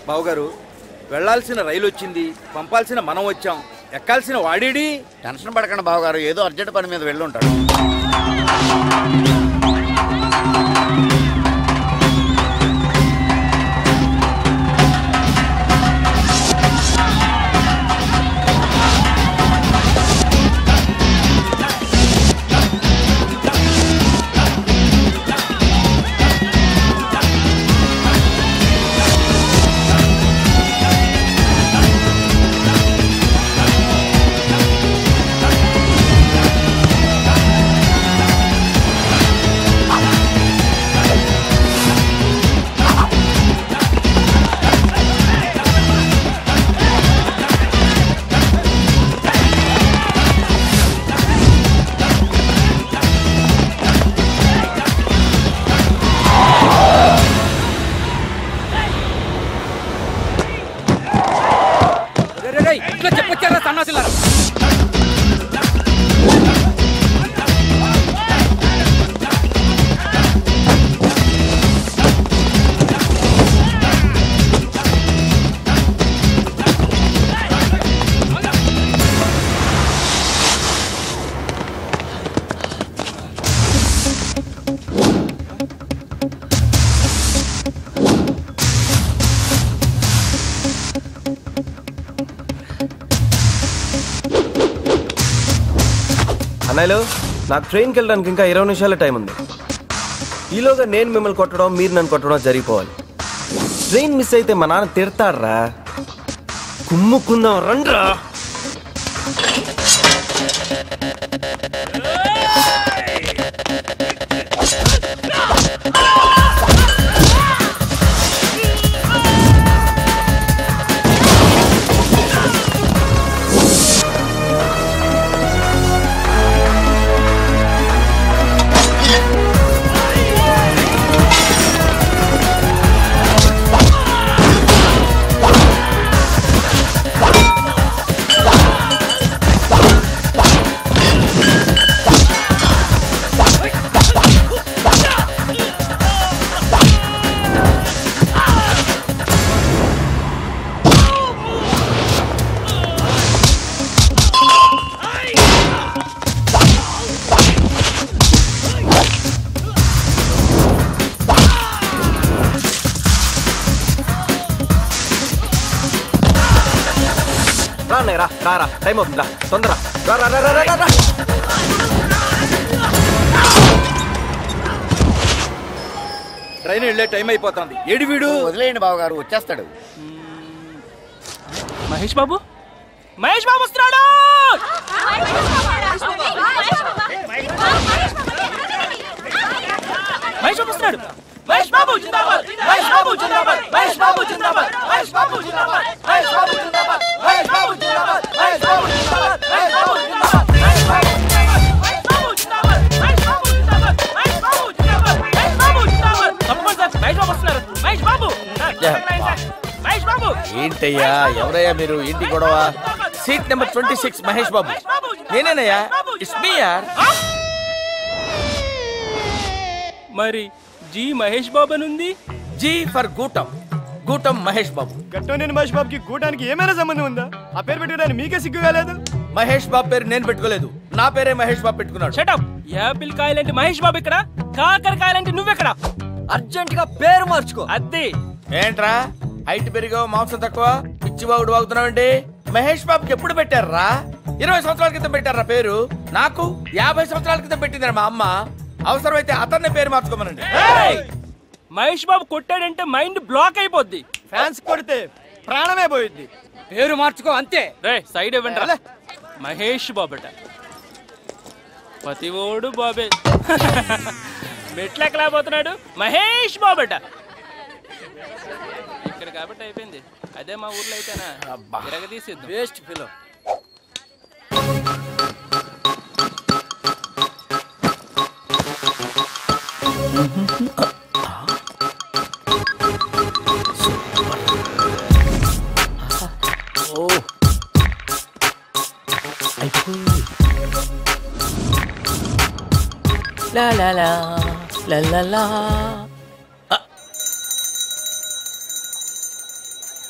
బావగారు వెళ్ళాల్సిన రైలు వచ్చింది పంపాల్సిన మనం వచ్చాం ఎక్కాల్సిన వాడేడి టెన్షన్ పడకండి బావగారు ఏదో అర్జెంట్ పని మీద వెళ్ళి ఉంటాడు ఇట్లా చెప్పొచ్చారా సన్నాసిల్లారా అన్నయ్యలు నాకు ట్రైన్కి వెళ్ళడానికి ఇంకా ఇరవై నిమిషాల టైం ఉంది ఈలోగా నేను మిమ్మల్ని కొట్టడం మీరు నన్ను కొట్టడం జరిగిపోవాలి ట్రైన్ మిస్ అయితే మా నాన్న తిడతాడ్రా కుమ్ముకుందాం రండ్రా రా అన్నయ్య రా రా రా టైం అవుతుంది రా తొందర రా రా రా రా రా రా ట్రైన్ వెళ్ళే టైం అయిపోతుంది ఏడి వీడు వదిలేయండి బావగారు వచ్చేస్తాడు మహేష్ బాబు మహేష్ బాబు వస్తున్నాడు మహేష్ బాబు వస్తున్నాడు మహేష్ బాబు జిందాబాద్ మహేష్ బాబు జిందాబాద్ మహేష్ బాబు జిందాబాద్ మహేష్ బాబు జిందాబాద్ మహేష్ బాబు జిందాబాద్ మహేష్ బాబు జిందాబాద్ మహేష్ బాబు జిందాబాద్ మహేష్ బాబు జిందాబాద్ మహేష్ బాబు జిందాబాద్ మహేష్ బాబు జిందాబాద్ మహేష్ బాబు జిందాబాద్ మహేష్ బాబు జిందాబాద్ తప్పకుండా సార్ మహేష్ బాబు వస్తున్నారు మహేష్ బాబు మహేష్ బాబు ఏంటయ్యా ఎవరయ్యా మీరు ఏంటి గొడవ seat number twenty six Mahesh Babu నేనేనయ్యా ఇట్స్ మీ యార్ మరి జీ మహేష్ బాబు అని ఉంది జీ ఫర్ గూటం గూటం మహేష్ బాబు గట్టోనేని మహేష్ బాబుకి కూటానికి ఏమైనా సంబంధం ఉందా ఆ పేరు పెట్టుకోవడానికి మీకే సిగ్గు కాలేదు మహేష్ బాబు పేరు నేను పెట్టుకోలేదు నా పేరే మహేష్ బాబు పెట్టుకున్నాడు షటప్ యాపిల్ కాయలంటే మహేష్ బాబు ఇక్కడ కాకరకాయలంటే నువ్వెక్కడ అర్జెంట్ గా పేరు మార్చుకో అద్దె ఏంట్రా హైట్ పెరిగావు మాంసం తక్కువ పిచ్చి బాగుడు వాగుతున్నావండి మహేష్ బాబుకి ఎప్పుడు పెట్టారా ఇరవై సంవత్సరాల క్రితం పెట్టారా పేరు నాకు యాభై సంవత్సరాల క్రితం పెట్టిందిరా మా అమ్మ అవసరమైతే అతన్ని పేరు మార్చుకోమనండి ఏయ్! మహేష్ బాబు కొట్టాడంటే మైండ్ బ్లాక్ అయిపోద్ది ఫ్యాన్స్ కొడితే ప్రాణమే పోయింది పేరు మార్చుకో అంతే రే సైడ్ ఇవ్వండి రా. మహేష్ బాబట పతివోడు బాబే మెట్లెక్కలేకపోతున్నాడు మహేష్ బాబట ఇక్కడ కాబట్టి అయిపోయింది అదే మా ఊర్లో అయితేనా తిరగదీసిద్దాం వేస్ట్ ఫిలో లా లా లా లా లా లా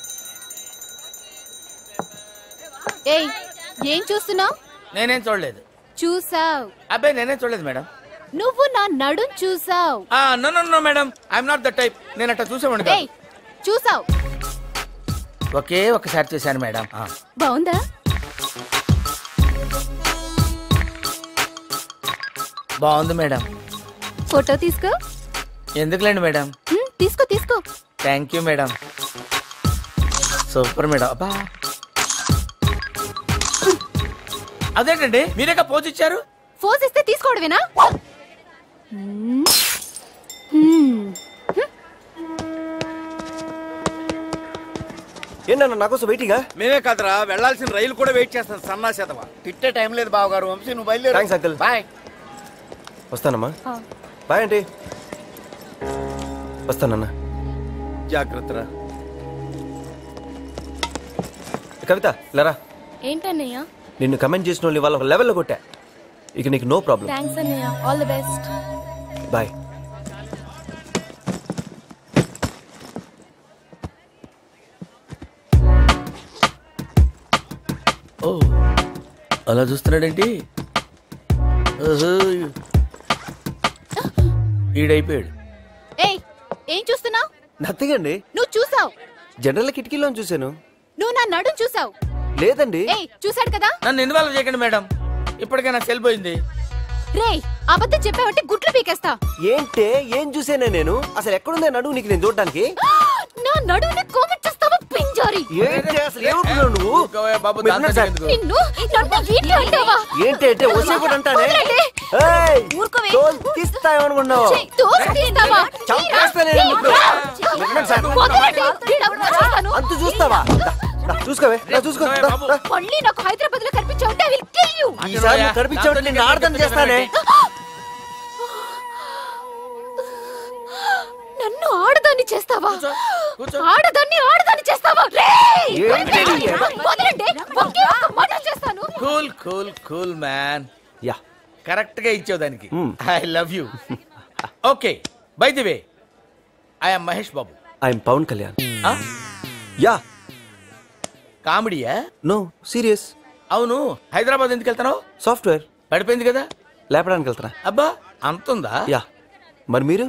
ఏయ్ ఏం చూస్తున్నావు నేనేం చూడలేదు చూసావ్ అబ్బాయి నేనేం చూడలేదు మేడం నువ్వు నా నడుం చూసావ్ ఆ no no no madam I'm not the type నేను అట్లా చూసేవాడిని ఏయ్ కాదు. చూసావ్ ఒకే ఒకసారి చూశాను మేడం ఆ. బాగుందా బాగుంది మేడం ఫోటో తీసుకో ఎందుకులేండి మేడం హ్మ్, తీసుకో తీసుకో thank you madam super madam అబ్బా అదేంటండి మీరేగా పోజ్ ఇచ్చారు ఫోజ్ ఇస్తే తీసుకోవడమేనా హ్మ్. హ్మ్. ఏంటన్నా నా కోసం వెయిటింగా మేమే కాదురా వెళ్ళాల్సిన రైలు కూడా వెయిట్ చేస్తాం సన్నాసేతవా తిట్టే టైం లేదు బావగారు వంశీ నువ్వు బయలుదేరు థ్యాంక్స్ అంకుల్ బాయ్ వస్తానమ్మా ఆ. బాయ్ ఆంటీ వస్తానన్నా జాగ్రత్తరా కవిత లేరా ఏంటన్నయ్య నిన్ను కమెంట్ చేసిన వాళ్ళు వాళ్ళ లెవెల్లో కొట్టా ఇక నీకు నో ప్రాబ్లం థ్యాంక్స్ అన్నయ్య ఆల్ ది బెస్ట్ బాయ్ ఓ అలా చూస్తున్నాడేంటి ఓహో. ఈడైపోయాడు ఏయ్ ఏం చూస్తున్నావు నథింగ్ అండి నువ్వు చూసావ్ జనరల్ కిటికీలో చూశాను నువ్వు నా నడుం చూసావ్ లేదండి ఏయ్ చూసాడు కదా నన్ను ఇన్వాల్వ్ చేయకండి మేడం ఇప్పటికే నాకు వెళ్ళిపోయింది రేయ్ అబద్ధం చెప్పావంటే గుట్లు పీకేస్తా ఏంటే ఏం చూసానే నేను అసలు ఎక్కడుందే నడువు నీకు నేను చూడడానికి నా నడువుని కోమెంట్ చేస్తావా పింజారి ఏంటి అసలు ఏమనుకున్నావు నువ్వు ఊరుకోవయ్యా బాబు, మీరు దాంతో ఉన్నారు సార్. ఎందుకు? నిన్ను నన్ను ఏంటి అంటావా ఏంటి అంటే వచ్చే కూడా అంటానే వదలండి. ఏయ్, ఊరుకోవే. తోలు తీస్తాయేమనుకున్నావు ఛీ, దోస్తు తీస్తావా? చంపేస్తానే ఏయ్, ఇప్పుడు. రా. వినండి సార్. వదలండి. వీడెవడో చూస్తాను. అంత చూస్తావా దా, దా, చూసుకోవే దా, చూసుకో దా, దా. మళ్ళీ నాకు హైదరాబాద్ లో కనిపించావు ఐ విల్ కిల్ యు ఈసారి నువ్వు కనిపించావు నేను ఆడదాన్ని చేస్తానే నన్ను ఆడదాన్ని చేస్తావా కూర్చో. ఆడదాన్ని ఆడదాన్ని చేస్తావా రేయ్! ఏంటి ఇది? వదలండి ఒకే ఒక్క మాట చేస్తాను cool cool cool man yeah correct గా ఇచ్చావు దానికి Hmm. I love you okay by the way I'm Mahesh Babu I'm Pawan Kalyan yeah కామెడీయా నో సీరియస్ అవును హైదరాబాద్ ఎందుకు వెళ్తున్నావు సాఫ్ట్వేర్ పడిపోయింది కదా లేపడానికి వెళ్తున్నా అబ్బా అంతుందా యా మరి మీరు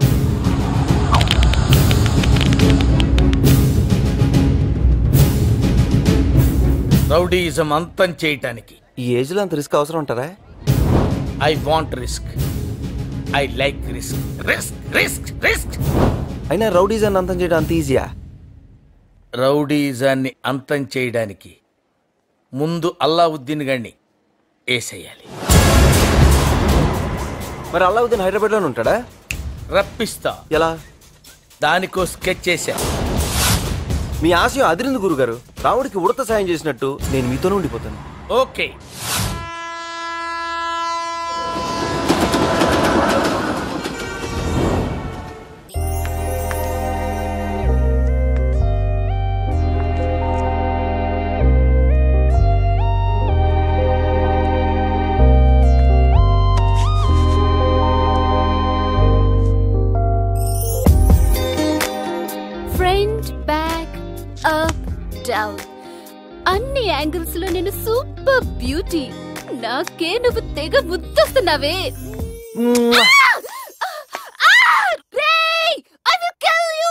రౌడీయిజం అంతం చేయటానికి ఈ ఏజ్ లో అంత రిస్క్ అవసరం ఉంటారా I want risk I like risk risk risk risk అయినా రౌడీస్ అని అంతం చేయడం అంత ఈజీయా రౌడీజాన్ని అంతం చేయడానికి ముందు అల్లావుద్దీన్ గారిని వేసేయాలి మరి అల్లావుద్దీన్ హైదరాబాద్ లోనే ఉంటాడా రప్పిస్తా ఎలా దానికో స్కెచ్ చేశా మీ ఆశయం అదిరింది గురుగారు రాముడికి ఉడత సాయం చేసినట్టు నేను మీతోనే ఉండిపోతాను okay front back up down అన్ని యాంగిల్స్ లో నేను సూపర్ బ్యూటీ నాకే నువ్వు తెగ ముద్దొస్తున్నావే I will kill you!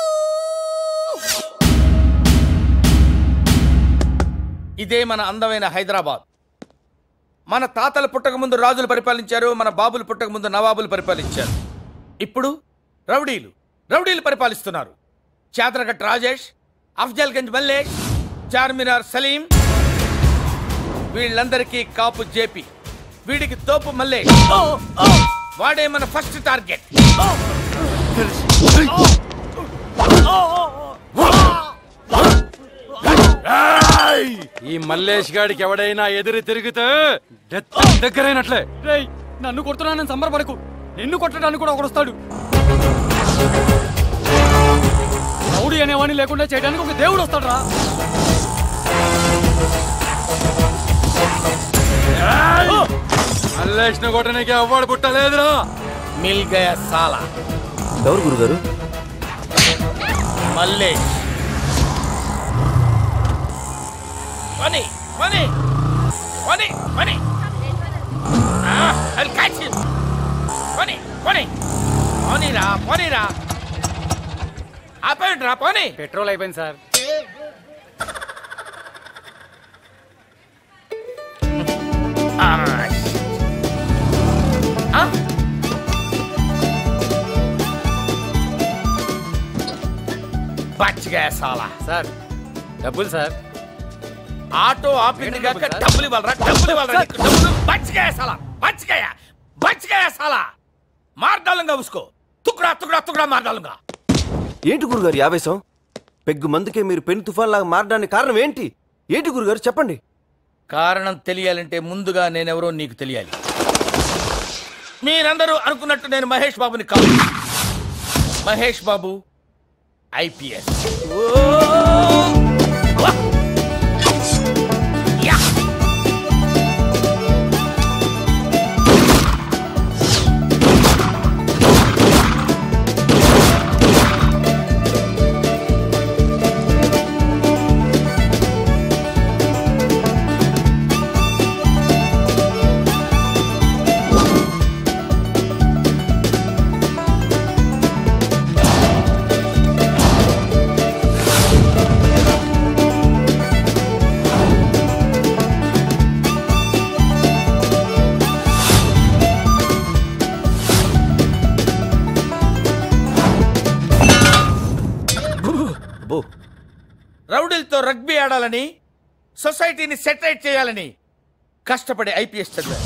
ఇదే మన అందమైన హైదరాబాద్ మన తాతలు పుట్టక ముందు రాజులు పరిపాలించారు మన బాబులు పుట్టక ముందు నవాబులు పరిపాలించారు ఇప్పుడు రౌడీలు రౌడీలు పరిపాలిస్తున్నారు చాదరగట్ రాజేష్ అఫ్జల్గంజ్ మల్లేష్ చార్మినార్ సలీం వీళ్ళందరికీ కాపు జేపి వీడికి తోపు మల్లేష్ వాడే మన ఫస్ట్ టార్గెట్ ఈ మల్లేష్ గాడికి ఎవడైనా ఎదురు తిరిగితే డెత్ దగ్గరైనట్లే రేయ్ నన్ను కొడుతున్నానని సంబరపడకు నిన్ను కొట్టడానికి కూడా ఒకడు వస్తాడు రౌడీ అనేవాడిని లేకుండా చేయడానికి ఒక దేవుడు వస్తాడు రా మల్లేష్ ను కొట్టడానికి అవ్వాడు పుట్టలేదురా మిల్ గయా సాలా ఎవరు గురుగారు మల్లేష్ పని పని పోనీ పోనీ అది క్యాచ్ పోనీ పోనీ పోనీరా పోనీరా ఆపేయండి రా పోనీ పెట్రోల్ అయిపోయింది సార్ ఆ? పచ్చిగా సాలా సార్ డబ్బులు సార్ ఆటో ఆపింది కాక డబ్బులు ఇవ్వాలరా డబ్బులు ఇవ్వాలరా నీకు డబ్బులు బచ్చిగా సాలా బచ్చిగా బచ్చిగా సాలా మార్దాలంగా ఉసుకో తుకుడా తుకుడా తుకుడా మార్దాలంగా ఏంటి గురుగారు యావేశం పెగ్గు మందుకే మీరు పెను తుఫాన్ లాగా మారడానికి కారణం ఏంటి ఏంటి గురుగారు చెప్పండి కారణం తెలియాలంటే ముందుగా నేనెవరో నీకు తెలియాలి మీరందరూ అనుకున్నట్టు నేను మహేష్ బాబుని కాదు మహేష్ బాబు ఐపీఎస్ అబ్బో రౌడీలతో రగ్బీ ఆడాలని సొసైటీని సెటరేట్ చేయాలని కష్టపడి ఐపీఎస్ చదివారు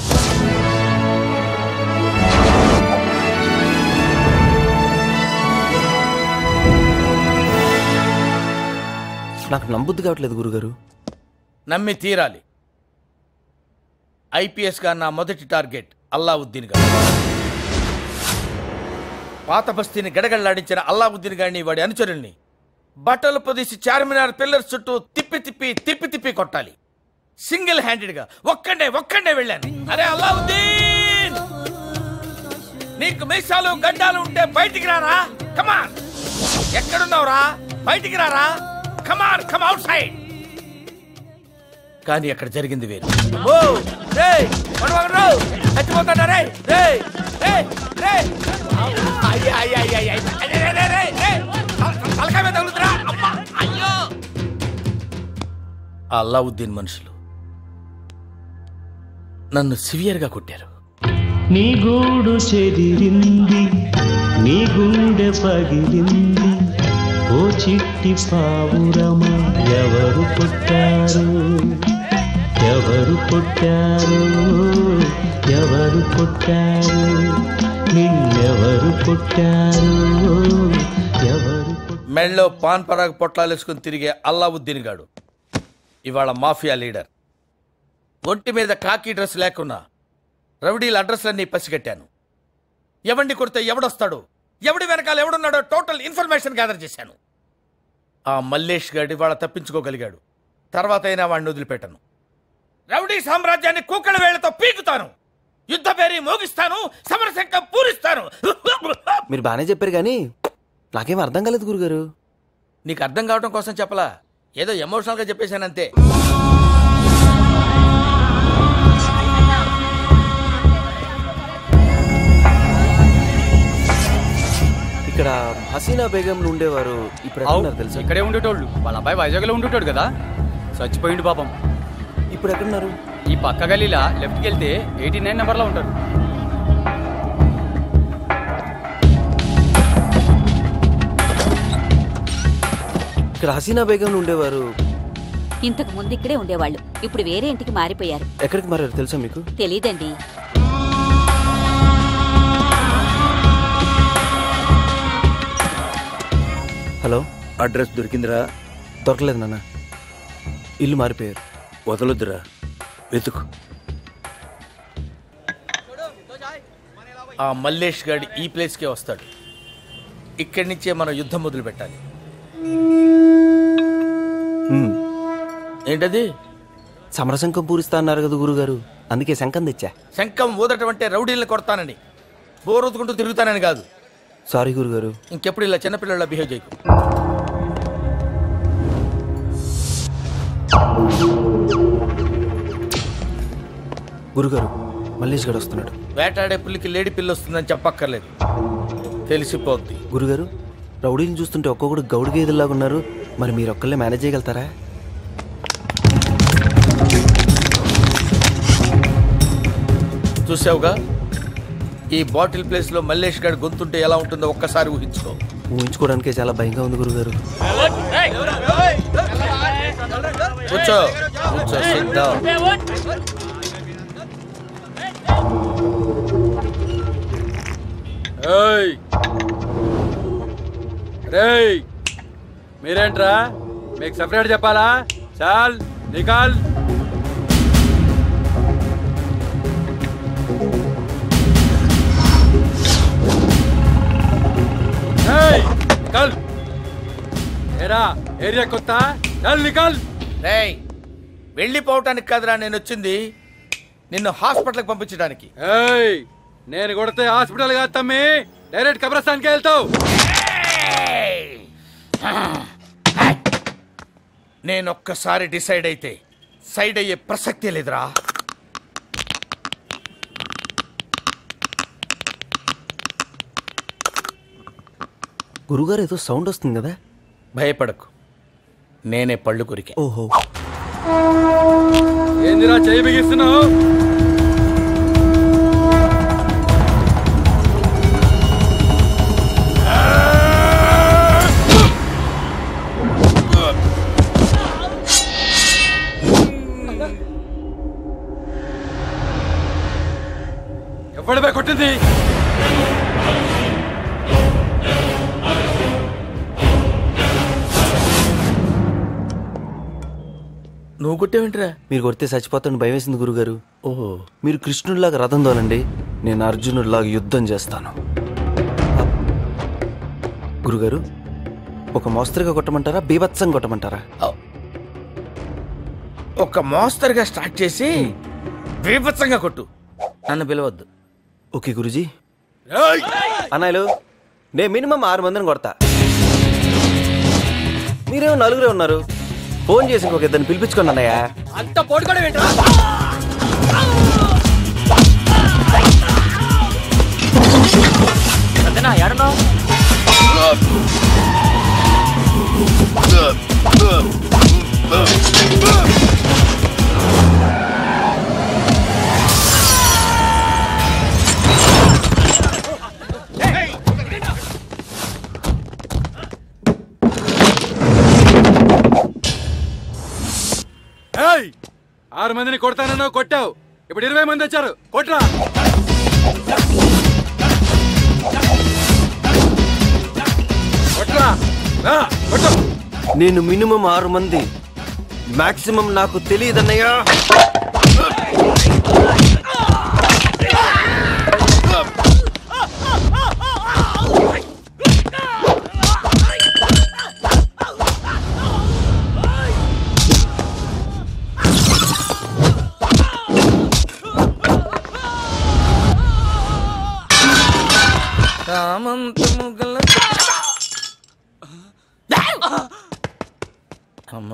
నాకు నమ్మబుద్ధి కావట్లేదు గురుగారు నమ్మి తీరాలి ఐపీఎస్ గా నా మొదటి టార్గెట్ అల్లావుద్దీన్ గారు పాత బస్తీని గడగడలాడించిన అల్లావుద్దీన్ గారిని వాడి అనుచరుల్ని బట్టలు పొదిసి చార్మినార్ పిల్లర్స్ చుట్టూ తిప్పి తిప్పి తిప్పి తిప్పి కొట్టాలి సింగిల్ హ్యాండెడ్ గా ఒక్కడే ఒక్కడే వెళ్ళాను అరే అల్లావుద్దీన్ నీకు మీసాలు గడ్డాలు ఉంటే బయటికి రారా కమాన్ ఎక్కడున్నావురా బయటికి రారా కమాన్ కమ్ అవుట్ సైడ్ కానీ అక్కడ జరిగింది వేరు ఓ రేయ్ పడవగరు చచ్చిపోతాడా రే రేయ్ రేయ్ రేయ్ అయ్య అయ్య అయ్య అయ్య రే రే రే రే తలకాయ మీద తగులుతురా అమ్మా అయ్యో ఆ అల్లావుద్దీన్ మనుషులు నన్ను సివియర్ గా కొట్టారు నీ గూడు చెదిరింది నీ గుండె పగిలింది ఓ చిట్టి పావురమ ఎవరు పుట్టారు ఎవరు పుట్టారు ఎవరు పుట్టారు నిన్నెవరు పుట్టారు ఎవరు పుట్టారు మెళ్ళలో పాన్ పరాగ్ పొట్లాలు వేసుకుని తిరిగే అల్లావుద్దీన్ గాడు ఇవాళ మాఫియా లీడర్ ఒంటి మీద కాకి డ్రెస్ లేకున్నా రౌడీల అడ్రస్లన్నీ పసిగట్టాను ఎవడిని కొడితే ఎవడొస్తాడు ఎవడి వెనకాల ఎవడున్నాడో టోటల్ ఇన్ఫర్మేషన్ గ్యాదర్ చేశాను ఆ మల్లేష్ గాడి వాళ్ళ తప్పించుకోగలిగాడు తర్వాత అయినా వాడిని వదిలిపెట్టను రౌడీ సామ్రాజ్యాన్ని కుక్కల వేళ్లతో పీకుతాను యుద్ధ పేరి మోగిస్తాను సమరశంఖం పూరిస్తాను మీరు బాగానే చెప్పారు కానీ నాకేం అర్థం కాలేదు గురుగారు నీకు అర్థం కావడం కోసం చెప్పలా ఏదో ఎమోషనల్ గా చెప్పేశానంతే ఇక్కడ హసీనా బేగంలు ఉండేవారు ఇప్పుడు ఎక్కడ ఉన్నారు తెలుసా ఇక్కడే ఉండేటోళ్ళు వాళ్ళ అబ్బాయి వైజాగ్లో ఉండేటోడు కదా చచ్చిపోయిండు పాపం ఇప్పుడు ఎక్కడున్నారు ఈ పక్క గలీలా లెఫ్ట్కి వెళ్తే ఎయిటీ నైన్ నెంబర్లో ఉంటాడు ఇక్కడ హసీనా బేగంలు ఉండేవారు ఇంతకు ముందు ఇక్కడే ఉండేవాళ్ళు ఇప్పుడు వేరే ఇంటికి మారిపోయారు ఎక్కడికి మారారు తెలుసా మీకు తెలీదండి హలో అడ్రస్ దొరికిందిరా దొరకలేదు నాన్న ఇల్లు మారిపోయారు వదలొద్దురా వెతుకు ఆ మల్లేష్ గాడి ఈ ప్లేస్కే వస్తాడు ఇక్కడి నుంచే మనం యుద్ధం మొదలు పెట్టాలి హ్మ్. ఏంటది సమరశంఖం పూరిస్తా అన్నారు కదా గురుగారు అందుకే శంఖం తెచ్చా శంఖం ఊదటం అంటే రౌడీల్ని కొడతానని బోరొత్తుకుంటూ తిరుగుతానని కాదు సారీ గురుగారు ఇంకెప్పుడు ఇలా చిన్నపిల్లల బిహేవ్ చేయకు గురుగారు మల్లేష్ గడు వస్తున్నాడు వేటాడే పుల్లికి లేడి పిల్ల వస్తుందని చెప్పక్కర్లేదు తెలిసిపోద్ది గురుగారు రౌడీని చూస్తుంటే ఒక్కొక్కడు గౌడు గేదెల్లాగా ఉన్నారు మరి మీరు ఒక్కళ్ళే మేనేజ్ చేయగలుగుతారా చూసావుగా ఈ బాటిల్ ప్లేస్ లో మల్లేష్ గారి గొంతుంటే ఎలా ఉంటుందో ఒక్కసారి ఊహించుకో ఊహించుకోవడానికే చాలా భయంగా ఉంది గురుగారు కూర్చో కూర్చో సిద్ధం ఏయ్ రేయ్ మీరేంట్రా మీకు సెపరేట్ చెప్పాలా చాల్ నికాల్ ఏయ్ నికాల్ ఏరా ఏరియా కొత్త చల్ నికాల్ రేయ్ వెళ్ళిపోవటానికి కాదురా నేను వచ్చింది నిన్ను హాస్పిటల్కి పంపించడానికి ఏయ్ నేను కొడితే హాస్పిటల్ కాదు తమ్మి డైరెక్ట్ కబ్రస్థాన్కి వెళ్తావు నేను ఒక్కసారి డిసైడ్ అయితే సైడ్ అయ్యే ప్రసక్తే లేదురా గురుగారు ఏదో సౌండ్ వస్తుంది కదా భయపడకు నేనే పళ్ళు కొరికా ఓహో ఏందిరా చేయి బిగిస్తున్నావు ఎవడిపై కొట్టింది నువ్వు కొట్టేవేంట్రా మీరు కొడితే చచ్చిపోతాను భయం వేసింది గురుగారు ఓహో మీరు కృష్ణుడిలాగా రథం తోలండి నేను అర్జునుడిలాగా యుద్ధం చేస్తాను గురుగారు ఒక మోస్తరుగా కొట్టమంటారా బీభత్సం కొట్టమంటారా ఒక మోస్తరుగా స్టార్ట్ చేసి బీభత్సంగా కొట్టు నన్ను పిలవద్దు ఓకే గురుజీ అన్నయ్యలు నేను మినిమం ఆరు మందిని కొడతా మీరేమో నలుగురే ఉన్నారు ఫోన్ చేసి ఇంకొక ఇద్దరిని పిలిపించుకోండి అన్నయ్య అంత పోటుకోవడం ఏంట్రా సత్యనా ఎడన్నావు ఏయ్ ఆరు మందిని కొడతానన్నావు కొట్టావు ఇప్పుడు ఇరవై మంది వచ్చారు కొట్రా కొట్రా రా, కొట్టు నేను మినిమం ఆరు మంది మాక్సిమం నాకు తెలియదన్నయ్యా సామంతము గల అమ్మ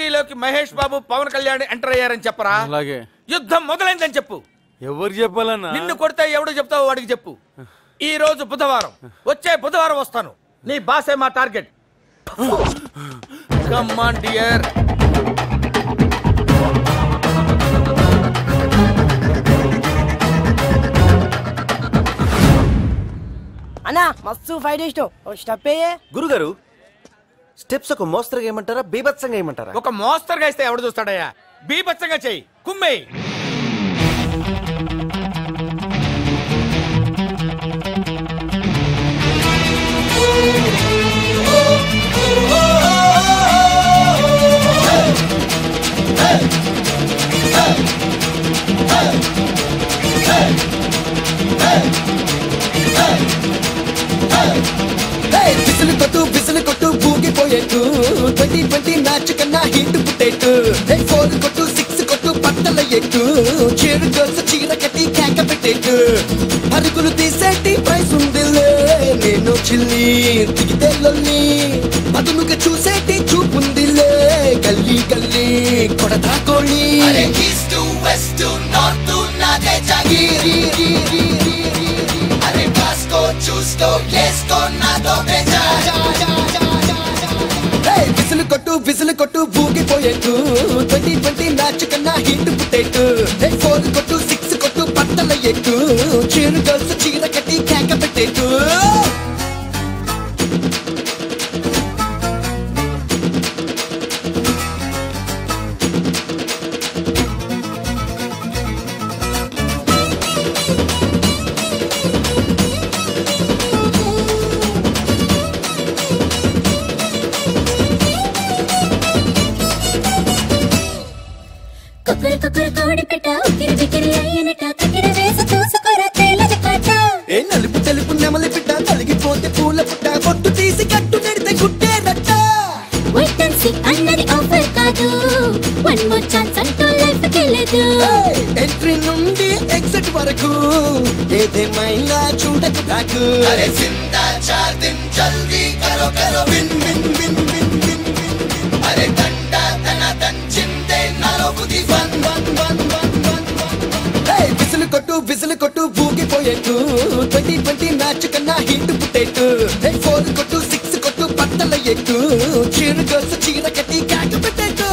సిటీలోకి మహేష్ బాబు పవన్ కళ్యాణ్ ఎంటర్ అయ్యారని చెప్పరా అలాగే యుద్ధం మొదలైందని చెప్పు ఎవరు చెప్పాలన్నా నిన్ను కొడితే ఎవడు చెప్తావో వాడికి చెప్పు ఈ రోజు బుధవారం వచ్చే బుధవారం వస్తాను నీ బాసే మా టార్గెట్ కమ్మాన్ డియర్ అన్నా మస్తు ఫైట్ ఇష్టం ఒక స్టెప్ అయ్యే గురుగారు స్టెప్స్ ఒక మోస్తరుగా ఏమంటారా బీభత్సంగా ఏమంటారా ఒక మోస్తరుగా ఇస్తే ఎవడు చూస్తాడయ్యా బీభత్సంగా చెయ్యి కుమ్మే విసులు కొట్టు విసులు కొట్టు ఊగిపోయేట్టు ట్వంటీ ట్వంటీ మ్యాచ్ కన్నా హిట్ పుట్టేట్టు ఫోర్ కొట్టు సిక్స్ కొట్టు పట్టల ఎట్టు చేరు గర్ల్స్ చీర కట్టి కేక పెట్టేట్టు పరుగులు తీసేటి ప్రైస్ ఉందిలే నేను చిల్లి దిగితే లొల్లి పదునుగా చూసేటి చూపుందిలే గల్లీ గల్లీ కొడతా కోళ్ళి ఈస్ట్ వెస్ట్ నార్త్ నాదే జాగీరి అరే కాస్కో చూసుకో వేసుకో నాతో బేజా విసులు కొట్టు విసులు కొట్టు ఊగిపోయేట్టు ట్వంటీ ట్వంటీ మ్యాచ్ కన్నా హిట్ పుట్టేట్టు ఫోర్ కొట్టు సిక్స్ కొట్టు పట్టల ఎట్టు చీరు గర్ల్స్ చీర కట్టి కేక పెట్టేట్టు కుక్కరు కుక్కరు కోడి పెట్ట ఉక్కిరి బిక్కిరి అయ్యనట కక్కిర వేసి చూసుకోరా తేలది కట్ట ఏ నలుపు తెలుపు నెమలి పిట్ట నలిగిపోతే పూల పుట్ట పొట్టు తీసి కట్టు నెడితే గుట్టే రట్ట వెయిట్ అండ్ సీ అన్నది ఆఫర్ కాదు వన్ మోర్ ఛాన్స్ అంటూ లైఫ్ కి లేదు ఎంట్రీ నుండి ఎగ్జిట్ వరకు ఏదేమైనా చూడకు బ్యాక్ అరే జిందా చార్ దిన్ జల్దీ కరో కరో win win win win win win అరే దండా ధన ధన్ చిందే నాలో బుద్ధి one one one one one one విసులు కొట్టు విసులు కొట్టు ఊగిపోయేట్టు ట్వంటీ ట్వంటీ మ్యాచ్ కన్నా హిట్ పుట్టేట్టు ఫోర్ కొట్టు సిక్స్ కొట్టు పట్టల ఎట్టు చీర గర్ల్స్ చీర కట్టి కేక పెట్టేట్టు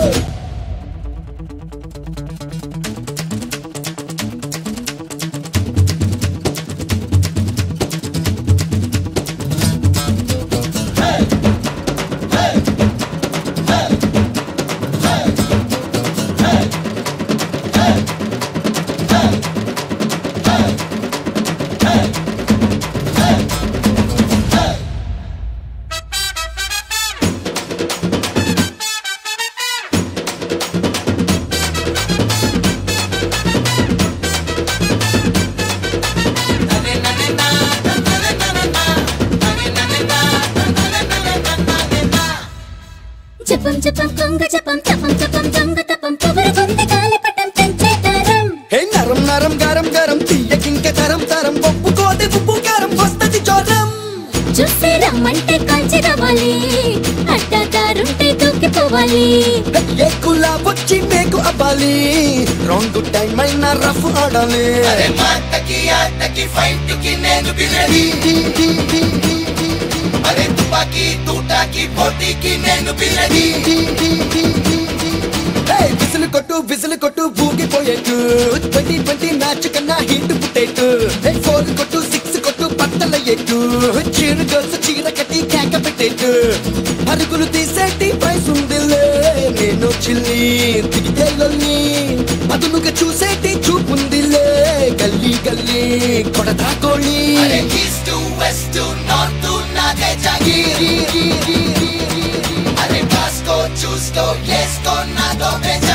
జపం జపం కొంగ జపం తపం తపం దొంగ తపం పొగరు గుండె గాలి పటం పెంచేతారం హే నరం నరం గరం గరం తీయకింక తరం తరం ఒప్పుకోది ఉప్పు కారం వస్తది జ్వరం చూస్తే రమ్మంటే కాల్చి రావాలి అడ్డదారుంటే దూకిపోవాలి ఎక్కులా వచ్చి మేకు అవ్వాలి రౌండ్ టైం అయినా రఫ్ ఆడాలి అరే మాటకి ఆటకి ఫైట్ కి నేను బిరడి అరే తుపాకి తూటాకి పోటీకి నేను బిరడి విసులు కొట్టు విసులు కొట్టు ఊగిపోయేట్టు ట్వంటీ ట్వంటీ మ్యాచ్ కన్నా హిట్ పుట్టేట్టు ఫోర్ కొట్టు సిక్స్ కొట్టు పట్టల ఎట్టు చీర గర్ల్స్ చీర కట్టి కేక పెట్టేట్టు పరుగులు తీసేటి ప్రైస్ ఉందిలే నేను చిల్లి దిగితే లొల్లి పదునుగా చూసేటి చూపుందిలే గల్లీ గల్లీ కొడతా కోళ్ళి ఈస్ట్ వెస్ట్ నార్త్ నాదే జాగీరి అరే కాస్కో చూసుకో వేసుకో నాతో బేజా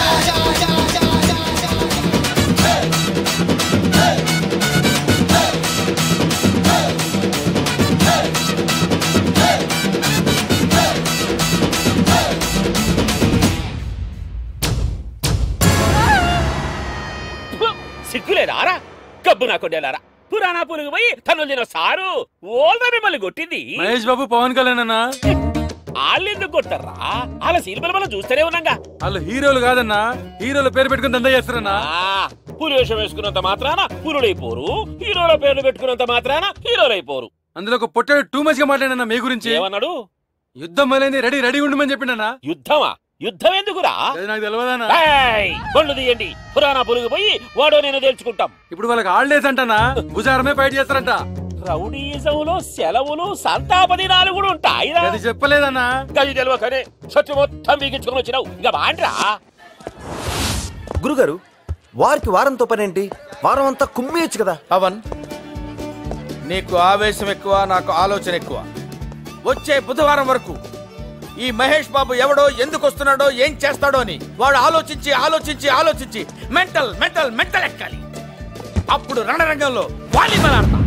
సిగ్గులేదా ఆరా కబ్బు నా కొట్టేలారా పురాణా పురుగు పోయి తను తిన సారు ఓల్దా మిమ్మల్ని కొట్టింది మహేష్ బాబు పవన్ కళ్యాణ్ అన్న వాళ్ళెందుకు కొట్టారా వాళ్ళ సినిమాలు మనం చూస్తూనే ఉన్నాగా వాళ్ళు హీరోలు కాదన్నా హీరోల పేరు పెట్టుకుని దందా చేస్తారన్నా పులి వేషం వేసుకున్నంత మాత్రాన పులులైపోరు హీరోల పేర్లు పెట్టుకున్నంత మాత్రాన హీరోలైపోరు అందులో ఒక పొట్టాడు టూ మచ్ గా మాట్లాడినా మీ గురించి ఏమన్నాడు యుద్ధం మొదలైంది రెడీ రెడీ ఉండమని చెప్పిండన్నా యుద్ధమా యుద్ధం ఎందుకురా అది నాకు తెలియదన్నా ఏయ్, బళ్ళు తీయండి పురాణా పులుగు పోయి వాడో నేను తేల్చుకుంటాం ఇప్పుడు వాళ్ళకి హాలిడేస్ అంటనా భుజారమే ఫైట్ చేస్తారంట రౌడీజంలో సెలవులు సంతాప దినాలు కూడా ఉంటాయిరా అది చెప్పలేదన్నా గది తెలియకనే షర్టు మొత్తం బిగించుకొని వచ్చినావు ఇంకా బాండ్రా గురుగారు వారికి వారంతో పనేంటి వారం అంతా కుమ్మేయచ్చు కదా పవన్ నీకు ఆవేశం ఎక్కువ నాకు ఆలోచన ఎక్కువ వచ్చే బుధవారం వరకు ఈ మహేష్ బాబు ఎవడో ఎందుకు వస్తున్నాడో ఏం చేస్తాడో అని వాడు ఆలోచించి ఆలోచించి ఆలోచించి మెంటల్ మెంటల్ మెంటల్ ఎక్కాలి అప్పుడు రణరంగంలో వాలీబాల్ ఆడతాం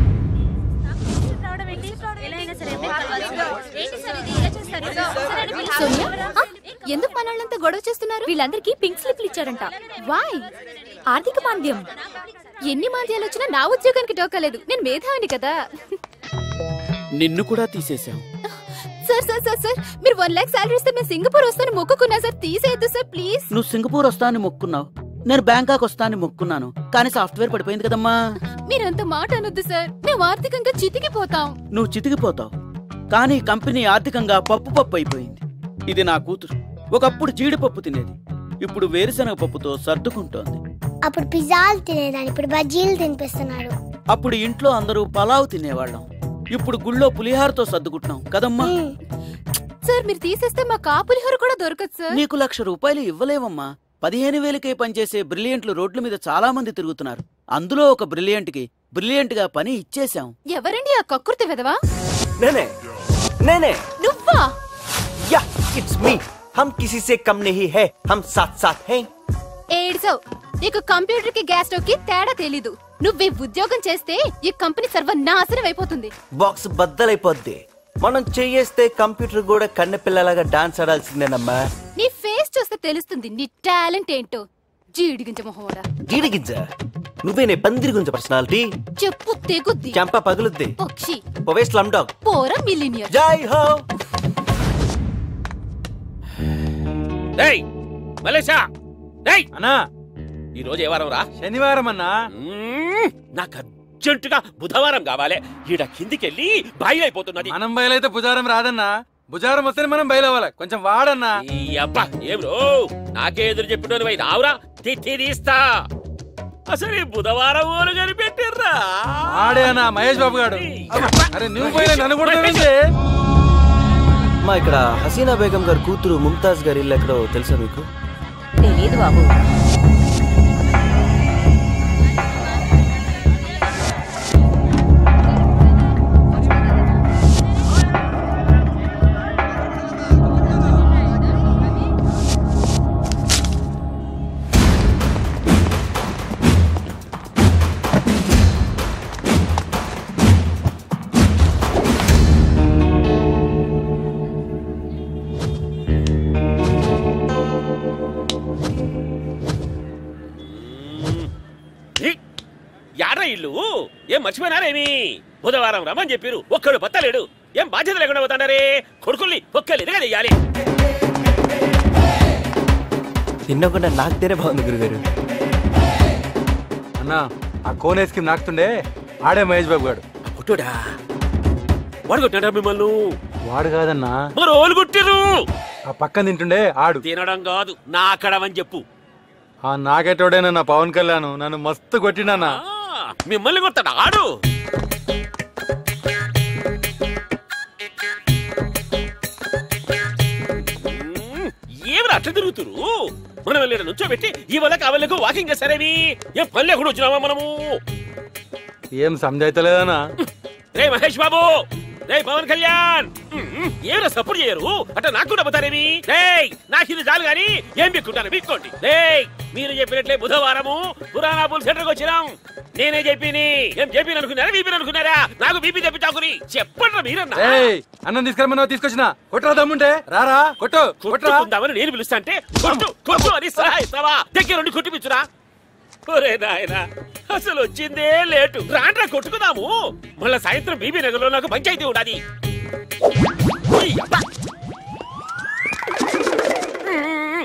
సోనియా ఆ? ఎందుకు మనల్నంతా గొడవ చేస్తున్నారు వీళ్ళందరికీ పింక్ స్లిప్లు ఇచ్చారంట వాయ్ ఆర్థిక మాంద్యం ఎన్ని మాంద్యాలు వచ్చినా నా ఉద్యోగానికి టోకలేదు నేను మేధావిని కదా నిన్ను కూడా తీసేశాం సార్ సార్ సార్ సార్ మీరు వన్ లాక్ సాలరీ ఇస్తే మేము సింగపూర్ వస్తాను మొక్కుకున్నా సార్ తీసేయద్దు సార్ ప్లీజ్ నువ్వు సింగపూర్ వస్తా అని మొక్కున్నావు నేను బ్యాంకాక్ వస్తా అని మొక్కున్నాను కానీ సాఫ్ట్వేర్ పడిపోయింది కదమ్మా మీరంత మాట అనొద్దు సార్ మేము ఆర్థికంగా చితికిపోతాం నువ్వు చితికిపోతావు కానీ కంపెనీ ఆర్థికంగా పప్పు పప్పు అయిపోయింది ఇది నా కూతురు ఒకప్పుడు జీడిపప్పు తినేది ఇప్పుడు వేరుశనగ పప్పుతో సర్దుకుంటోంది అప్పుడు పిజ్జాలు తినేదాన్ని ఇప్పుడు బజ్జీలు తినిపిస్తున్నాడు అప్పుడు ఇంట్లో అందరూ పలావ్ తినేవాళ్ళం ఇప్పుడు గుళ్ళో పులిహారతో సర్దుకుంటున్నాం కదమ్మా సార్ మీరు తీసేస్తే మా కాపులిహోర కూడా దొరకదు సార్ నీకు లక్ష రూపాయలు ఇవ్వలేవమ్మా పదిహేను వేలకే పనిచేసే బ్రిలియంట్లు రోడ్ల మీద చాలా మంది తిరుగుతున్నారు అందులో ఒక బ్రిలియంట్ కి బ్రిలియంట్ గా పని ఇచ్చేశాం ఎవరండి ఆ కక్కుర్తి వెదవా నేనే నేనే నువ్వా या इट्स मी हम किसी से कम नहीं है हम साथ साथ हैं ఏడ్సవ్ నీకు కంప్యూటర్ కి గ్యాస్ స్టవ్ కి తేడా తెలీదు నువ్వు ఈ ఉద్యోగం చేస్తే ఈ కంపెనీ సర్వనాశనం అయిపోతుంది బాక్స్ బద్దలైపోద్ది మనం చెయ్యేస్తే కంప్యూటర్ కూడా కన్నె పిల్లలాగా డాన్స్ ఆడాల్సిందేనమ్మా నీ ఫేస్ చూస్తే తెలుస్తుంది నీ టాలెంట్ ఏంటో జీడిగించ మొహోడా జీడిగింజ నువ్వేనే పందిరి గురించి పర్సనాలిటీ చెప్పు తెగుద్ది చెంప పగులుద్ది పక్షి పోవే స్లమ్ డాగ్ పోరా మిలినియర్ జై హో డేయ్ మలేషా డేయ్ అన్నా ఈ రోజు ఏ వారం రా శనివారం అన్నా నాకు అర్జెంటుగా బుధవారం కావాలి ఈడ కిందికెళ్ళి బాయి అయిపోతున్నది మనం బయలైతే భుజారం రాదన్నా భుజారం వస్తేనే మనం బయలవ్వాలి కొంచెం వాడన్నా ఈ అబ్బా ఏం రో నాకే ఎదురు చెప్పినోని వై రావురా తిట్టి తీస్తా అసలు ఈ బుధవారం ఊరు కనిపెట్టిర్రా ఆడే అన్నా మహేష్ బాబు గారు అరే నువ్వు పోయినా నన్ను కూడా మా ఇక్కడ హసీనా బేగం గారి కూతురు ముంతాజ్ గారి ఇల్లు ఎక్కడో తెలుసా మీకు తెలియదు బాబు ఈ, యాడ్రా ఇల్లు ఏం మర్చిపోయినారేమి బుధవారం రమ్మని చెప్పారు ఒక్కడు బత్తలేడు ఏం బాధ్యత లేకుండా పోతాడారే కొడుకుల్ని ఒక్కలు ఎదుగా చెయ్యాలి తిన్నకుండా నాకుతేనే బాగుంది గురుగారు అన్నా ఆ కోన్ ఐస్ క్రీమ్ నాకుతుండే ఆడే మహేష్ బాబు గారు కొట్టుడా వాడు కొట్టాడా మిమ్మల్ని వాడు కాదన్నా మరి ఓలు కొట్టిరు ఆ పక్కన తింటుండే ఆడు తినడం కాదు నా అక్కడమని చెప్పు ఆ నాకెటోడేనా నా పవన్ కళ్యాణ్ నన్ను మస్తు కొట్టినానా ఆ, మిమ్మల్ని కొడతాడు ఆడు మ్మ్, ఏమిరా అట్లా తిరుగుతురు మనం వెళ్ళి నుంచోబెట్టి ఈ వల్ల కావలకు వాకింగ్ చేస్తారేమి ఏం పని లేకుండా వచ్చినామా మనము ఏం సమజైతలేదనా రే మహేష్ బాబు రే పవన్ కళ్యాణ్ మ్మ్, ఏమిరా సపోర్ట్ చేయరు అట్లా నాకు కూడా పోతారేమి రేయ్ నాకు ఇది చాలు గాని ఏం బిక్కుంటాను బిక్కోండి రేయ్ మీరు చెప్పినట్లే బుధవారము పురాణాపూల్ సెంటర్కి వచ్చినాం నేనే చెప్పిని ఏం చెప్పిన అనుకున్నారా బీపీ అనుకున్నారా నాకు బీపీ తెప్పించాకుని చెప్పండి మీరన్నా ఏయ్ అన్నం తీసుకురమ్మన్నావు తీసుకొచ్చిన కొట్టరా దమ్ముంటే రారా కొట్టు కొట్టరా కొట్టుకుందామని నేను పిలుస్తా అంటే కొట్టు కొట్టు అని సలహా ఇస్తావా దగ్గర నుండి కొట్టిపించురా ఒరే నాయన అసలు వచ్చిందే లేటు రాండ్రా కొట్టుకుందాము మళ్ళా సాయంత్రం బీబీ నగర్లో నాకు పంచాయతీ ఉండాలి ఈ అబ్బా!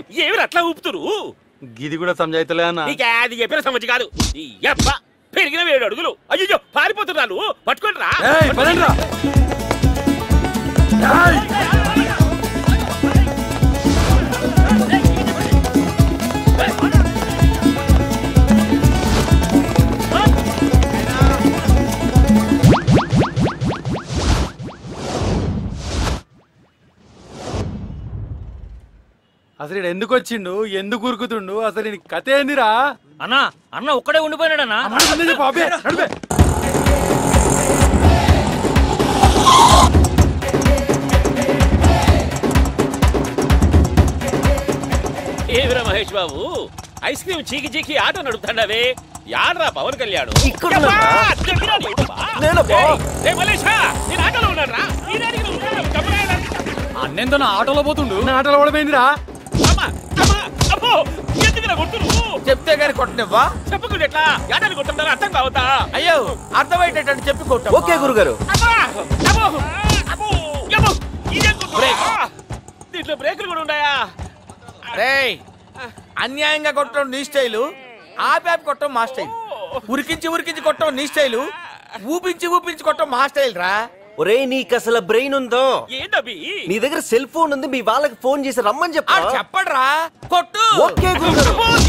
ఏమి అట్లా ఊపుతురు గిది కూడా సంజాయితలే అన్న నీకు అది చెప్పిన సమస్య కాదు ఈ యబ్బ పెరిగిన ఏడు అడుగులు అయ్యో పారిపోతున్నాను పట్టుకోండి రా ఏయ్, పదండ్రా. అసలు ఈడు ఎందుకు వచ్చిండు ఎందుకు ఉరుకుతుండు అసలు ఈయన కథ ఏందిరా అన్నా అన్న ఒక్కడే ఉండిపోయినాడన్నా చెప్పు అబ్బే నడిపే ఏమిరా మహేష్ బాబు ఐస్ క్రీమ్ చీకి చీకి ఆటో నడుపుతాండవే యాడ్రా పవన్ కళ్యాణ్ ఇక్కడ ఉన్నాడా? నేనబ్బా. ఆటోలో ఉన్నాడ్రా ఈయనాడికి నువ్వు ఉన్నాడు, కబురాయనా? అన్నెంతో నా ఆటోలో పోతుండు నా ఆటోలో ఓడిపోయిందిరా అబ్బో ఎందుకు నా కొడుతురు చెప్తే గాని కొట్టనివ్వా చెప్పకుండా ఎట్లా యాటలు కొట్టున్నారు అర్థం కావతా అయ్యో అర్థమయ్యేటట్టు చెప్పి కొట్టు ఓకే గురుగారు దీంట్లో బ్రేకులు కూడా ఉన్నాయా రేయ్ అన్యాయంగా కొట్టడం నీ స్టైలు ఆపాపి కొట్టడం మా స్టైల్ ఉరికించి ఉరికించి కొట్టడం నీ స్టైలు ఊపించి ఊపించి కొట్టడం మా స్టైల్ రా ఒరే నీకు అసలు బ్రెయిన్ ఉందో ఏంటవి నీ దగ్గర సెల్ ఫోన్ ఉంది మీ వాళ్ళకి ఫోన్ చేసి రమ్మని చెప్పా చెప్పడరా కొట్టు ఓకే గురుగారు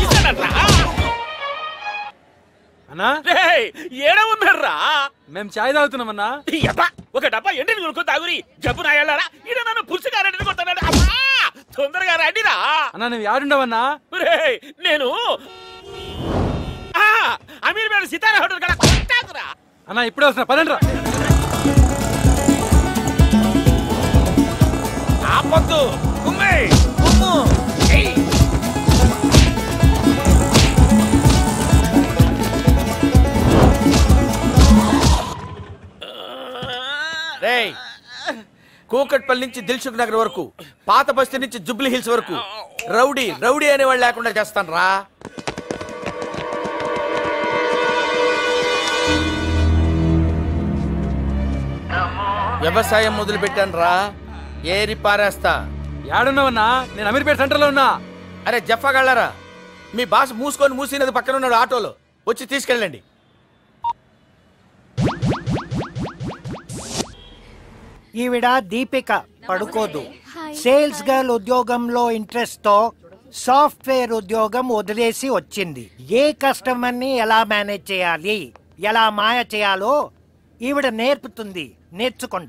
అన్నా ఏడ ఉన్నారా మేము చాయ్ తాగుతున్నామన్నా ఒక డబ్బా ఎండిని కొనుక్కో తాగురి జబ్బు నాయాలరా ఈడ నన్ను పురుషుగారెడ్డిని కొట్టాడు అమ్మా తొందరగా రండిరా అన్నా నువ్వు యాడుండవన్నా ఒరేయ్, నేను ఆ, అమీర్ పేరు సితారా హోటల్ కాడ కొట్టాకురా అన్నా ఇప్పుడే వస్తున్నా పదండ్రా ఆపొద్దు కుమ్మే కుమ్ము ఏయ్. రేయ్ కూకట్పల్లి నుంచి దిల్సుఖ్ నగర్ వరకు పాత బస్తీ నుంచి జుబ్లీ హిల్స్ వరకు రౌడీ రౌడీ అనేవాళ్ళు లేకుండా చేస్తాను రా వ్యవసాయం మొదలు పెట్టాను రా ఏరి పారేస్తా యాడున్నావన్నా నేను అమీర్పేట సెంటర్ లో ఉన్నా అరే జఫాగళ్ళరా మీ బాస్ మూసుకొని మూసినది పక్కన ఉన్నాడు ఆటోలో వచ్చి తీసుకెళ్ళండి ఈవిడ దీపిక పడుకోదు సేల్స్ గర్ల్ ఉద్యోగంలో ఇంట్రెస్ట్ తో సాఫ్ట్వేర్ ఉద్యోగం వదిలేసి వచ్చింది ఏ కస్టమర్ ని ఎలా మేనేజ్ చేయాలి ఎలా మాయ చేయాలో ఈవిడ నేర్పుతుంది నేర్చుకోండి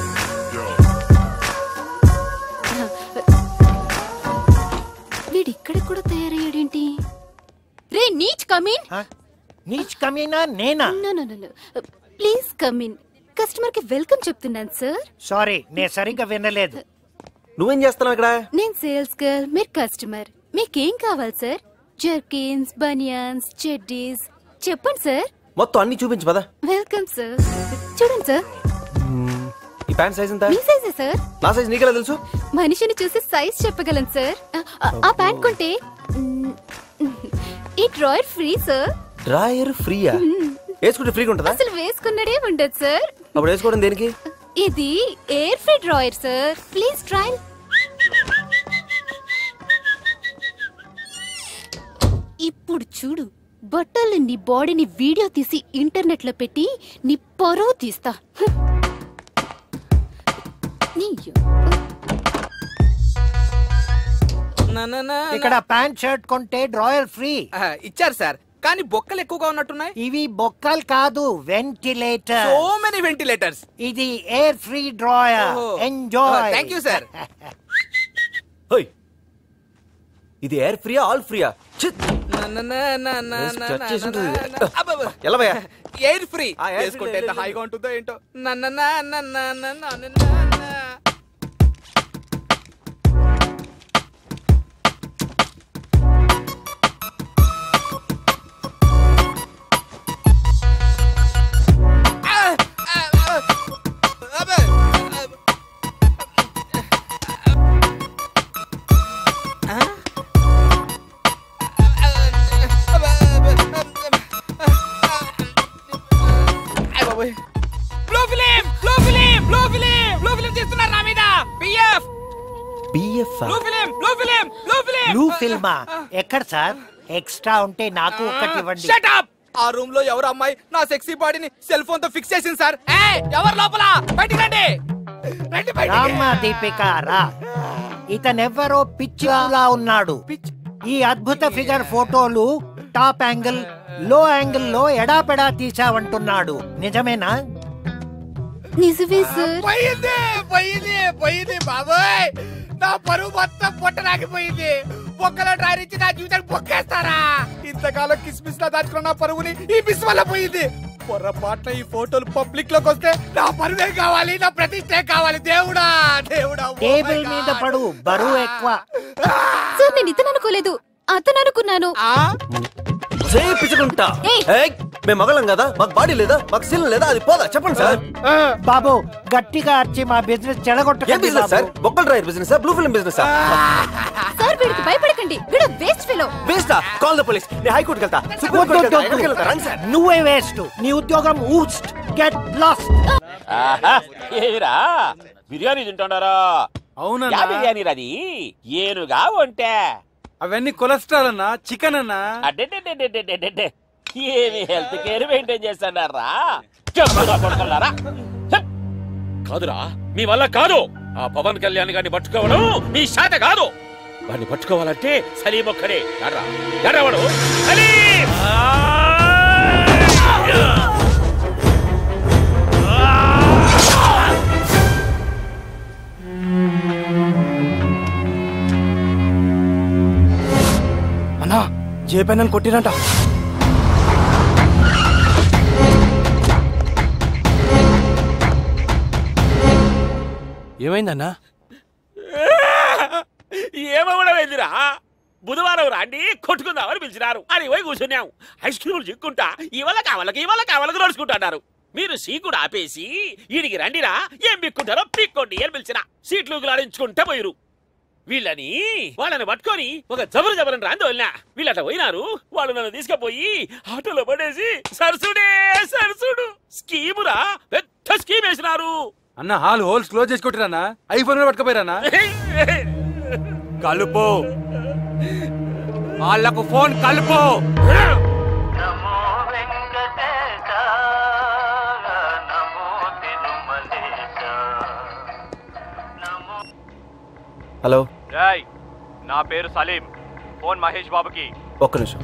వీడు ఇక్కడ కూడా తయారయ్యాడేంటి రే నీచ్ కమిన్ నీచ్ కమీనా నేనా no no no please come in customer కి వెల్కమ్ చెప్తున్నాను సార్ సారీ నేను సరిగ్గా వినలేదు నువ్వేం చేస్తున్నావు ఇక్కడ నేను సేల్స్ గర్ల్ మీరు కస్టమర్ మీకేం కావాలి సార్ జర్కిన్స్ బనియాన్స్ చెడ్డీస్ చెప్పండి సార్ మొత్తం అన్ని చూపించు పదా వెల్కమ్ సార్ చూడండి సార్ ఈ ప్యాంట్ సైజ్ ఎంత మీ సైజే సార్ నా సైజ్ నీకెలా తెలుసు మనిషిని చూసి సైజ్ చెప్పగలను సార్ ఆ, ఆ, ఆ ప్యాంట్ కొంటే మ్, ఈ డ్రాయర్ ఫ్రీ సార్ డ్రాయర్ ఫ్రీయా వేసుకుంటే ఫ్రీగా ఉంటుందా అసలు వేసుకున్నడే ఉండదు సార్ అప్పుడు వేసుకోవడం దేనికి ఇది air free drawer sir please try ఇప్పుడు చూడు బట్టలు నీ బాడీని వీడియో తీసి ఇంటర్నెట్ లో పెట్టి నీ పరువు తీస్తా నీ ఇక్కడ ప్యాంట్ షర్ట్ కొంటే డ్రాయర్ ఫ్రీ ఇచ్చారు సార్ కానీ బొక్కలు ఎక్కువగా ఉన్నట్టున్నాయి ఇవి బొక్కలు కాదు వెంటిలేటర్ సో మెనీ వెంటిలేటర్స్ ఇది air free drawer enjoy thank you sir హోయ్ ఇది ఎయిర్ ఫ్రీయా ఆల్ ఫ్రీయా ఎలా భయ్యా ఎయిర్ ఫ్రీ ఆ, air free వేసుకుంటే లేదు, ఎంత లేదు. హాయిగా ఉంటుందో ఏంటో నన్న నన్న నన్న నన్న నన్న. Blue film blue film blue film blue film తీస్తున్నారు నా మీద PF BF blue film blue film blue film blue ఫిల్మా ఎక్కడ సార్ ఎక్స్ట్రా ఉంటే నాకు ఒకటి ఇవ్వండి ఆ రూమ్ లో ఎవరు అమ్మాయి నా సెక్సీ బాడీని సెల్ ఫోన్ తో ఫిక్స్ చేసింది సార్ ఎవరు లోపల బయటికి రండి రండి రామ్మా దీపిక రా ఇతనెవ్వరో పిచ్చిలా ఉన్నాడు ఈ అద్భుత ఫిగర్ ఫోటోలు టాప్ యాంగిల్ లో యాంగిల్ లో ఎడాపెడా తీసావంటున్నాడు నిజమేనా నిజమే సార్ పోయింది పోయింది పోయింది బాబోయ్ నా పరువు మొత్తం పొట్టనాకిపోయింది బొక్కలో డ్రైర్ ఇచ్చి నా జీవితానికి బొక్కేస్తారా ఇంతకాలం కిస్మిస్ లా దాచుకున్న నా పరువుని ఈ మిస్ వల్ల పోయింది పొర్రపాట్ల ఈ ఫోటోలు పబ్లిక్ లోకి వస్తే నా పరువే కావాలి నా ప్రతిష్టే కావాలి దేవుడా దేవుడా ఓ టేబుల్ my మీద God. పడు బరువు ఎక్కువ సార్ నేను ఇతను అనుకోలేదు అతను అనుకున్నాను చేయించుకుంటా ఏయ్! ఏయ్, మేము మగలం కదా మాకు బాడీ లేదా మాకు సీన్ లేదా అది పోదా చెప్పండి సార్ బాబు గట్టిగా అర్చి మా బిజినెస్ ఏం చెడగొట్టకండి బిజినెస్ సార్ బాబు. బొక్కల driver business blue film business sir వీడికి భయపడకండి వీడు వేస్ట్ ఫెలో వేస్టా కాల్ ద పోలీస్ నేను హైకోర్టుకి వెళ్తా సుప్రీం వద్దు, కోర్టుకి వద్దు, వెళ్తా ఎక్కడికి వెళ్తా రండి సార్ నువ్వే వేస్ట్ నీ ఉద్యోగం ఊస్ట్ గెట్ లాస్ట్ ఆహా, ఏమిరా బిర్యానీ తింటాడారా అవునన్నా. యా బిర్యానీ రది ఏనుగా వంటే అవన్నీ కొలెస్ట్రాల్ అన్నా చికెన్ అన్నా అడ్డెడ్డెడ్డెడ్డెడ్డెడ్డెడ్డె. ఏమి హెల్త్ కేర్ మెయింటైన్ చేస్తున్నారా చెప్పుగా కొడుకున్నారా కాదురా మీ వల్ల కాదు ఆ పవన్ కళ్యాణ్ గారిని పట్టుకోవడం మీ శాత కాదు వాడిని పట్టుకోవాలంటే సలీం ఒక్కడే ఎర్రా ఎర్రవాడు సలీం అన్నా జేపీ కొట్టిరంట ఏమైందన్నా ఏమవడమైందిరా బుధవారం రాండి కొట్టుకుందామని పిలిచినారు అని పోయి కూర్చున్నాం ఐస్ క్రీములు చిక్కుంటా ఇవాళ కావాలకి ఇవాళ కావాలకి నడుచుకుంటున్నారు మీరు సీకుడు ఆపేసి ఈడికి రండిరా ఏం పిక్కుంటారో పిక్కోండి అని పిలిచిన సీట్లు లాడించుకుంటే పోయిరు వీళ్ళని వాళ్ళని పట్టుకొని ఒక జబరు జబరని రాంది వదిలినా వీళ్ళట పోయినారు వాళ్ళు నన్ను తీసుకుపోయి ఆటోలో పడేసి సరసుడే సరసుడు స్కీమురా పెద్ద స్కీమ్ వేసినారు అన్న హాల్ హోల్స్ క్లోజ్ చేసి కొట్టిరానా ఐఫోన్ కూడా పట్టుకపోయారన్నా కలుపు వాళ్ళకు ఫోన్ కలుపు హలో రాయ్ నా పేరు సలీం ఫోన్ మహేష్ బాబుకి ఒక్క నిమిషం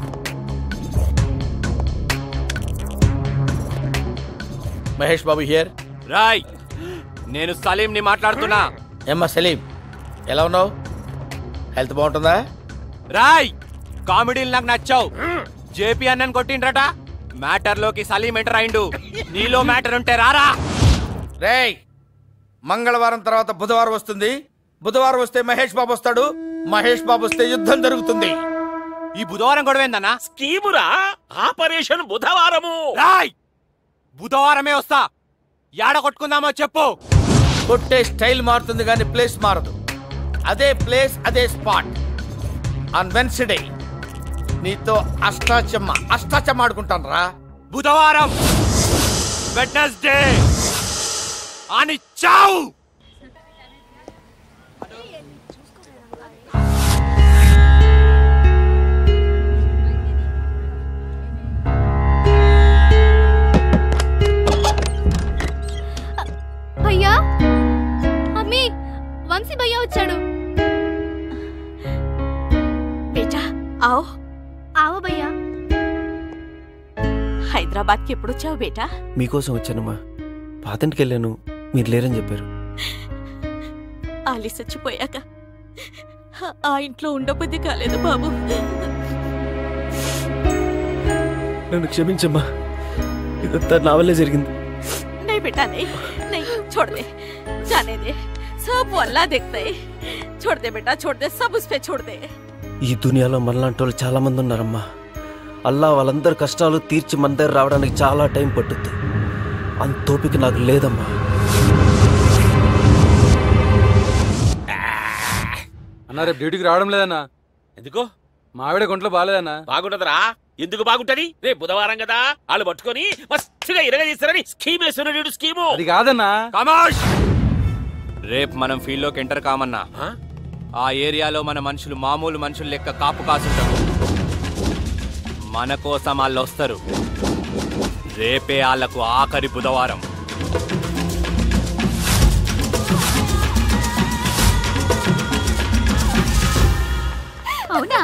మహేష్ బాబు హియర్ రాయ్ నేను సలీం ని మాట్లాడుతున్నా ఏమ్మా సలీం ఎలా ఉన్నావు హెల్త్ బాగుంటుందా రాయ్ కామెడీలు నాకు నచ్చావు జేపీ అన్నని కొట్టిండ్రట మ్యాటర్ లోకి సలీం ఎంటర్ అయిండు నీలో మ్యాటర్ ఉంటే రారా రేయ్ మంగళవారం తర్వాత బుధవారం వస్తుంది బుధవారం వస్తే మహేష్ బాబు వస్తాడు మహేష్ బాబు వస్తే యుద్ధం జరుగుతుంది ఈ బుధవారం గొడవేందన్నా స్కీమురా ఆపరేషన్ బుధవారము రాయ్ బుధవారమే వస్తా యాడ కొట్టుకుందామో చెప్పు కొట్టే స్టైల్ మారుతుంది కానీ ప్లేస్ మారదు అదే ప్లేస్ అదే స్పాట్ ఆన్ వెన్స్డే నీతో అష్టాచమ్మ అష్టాచమ్మ ఆడుకుంటాను రా బుధవారం వెడ్నెస్డే అని చావు భయ్యా అమ్మీ వంశీ భయ్యా వచ్చాడు బేటా ఆవ్ ఆవో భయ్యా హైదరాబాద్కి ఎప్పుడు వచ్చావు బేటా మీకోసం వచ్చానమ్మా పాతింటికి వెళ్ళాను మీరు లేరని చెప్పారు ఆలి చచ్చిపోయాక ఆ ఇంట్లో ఉండబుద్ధి కాలేదు బాబు నన్ను క్షమించమ్మా ఇదంతా నా వల్లే జరిగింది नहीं बेटा नहीं नहीं छोड़ दे जाने दे सब वो अल्लाह देखता है छोड़ दे बेटा छोड़ दे सब उस पे छोड़ दे ఈ దునియాలో మనలాంటి వాళ్ళు చాలా మంది ఉన్నారమ్మా అల్లా వాళ్ళందరి కష్టాలు తీర్చి మన దగ్గర రావడానికి చాలా టైం పట్టుద్ది అంత ఓపిక నాకు లేదమ్మా అన్న రేపు డ్యూటీకి రావడం లేదన్నా ఎందుకో మా ఆవిడ గుంట్లో బాగాలేదన్నా బాగుంటదరా ఎందుకు బాగుంటది రేపు బుధవారం కదా వాళ్ళు పట్టుకొని మస్తుగా ఇరగదీస్తారని స్కీమ్ వేస్తున్నాడు స్కీము అది కాదన్నా కమాష్ రేపు మనం ఫీల్డ్ లోకి ఎంటర్ కామన్నా ఆ ఏరియాలో మన మనుషులు మామూలు మనుషులు లెక్క కాపు కాసుంటారు మన కోసం వాళ్ళు వస్తారు రేపే వాళ్ళకు ఆఖరి బుధవారం అవునా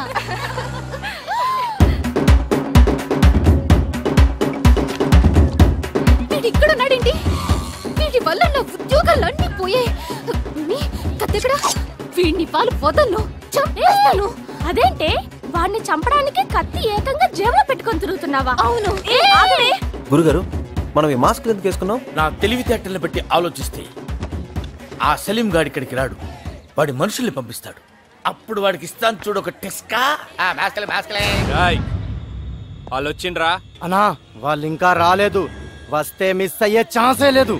వీడు ఇక్కడ ఉన్నాడేంటి వీడి వల్ల నా ఉద్యోగాలు అన్నీ పోయాయి నీ కత్తెక్కడ వీడిని పాలు వదలను చంపేస్తాను అదేంటే వాడిని చంపడానికి కత్తి ఏకంగా జేబులో పెట్టుకొని తిరుగుతున్నావా అవును ఏ ఆగవే గురుగారు మనం ఈ మాస్క్ ఎందుకు వేసుకున్నాం నా తెలివితేటలను బట్టి ఆలోచిస్తే ఆ సలీం గాడి ఇక్కడికి రాడు వాడి మనుషుల్ని పంపిస్తాడు అప్పుడు వాడికి ఇస్తాను చూడు ఒక టెస్కా ఆ, మాస్కలే మాస్కలే రాయ్ వాళ్ళు వచ్చిండ్రా అన్నా వాళ్ళు ఇంకా రాలేదు వస్తే మిస్ అయ్యే ఛాన్సే లేదు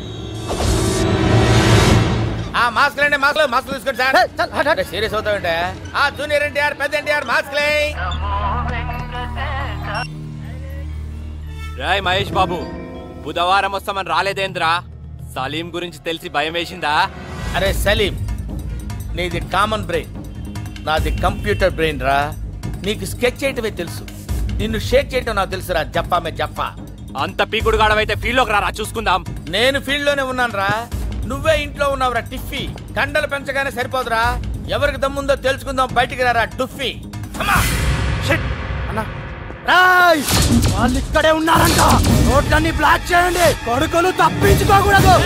ఆ మాస్కులండి మాస్కులు మాస్కులు తీసుకోండి సార్ సీరియస్ అవుతామంటే ఆ జూనియర్ ఎన్టీఆర్ పెద్ద ఎన్టీఆర్ మాస్కులే రాయ్ మహేష్ బాబు బుధవారం వస్తామని రాలేదేంద్రా సలీం గురించి తెలిసి భయం వేసిందా అరే సలీం నీది కామన్ బ్రెయిన్ నాది కంప్యూటర్ బ్రెయిన్ రా నీకు స్కెచ్ చేయటమే తెలుసు నిన్ను షేక్ చేయటం నాకు తెలుసురా జప్పా మే జప్పా అంత పీకుడు గాడవైతే ఫీల్డ్లోకి రారా చూసుకుందాం నేను ఫీల్డ్ లోనే ఉన్నాను రా నువ్వే ఇంట్లో ఉన్నావురా టిఫీ కండలు పెంచగానే సరిపోదురా ఎవరికి దమ్ముందో తెలుసుకుందాం బయటికి రారా టుఫీ రాయ్ వాళ్ళు ఇక్కడే ఉన్నారంట రోడ్లన్నీ బ్లాక్ చేయండి కొడుకులు తప్పించుకోకూడదు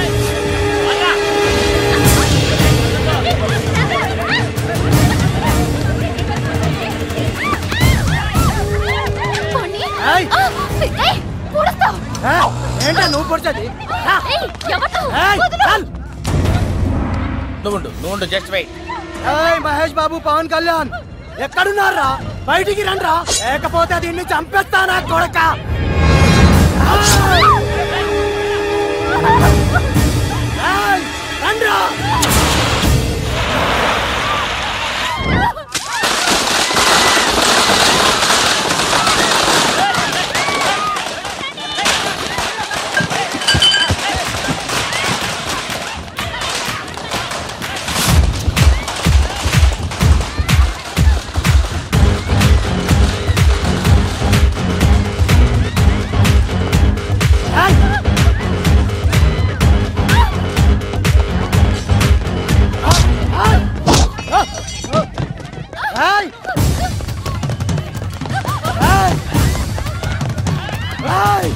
పోనీ. ఏయ్! ఆ, ఏయ్, పొడుస్తావ్. ఏ, ఏంటా నువ్వు పొడిచేది రా. ఏయ్, ఎవరు? ఏయ్, వదలు. చల్. నువ్వుండు నువ్వుండు జస్ట్ వెయిట్ ఏయ్, మహేష్ బాబు పవన్ కళ్యాణ్ ఎక్కడున్నారా బయటికి రండ్రా లేకపోతే దీన్ని చంపేస్తానా కొడక ఏయ్, రండ్రా ఏయ్! ఏయ్! ఏయ్!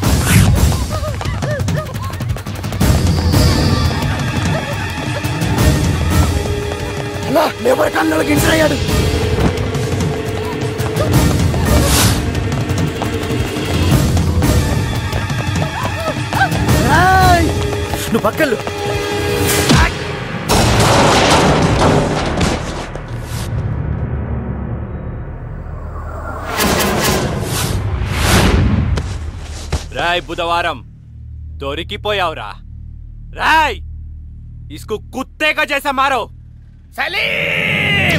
అలా లేబర్ కన్నులకి ఎంటర్ అయ్యాడు ఏయ్! నువ్వు పక్కలు రాయ్ బుధవారం దొరికిపోయావురా రాయ్ ఇసుకు కుత్తేగా చేసా మారో సలీం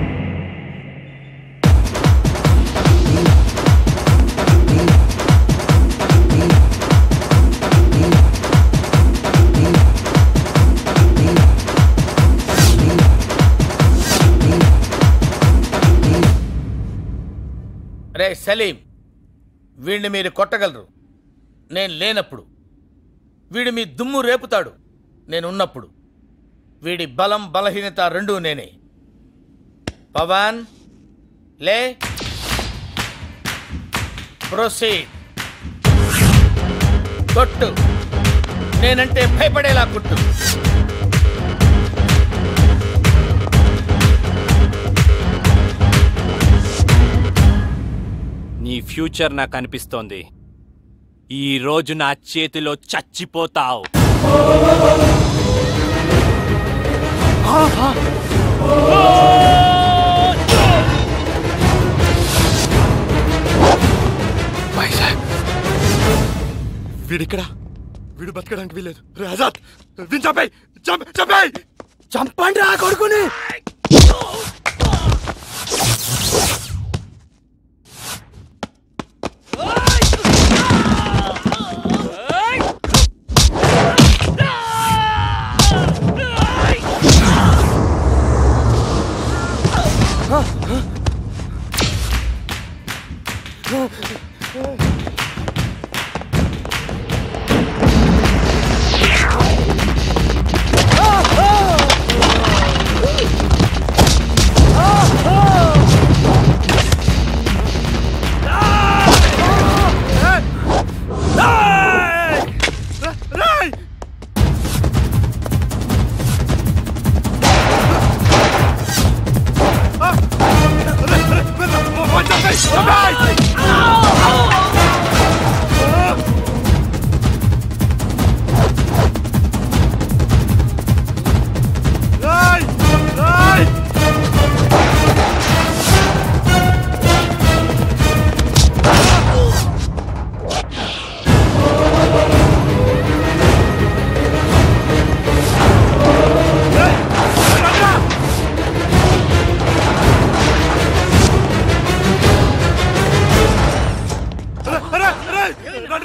రే సలీం వీడిని మీరు కొట్టగలరు నేను లేనప్పుడు వీడు మీ దుమ్ము రేపుతాడు నేను ఉన్నప్పుడు వీడి బలం బలహీనత రెండూ నేనే పవన్ లే ప్రొసీడ్ కొట్టు నేనంటే భయపడేలా కొట్టు నీ ఫ్యూచర్ నాకు అనిపిస్తోంది ఈ రోజు నా చేతిలో చచ్చిపోతావు వీడిక్కడ వీడు బతకడానికి వీలేదు రే ఆజాద్ వీని చంపేయ్ చంప చంపేయ్ చంపండి రా కొడుకుని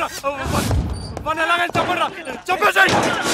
మన ఎలాగైనా చంపరా చంపేసాయి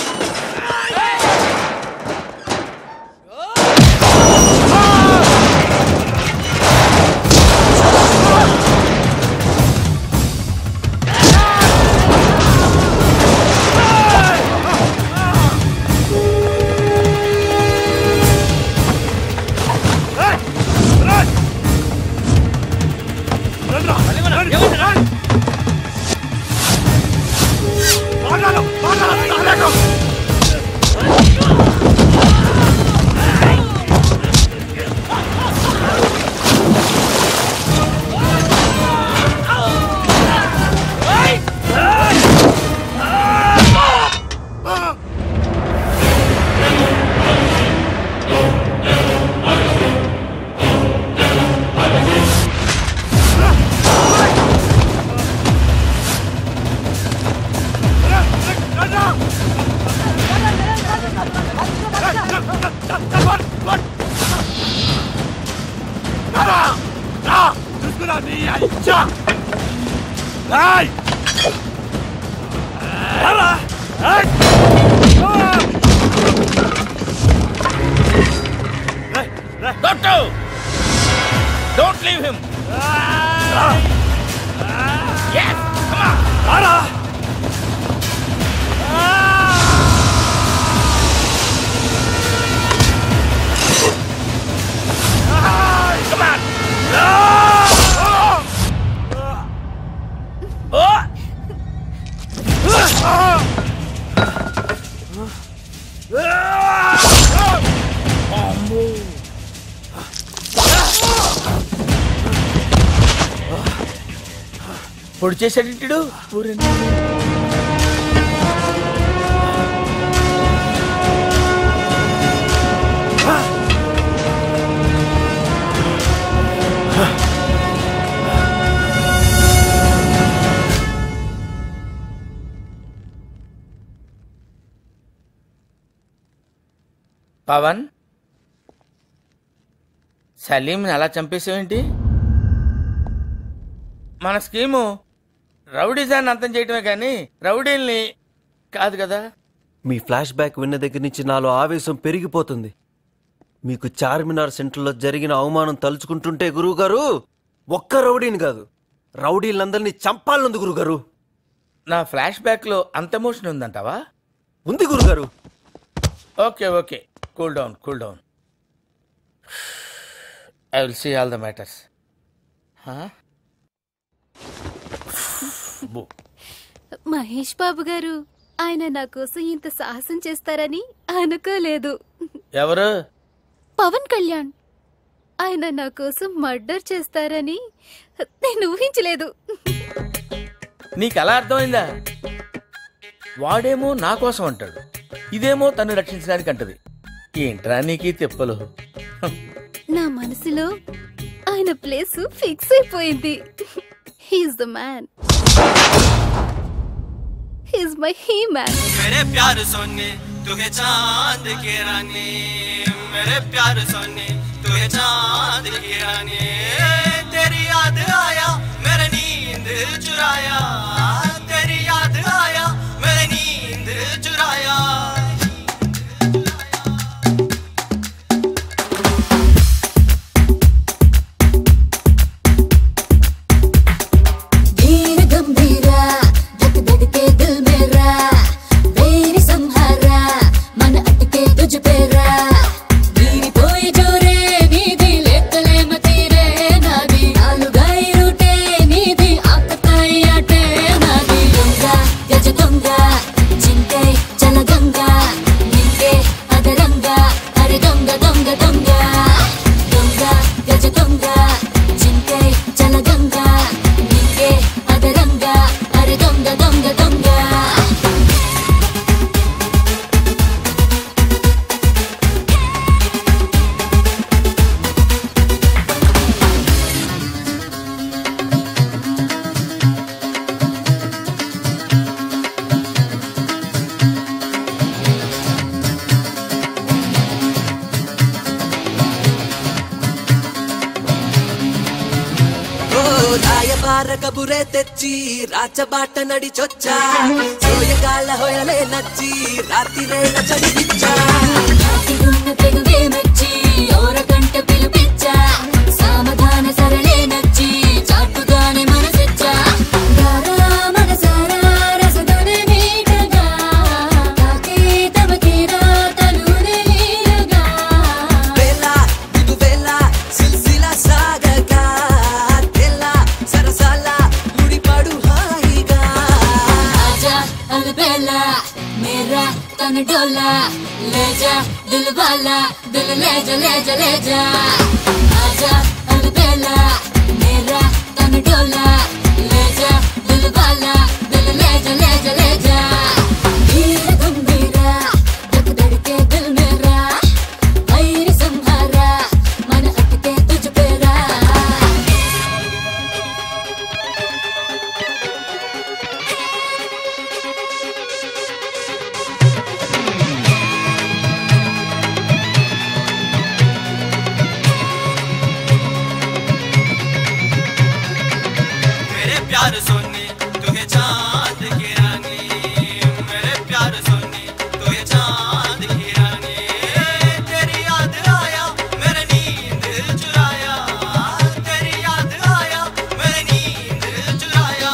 Doctor! Don't leave him! Yes! Come on! Come on! Oh! పొడి చేశాడు పవన్ సలీంని అలా చంపేసావేంటి మన స్కీము రౌడీజాన్ని అంతం చేయటమే కానీ రౌడీల్ని కాదు కదా మీ ఫ్లాష్ బ్యాక్ విన్న దగ్గర నుంచి నాలో ఆవేశం పెరిగిపోతుంది మీకు చార్మినార్ సెంటర్లో జరిగిన అవమానం తలుచుకుంటుంటే గురువుగారు ఒక్క రౌడీని కాదు రౌడీలందరినీ చంపాలనుంది గురుగారు నా ఫ్లాష్ బ్యాక్లో అంత ఎమోషన్ ఉందంటావా ఉంది గురుగారు okay okay cool down cool down I will see all the matters Mahesh Babu garu ఆయన నా కోసం ఇంత సాహసం చేస్తారని అనుకోలేదు ఎవరు పవన్ కళ్యాణ్ ఆయన నా కోసం మర్డర్ చేస్తారని నేను ఊహించలేదు నీకు అలా అర్థమైందా వాడేమో నా కోసం అంటాడు ఇదేమో తను రక్షించడానికి అంటది ఏంట్రా నీకు ఈ తిప్పలు నా మనసులో ఆయన ప్లేస్ ఫిక్స్ అయిపోయింది he's the man he's my he man मेरे प्यार सोने तुहे चांद की रानी मेरे प्यार सोने तुहे चांद की रानी तेरी याद आया मेरे नींद चुराया तेरी याद आया मेरे नींद चुराया धीर गंभीरा धक धक के दिल मेरा तेरी संहारा मन अटके तुझ पे रा नीरी పోయి జోరే నీది లెక్కలే మతీరే నాది నాలుగై రూటే నీది ఆకతాయి ఆటే నాది కబురే తెచ్చి రాచబాట నడిచొచ్చా సోయగాళ్ళ హొయలే నచ్చి రాత్రిరే చదివిచ్చా నాటిగున్న తెగువే మెచ్చి ఓరకంట పిలిపించా సామధాన సరళే నచ్చి చాటుగానే మనసిచ్చా గారా మనసారా రసదొనే మీటగా తాకే తమకేరా తలునే లీలగా వేళ ఇది వేళ సిల్సిలా సాగగా తెల్ల సరసాల ముడిపడు హాయిగా आजा अलबेला मेरा तन डोला ले जा दिल वाला दिल ले जा ले जा ले जा आजा अलबेला मेरा तन डोला ले जा दिल वाला दिल ले जा ले जा ले जा धीरे गंभीरा धक धड़के दिल मेरा वैर संहारा मन अटके तुझ पे रा मेरे प्यार सोनी तुहे चांद की रानी मेरे प्यार सोनी तुहे चांद की रानी तेरी याद आया मेरे नींद चुराया तेरी याद आया मेरे नींद चुराया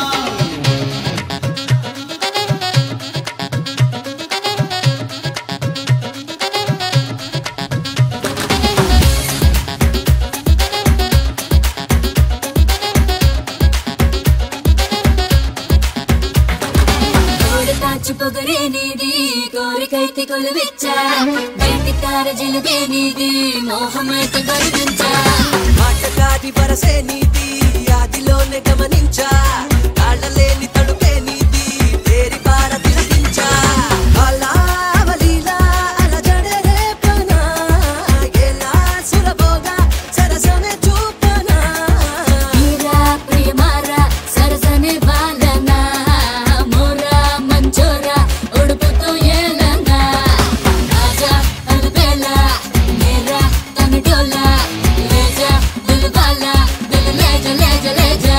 కోడతాచు పొగరే నీది కోరికైతే కొలువిచ్చా వెంటి తార జిలుగే నీది మోహమైతే గర్వించా మాటకాది వరసే నీది ఆదిలోనే గమనించా తాళలేని తడుపే నీది తేరి పార తిలకించా అలా అవలీలా అలజడే రేపనా ఎలా సులభోగా సరసమే చూపనా హీరా ప్రియమారా సరసనే బాలనా మోరా మంచోరా ఉడుపుతూ ఏలనా ఆజా అల్బేలా మేరా తన డోలా లేజా దిల్ వాలా దిల్ లేజా లేజా లేజా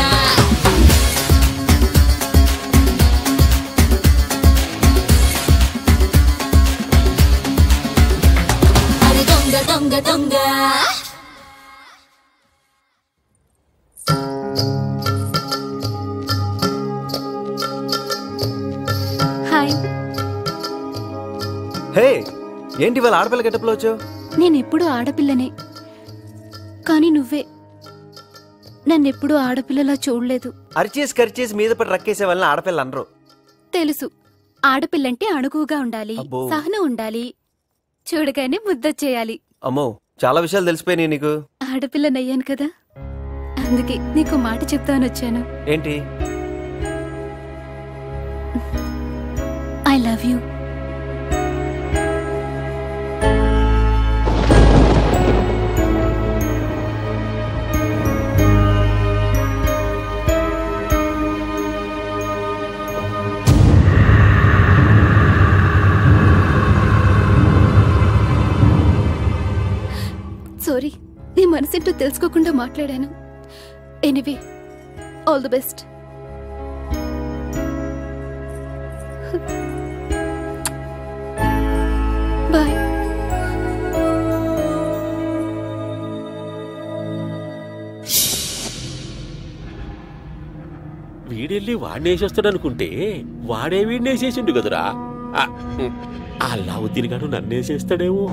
అరే దొంగ దొంగ దొంగ హాయ్ హే ఏంటి వాళ్ళ ఆడపిల్ల గెటప్లో వచ్చావు నేనెప్పుడు ఆడపిల్లనే కానీ నువ్వే నన్నెప్పుడు ఆడపిల్లలా చూడలేదు అరిచేసి కరిచేసి మీద పడి రక్కేసే వాళ్ళని ఆడపిల్ల అనరు తెలుసు ఆడపిల్లంటే అణుకుగా ఉండాలి అబ్బో. సహనం ఉండాలి చూడగానే ముద్దొచ్చేయాలి అమ్మో చాలా విషయాలు తెలిసిపోయినాయి నీకు ఆడపిల్లనయ్యాను కదా అందుకే నీకు మాట చెప్తాను వచ్చాను ఏంటి ఐ లవ్ యూ సారీ నీ మనసేంటో తెలుసుకోకుండా మాట్లాడాను anyway all the best boy వీడెళ్ళి వాడినేసేస్తాడు అనుకుంటే వాడే వీడినేసేసిండు కదురా ఆ, ఉమ్, అల్లావుద్దీన్ గాడు నన్నేసేస్తాడేమో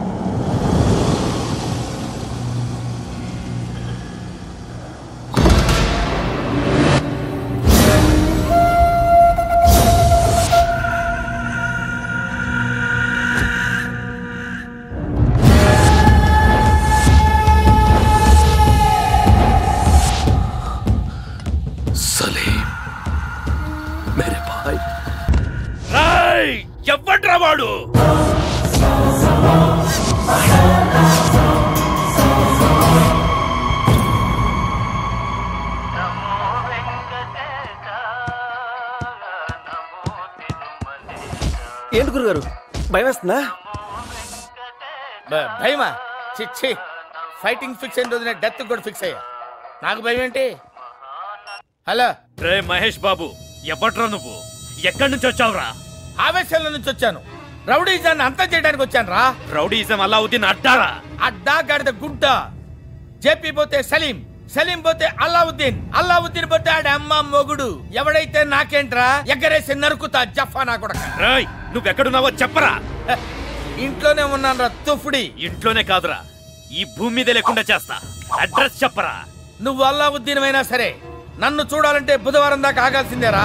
సలీం మేరే భాయ్ రాయ్ ఎవ్వడ్రా వాడు ఏంటి గురుగారు భయం వేస్తుందా బ- భయమా చిచ్చి ఫైటింగ్ ఫిక్స్ అయిన రోజున డెత్ కూడా ఫిక్స్ అయ్యా నాకు భయం ఏంటి హలో రే మహేష్ బాబు ఎవట్రా నువ్వు ఎక్కడి నుంచి వచ్చావురా ఆవేశంలో నుంచి వచ్చాను రౌడీజాన్ని అంతం చేయడానికి వచ్చాను రా రౌడీజం అల్లావుద్దీన్ అడ్డారా అడ్డా గడిద గుడ్డ జేపీ పోతే సలీం సలీం పోతే అల్లావుద్దీన్ అల్లావుద్దీన్ పోతే ఆడ అమ్మ మొగుడు ఎవడైతే నాకేంట్రా ఎగ్గరేసి నరుకుతా జఫా నా కొడక రేయ్ నువ్వెక్కడున్నావో చెప్పరా ఇంట్లోనే ఉన్నాను రా తుఫుడి ఇంట్లోనే కాదురా ఈ భూమి మీద లేకుండా చేస్తా అడ్రస్ చెప్పరా నువ్వు అల్లావుద్దీన్ అయినా సరే నన్ను చూడాలంటే బుధవారం దాకా ఆగాల్సిందేరా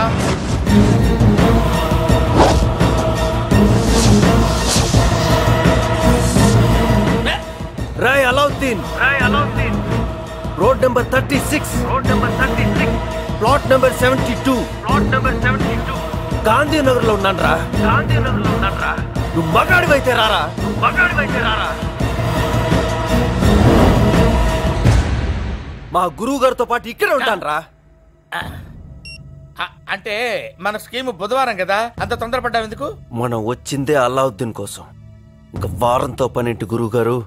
రాయ్ Alauddin road number thirty six road number thirty six plot number seventy two plot number seventy two Gandhinagar లో ఉన్నాను రా గాంధీనగర్ లో ఉన్నాను రా నువ్వు మగాడివైతే రారా నువ్వు మగాడివైతే రారా మా గురువు గారితో పాటు ఇక్కడ ఉంటాను రా అ- అంటే మన స్కీమ్ బుధవారం కదా అంత తొందరపడ్డావు ఎందుకు మనం వచ్చిందే అలావుద్దీన్ కోసం ఇంకా వారంతో పనేంటి గురువు గారు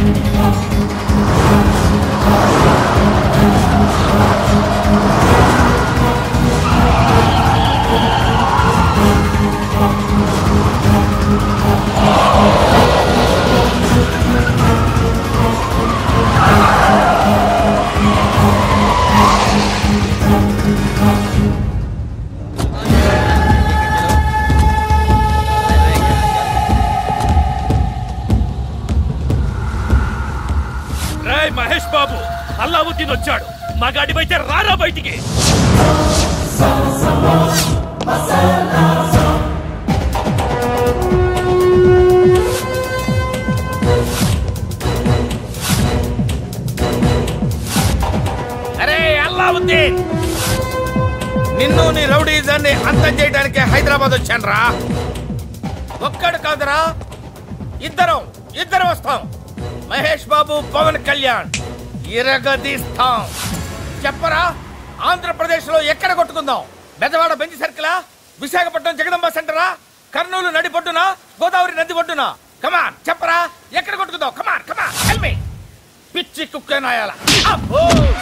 రేయ్ మహేష్ బాబు అల్లావుద్దీన్ వచ్చాడు మగాడివైతే రారా బయటికి అరే అల్లావుద్దీన్ నిన్ను నీ రౌడీజాన్ని అంతం చేయడానికి హైదరాబాద్ వచ్చాను రా ఒక్కడు కాదురా ఇద్దరం ఇద్దరం వస్తాం మహేష్ బాబు పవన్ కళ్యాణ్ ఇరగదీస్తాం చెప్పరా ఆంధ్రప్రదేశ్ లో ఎక్కడ కొట్టుకుందాం బెజవాడ బెంచ్ సర్కిలా విశాఖపట్నం జగదంబ సెంటరా కర్నూలు నడి పొడ్డునా గోదావరి నది ఒడ్డునా కమాన్ చెప్పరా ఎక్కడ కొట్టుకుందాం కమాన్ కమాన్ టెల్ మీ పిచ్చి కుక్క నాయాల అబ్బో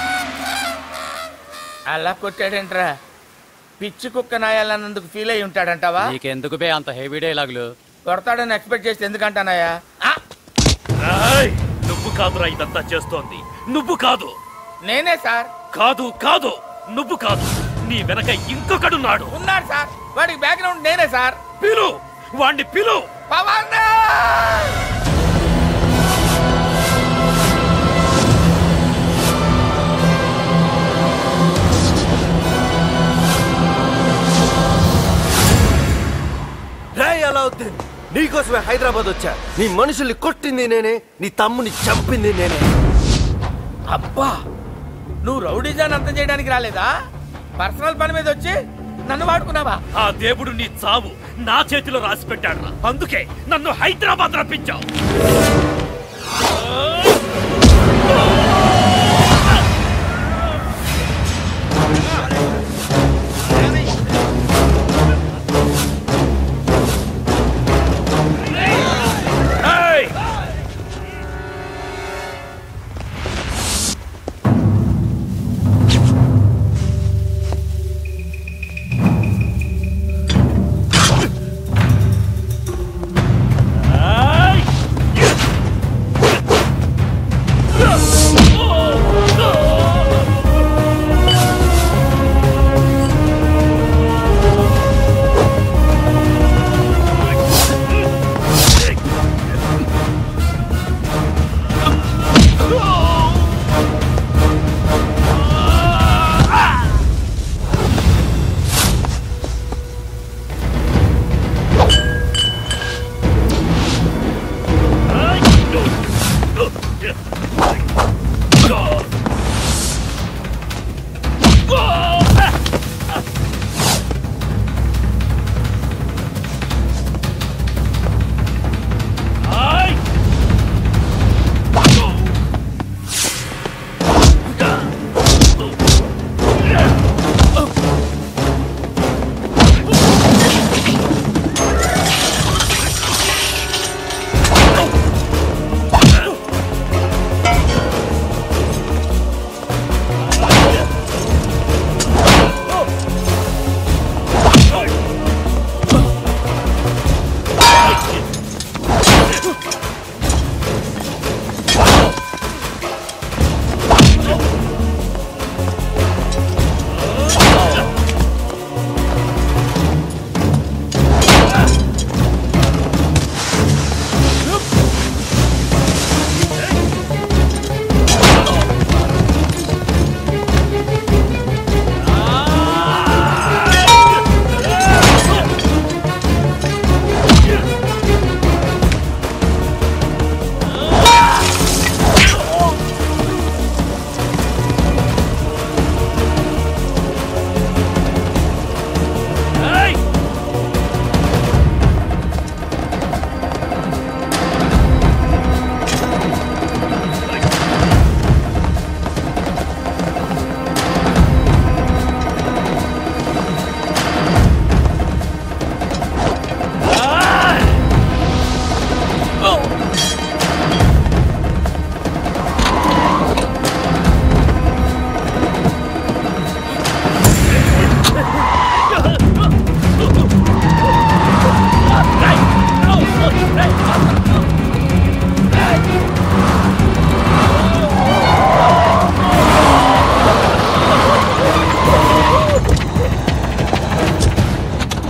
అలా కొట్టాడేంట్రా పిచ్చి కుక్క నాయాలన్నందుకు ఫీల్ అయి ఉంటాడంటావా నీకెందుకు బే అంత హెవీ డైలాగులు కొడతాడని ఎక్స్పెక్ట్ చేస్తే ఎందుకంటానాయా రేయ్, నువ్వు కాదురా ఇదంతా చేస్తోంది నువ్వు కాదు నేనే సార్ కాదు కాదు నువ్వు కాదు నీ వెనక ఇంకొకడున్నాడు ఉన్నాడు సార్ వాడికి బ్యాక్గ్రౌండ్ నేనే సార్ పిలు వాణ్ణి పిలు పవన్ రాయ్ అలావుద్దీన్ నీకోసమే హైదరాబాద్ వచ్చా నీ మనుషుల్ని కొట్టింది నేనే నీ తమ్ముని చంపింది నేనే అబ్బా నువ్వు రౌడీజాన్ అంతం చేయడానికి రాలేదా పర్సనల్ పని మీద వచ్చి నన్ను వాడుకున్నావా ఆ దేవుడు నీ చావు నా చేతిలో రాసి పెట్టాడు అందుకే నన్ను హైదరాబాద్ రప్పించావు ఏయ్! ఏయ్!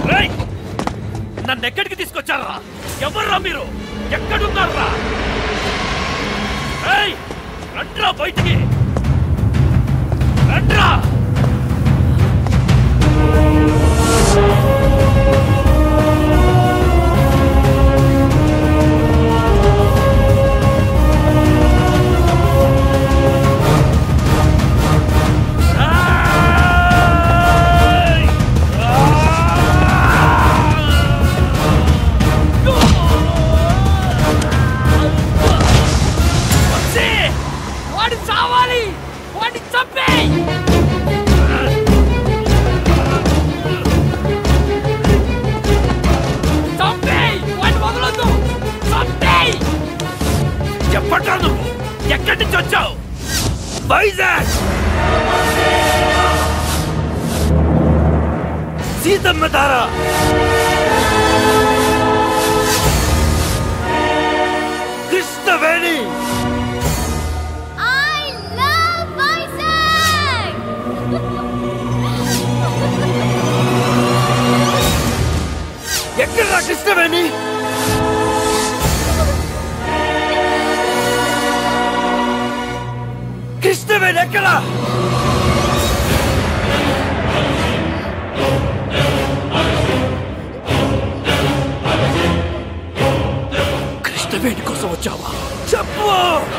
రేయ్! నన్ను ఎక్కడికి తీసుకొచ్చారా ఎవర్రా మీరు ఎక్కడున్నారా రేయ్! రండ్రా బయటికి రండ్రా వచ్చి! వాడి చావాలి వాడిని చంపేయ్ చంపేయ్ వాడిని వదలొద్దు చంపేయ్ చెప్పట్రా నువ్వు ఎక్కడి నుంచి వచ్చావు Vizag Seethammadhara Krishnaveni I love Vizag ఎక్కడ్రా కృష్ణవేణి కృష్ణవేణి ఎక్కడా కృష్ణవేణి కోసం వచ్చావా చెప్పు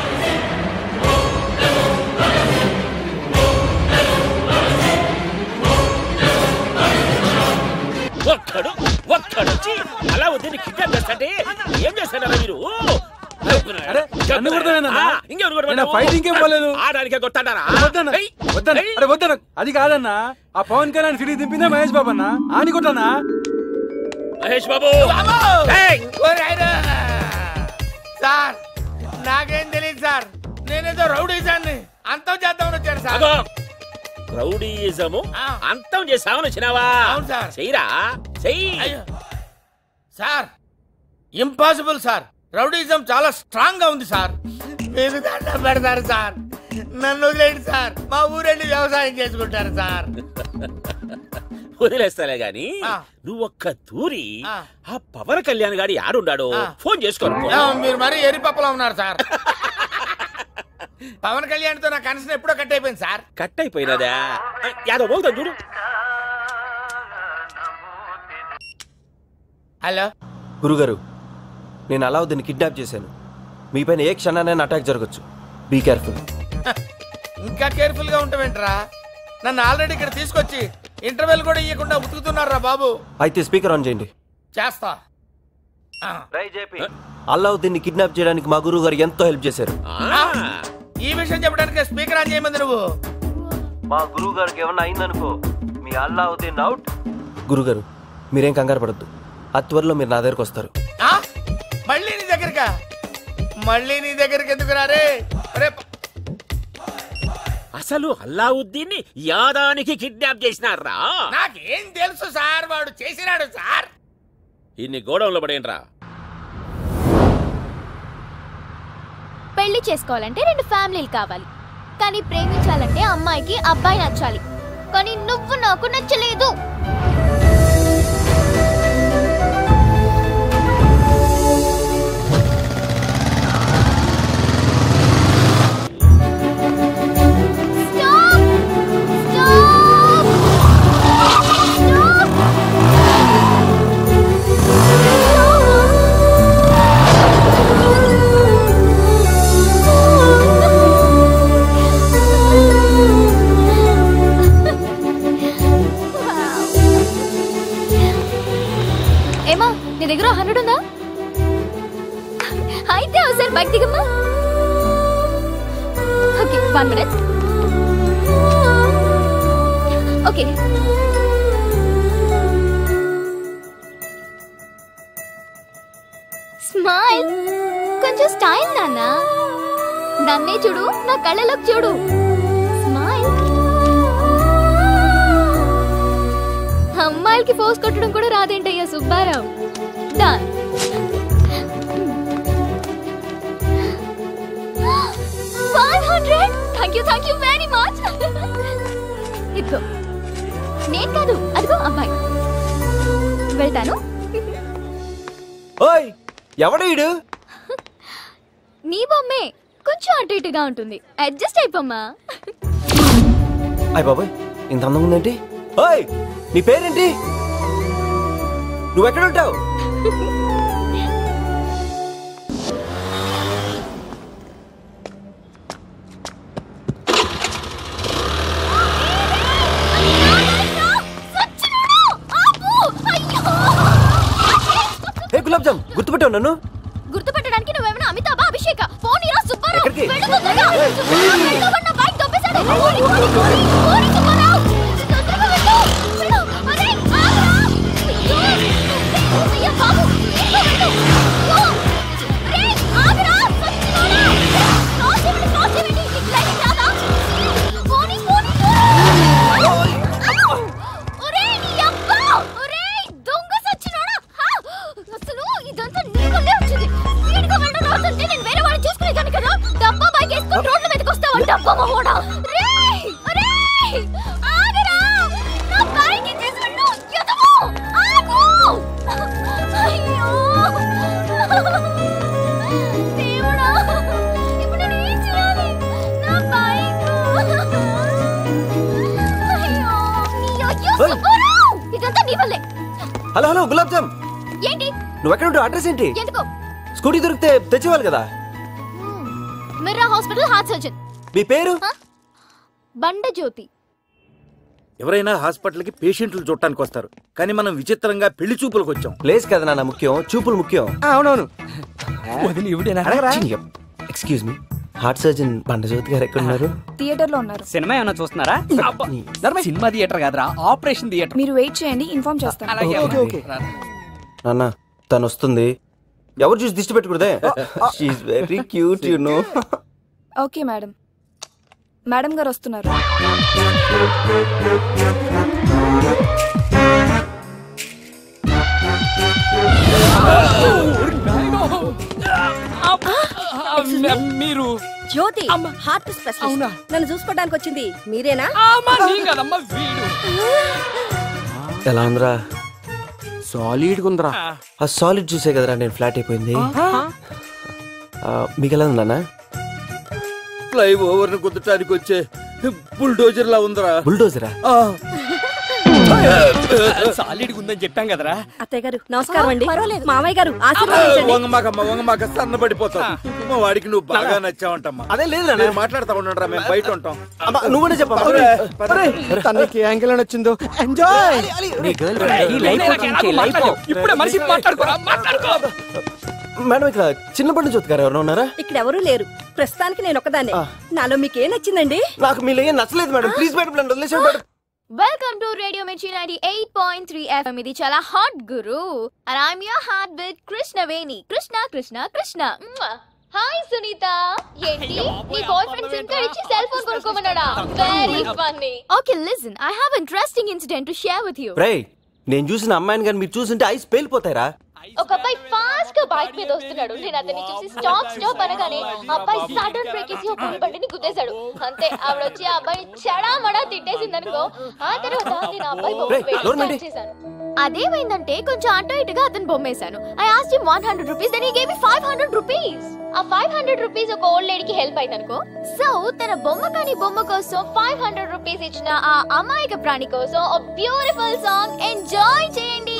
ఒక్కడు ఒక్కడు వచ్చి అలా వద్దని కిడ్నాప్ చేస్తాంటే ఏం చేస్తారా మీరు అరే, నన్ను కొడతావేందన్నా? ఆ, ఇంకెవరు కొడతారు? నేను ఫైటింగ్కే పోలేదు. ఆడానికే కొట్టాడారా వద్దన్న వద్దన్న అరే వద్దన్న అది కాదన్న ఆ పవన్ కళ్యాణ్ సిటీ దింపిందే మహేష్ బాబు అన్న ఆని కొట్టనా మహేష్ బాబు ఏయ్! ఓరాయ్రా! సార్ నాకేం తెలియదు సార్ నేనేదో రౌడీజాన్ని అంతం చేద్దామని వచ్చాను సార్ అగో రౌడీయిజము అంతం చేసామని వచ్చినావా అవును సార్. చెయ్యరా చెయ్యి అయ్యో. సార్ ఇంపాసిబుల్ సార్ రౌడీజం చాలా స్ట్రాంగ్ గా ఉంది సార్ మీరు దండం పెడతారు సార్ నన్ను వదిలేండి సార్ మా ఊరెళ్ళి వ్యవసాయం చేసుకుంటారు సార్ వదిలేస్తాలే గాని నువ్వు ఒక్క తూరి ఆ పవన్ కళ్యాణ్ గారి ఆడుండాడు ఫోన్ చేసుకోరు ఆ, మీరు మరీ ఎరిపప్పలా ఉన్నారు సార్ పవన్ కళ్యాణ్ తో నా కనెక్షన్ ఎప్పుడో కట్ అయిపోయింది సార్ కట్ అయిపోయినదా యాదో పోతా చూడు హలో గురుగారు నేను అలావుద్దీన్ని కిడ్నాప్ చేశాను మీపైన ఏ క్షణానైనా అటాక్ జరగచ్చు బీ కేర్ఫుల్ ఇంకా కేర్ఫుల్ గా ఉంటావేంట్రా నన్ను ఆల్రెడీ ఇక్కడ తీసుకొచ్చి ఇంటర్వెల్ కూడా ఇవ్వకుండా ఉతుకుతున్నారా బాబు అయితే స్పీకర్ ఆన్ చేయండి చేస్తా ఆ. అల్లావుద్దీన్ని కిడ్నాప్ చేయడానికి మా గురువు గారు ఎంతో హెల్ప్ చేశారు ఆ? ఈ విషయం చెప్పడానికి స్పీకర్ ఆన్ చేయమంది నువ్వు మా గురువు గారికి ఏమన్నా అయిందనుకో మీ అల్లావుద్దీన్ అవుట్ గురుగారు మీరేం కంగారు పడద్దు ఆ త్వరలో మీరు నా దగ్గరకు వస్తారు ఆ? మళ్ళీ నీ దగ్గరకా మళ్ళీ నీ దగ్గరికి ఎందుకు రారే రే అసలు అల్లావుద్దీన్ యాదానికి కిడ్నాప్ చేసినారా నాకేం తెలుసు సార్ వాడు చేసినాడు సార్ ఇన్ని గోడౌన్లో పడేంట్రా పెళ్లి చేసుకోవాలంటే రెండు ఫ్యామిలీలు కావాలి కానీ ప్రేమించాలంటే అమ్మాయికి అబ్బాయి నచ్చాలి కానీ నువ్వు నాకు నచ్చలేదు ఏమా నీ దగ్గర హండ్రెడ్ ఉందా అయితే ఒకసారి బైక్ దిగమ్మా okay one minute okay smile కొంచెం స్టైల్ నాన్న నన్నే చూడు నా కళ్ళలోకి చూడు స్మైల్ అమ్మాయిలకి పోస్ కొట్టడం కూడా రాదేంటయ్యా Subbarao done five hundred thank you thank you very much ఇదిగో నేను కాదు అదిగో అమ్మాయి వెళ్తాను ఓయ్ ఎవడీడు నీ బొమ్మే కొంచెం అటు ఇటుగా ఉంటుంది అడ్జస్ట్ అయిపోమ్మా అయ్య బాబాయ్ ఇంత అందంగా ఉందేంటి ఓయ్ నీ పేరేంటి నువ్వెక్కడ ఉంటావు ఏ గులాబ్ జామ్ గుర్తుపెట్టావు నన్ను గుర్తుపట్టడానికి నువ్వేమైనా అమితాబా అభిషేక పోనీరా సుబ్బారావు ఎక్కడికి? వెళ్ళు తొందరగా. సుబ్బారావు, వెళ్ళు, వాడు నా బైక్ దొబ్బేశాడు. పోనీ, పోనీ, పోనీ, పోనీ సుబ్బారావు. తొందరగా వెళ్ళు. వెళ్ళు. అరే, ఆగురా. అయ్యో. అయ్యో, బాబు, త్వరగా వెళ్ళు. అయ్యో. అరే, ఆగురా, సచ్చినోడా. క్రాస్ చేయండి, క్రాస్ చేయండి. నీకు లైట్ రాదా? పోనీ, పోనీ, పోనీ. ఒరేయ్, నీ అబ్బా. ఒరేయ్, దొంగ సచ్చినోడా. హా, అసలు ఇదంతా నీ వల్లే వచ్చింది స్పీడ్ గా వెళ్ళడం రాదంటే నేను వేరే వాడిని చూసుకునేదాన్ని కదా డబ్బా బైక్ వేసుకొని రోడ్ల మీదకి వస్తావా డబ్బా మహోడా రేయ్ రేయ్ ఆగరా నా బైక్ ఇచ్చేసి వెళ్ళు ఎదవో ఆగు అయ్యో దేవుడా ఇప్పుడు నేను ఏం చేయాలి నా బైక్ అయ్యో నీ అయ్యో ఓయ్. సుబ్బారావు ఇదంతా నీ వల్లే హలో హలో గులాబ్ జామ్ ఏంటి నువ్వెక్కడ ఉంటావు అడ్రస్ ఏంటి ఎందుకు స్కూటీ దొరికితే తెచ్చేవాళ్ళు కదా మిర్రా హాస్పిటల్ హార్ట్ సర్జన్ మీ పేరు బండ జ్యోతి ఎవరైనా హాస్పిటల్కి పేషెంట్లు చూడటానికి వస్తారు కానీ మనం విచిత్రంగా పెళ్లి చూపులకు వచ్చాం ప్లేస్ కదా నాన్న ముఖ్యం చూపులు ముఖ్యం అవునవును వదిలి excuse me heart surgeon Bandajyothi garu ఎక్కడ ఉన్నారు థియేటర్ లో ఉన్నారు సినిమా ఏమైనా చూస్తున్నారా సినిమా థియేటర్ కాదురా ఆపరేషన్ థియేటర్ మీరు వెయిట్ చేయండి ఇన్ఫార్మ్ చేస్తాను అలాగే ఓకే, ఓకే. నాన్న తను వస్తుంది ఎవరు చూసి దిష్టి పెట్టకూడదే she's very cute you know okay madam madam garu వస్తున్నారు మీరు జ్యోతి హార్ట్ స్పెషలిస్ట్ నన్ను చూసుకోవడానికి వచ్చింది మీరేనా కదమ్మా వీడు ఎలా ఉందిరా సాలిడ్ ఉందిరా ఆ సాలిడ్ చూసే కదరా నేను ఫ్లాట్ అయిపోయింది ఆ, మీకు ఎలా ఉంది నాన్న ఫ్లై ఓవర్ ను గుద్దటానికి వచ్చే బుల్డోజర్ లా ఉందరా బుల్డోజరా సాలిడ్ ఉందని చెప్పాం కదరా అత్తయ్య గారు నమస్కారం అండి మామయ్య గారు ఆశీర్వదించండి వంగమాకమ్మ వంగమాక సన్నబడిపోతాం మా వాడికి నువ్వు బాగా నచ్చావంటమ్మా అదే లేదు మీరు మాట్లాడుతా ఉండండిరా మేము బయట ఉంటాం నువ్వునే చెప్పమ్మా. తనకి యాంగిల్ అని వచ్చిందో ఎంజాయ్ నీ గర్ల్ ఫ్రెండ్ ఇప్పుడే మనిషి మాట్లాడుకోరా మాట్లాడుకో మేడం ఇక్కడ చిన్న బండి జ్యోతి గారు ఎవరైనా ఉన్నారా ఇక్కడ ఎవరూ లేరు ప్రస్తుతానికి నేను ఒకదాన్ని నాలో మీకు ఏం నచ్చిందండి నాకు మీలో ఏం నచ్చలేదు మేడం ప్లీజ్ మేడం నన్ను వదిలేసాడు madam welcome to radio Mirchi ninety eight point three FM ఇది చాలా హాట్ గురు and I'm your heart with Krishnaveni Krishna Krishna Krishna hi Sunitha ఏంటి నీ బాయ్ ఫ్రెండ్ సిమ్ కార్డ్ ఇచ్చి సెల్ ఫోన్ కొనుక్కోమన్నాడా very funny okay listen I have interesting incident to share with you రే నేను చూసిన అమ్మాయిని కానీ మీరు చూస్తుంటే ఐస్ పేలిపోతారా ఒక అబ్బాయి ఫాస్ట్ గా బైక్ మీద వస్తున్నాడు నేను అతన్ని చూసి స్టాప్ స్టాప్ అనగానే ఆ అబ్బాయి సడన్ బ్రేక్ వేసి ఒక పులి బండిని గుద్దేశాడు అంతే ఆవిడ వచ్చి ఆ అబ్బాయి చెడా మడా తిట్టేసింది అనుకో ఆ తర్వాత నేను ఆ అబ్బాయి బొమ్మ రేయ్, వేసి గవర్నమెంట్ స్టార్ట్ చేశాను అదేమైందంటే కొంచెం అటు ఇటుగా అతను బొమ్మేశాను I asked him one hundred rupees then he gave me five hundred rupees ఆ ఫైవ్ హండ్రెడ్ రూపీస్ ఒక ఓల్డ్ లేడీకి హెల్ప్ అయింది అనుకో సో తన బొమ్మ కాని బొమ్మ కోసం ఫైవ్ హండ్రెడ్ రూపీస్ ఇచ్చిన ఆ అమాయక ప్రాణి కోసం బ్యూటిఫుల్ సాంగ్ ఎంజాయ్ చేయండి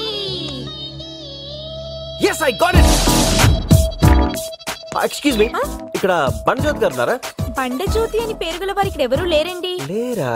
yes I got it excuse me ఇక్కడ బండజ్యోతి గారు ఉన్నారా బండ జ్యోతి అని పేరు గల వారు ఇక్కడ ఎవరూ లేరండి లేరా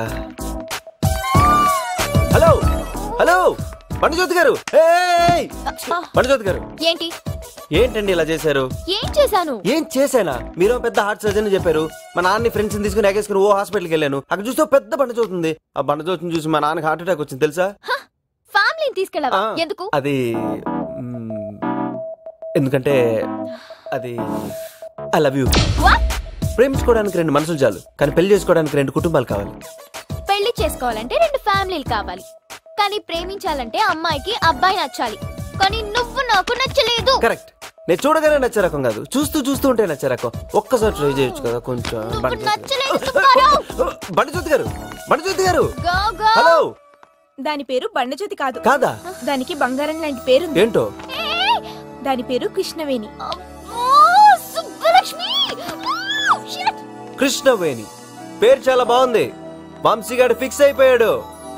హలో హలో బండజ్యోతి గారు ఏయ్! బండజ్యోతి గారు ఏంటి ఏంటండి ఇలా చేశారు ఏం చేశాను ఏం చేశానా మీరు పెద్ద హార్ట్ సర్జన్ అని చెప్పారు మా నాన్నని ఫ్రెండ్స్ తీసుకుని ఎగేసుకుని ఓ హాస్పిటల్కి వెళ్ళాను అక్కడ చూస్తే ఓ పెద్ద బండ చదువుతుంది ఆ బండ చదువుతుంది చూసి మా నాన్నకి హార్ట్ అటాక్ వచ్చింది తెలుసా ఫ్యామిలీని తీసుకెళ్ళవా ఆ, ఎందుకు అది మ్, ఎందుకంటే అది ఐ లవ్ యూ ప్రేమించుకోవడానికి రెండు మనసులు చాలు కానీ పెళ్లి చేసుకోవడానికి రెండు కుటుంబాలు కావాలి పెళ్లి చేసుకోవాలంటే రెండు ఫ్యామిలీలు కావాలి కానీ ప్రేమించాలంటే అమ్మాయికి అబ్బాయి నచ్చాలి కానీ నువ్వు నాకు నచ్చలేదు కరెక్ట్ నేను చూడగానే నచ్చే రకం కాదు చూస్తూ చూస్తూ ఉంటే నచ్చే రకం ఒక్కసారి ట్రై చేయొచ్చు కదా కొంచెం బండి నచ్చలేదు సుబ్బారావు బండిజ్యోతి గారు బండిజ్యోతి గారు గో గో హలో దాని పేరు బండజ్యోతి కాదు కాదా? దానికి బంగారం లాంటి పేరు ఏంటో దాని పేరు కృష్ణవేణి సుబ్బలక్ష్మి కృష్ణవేణి పేరు చాలా బాగుంది వంశీ గారు ఫిక్స్ అయిపోయాడు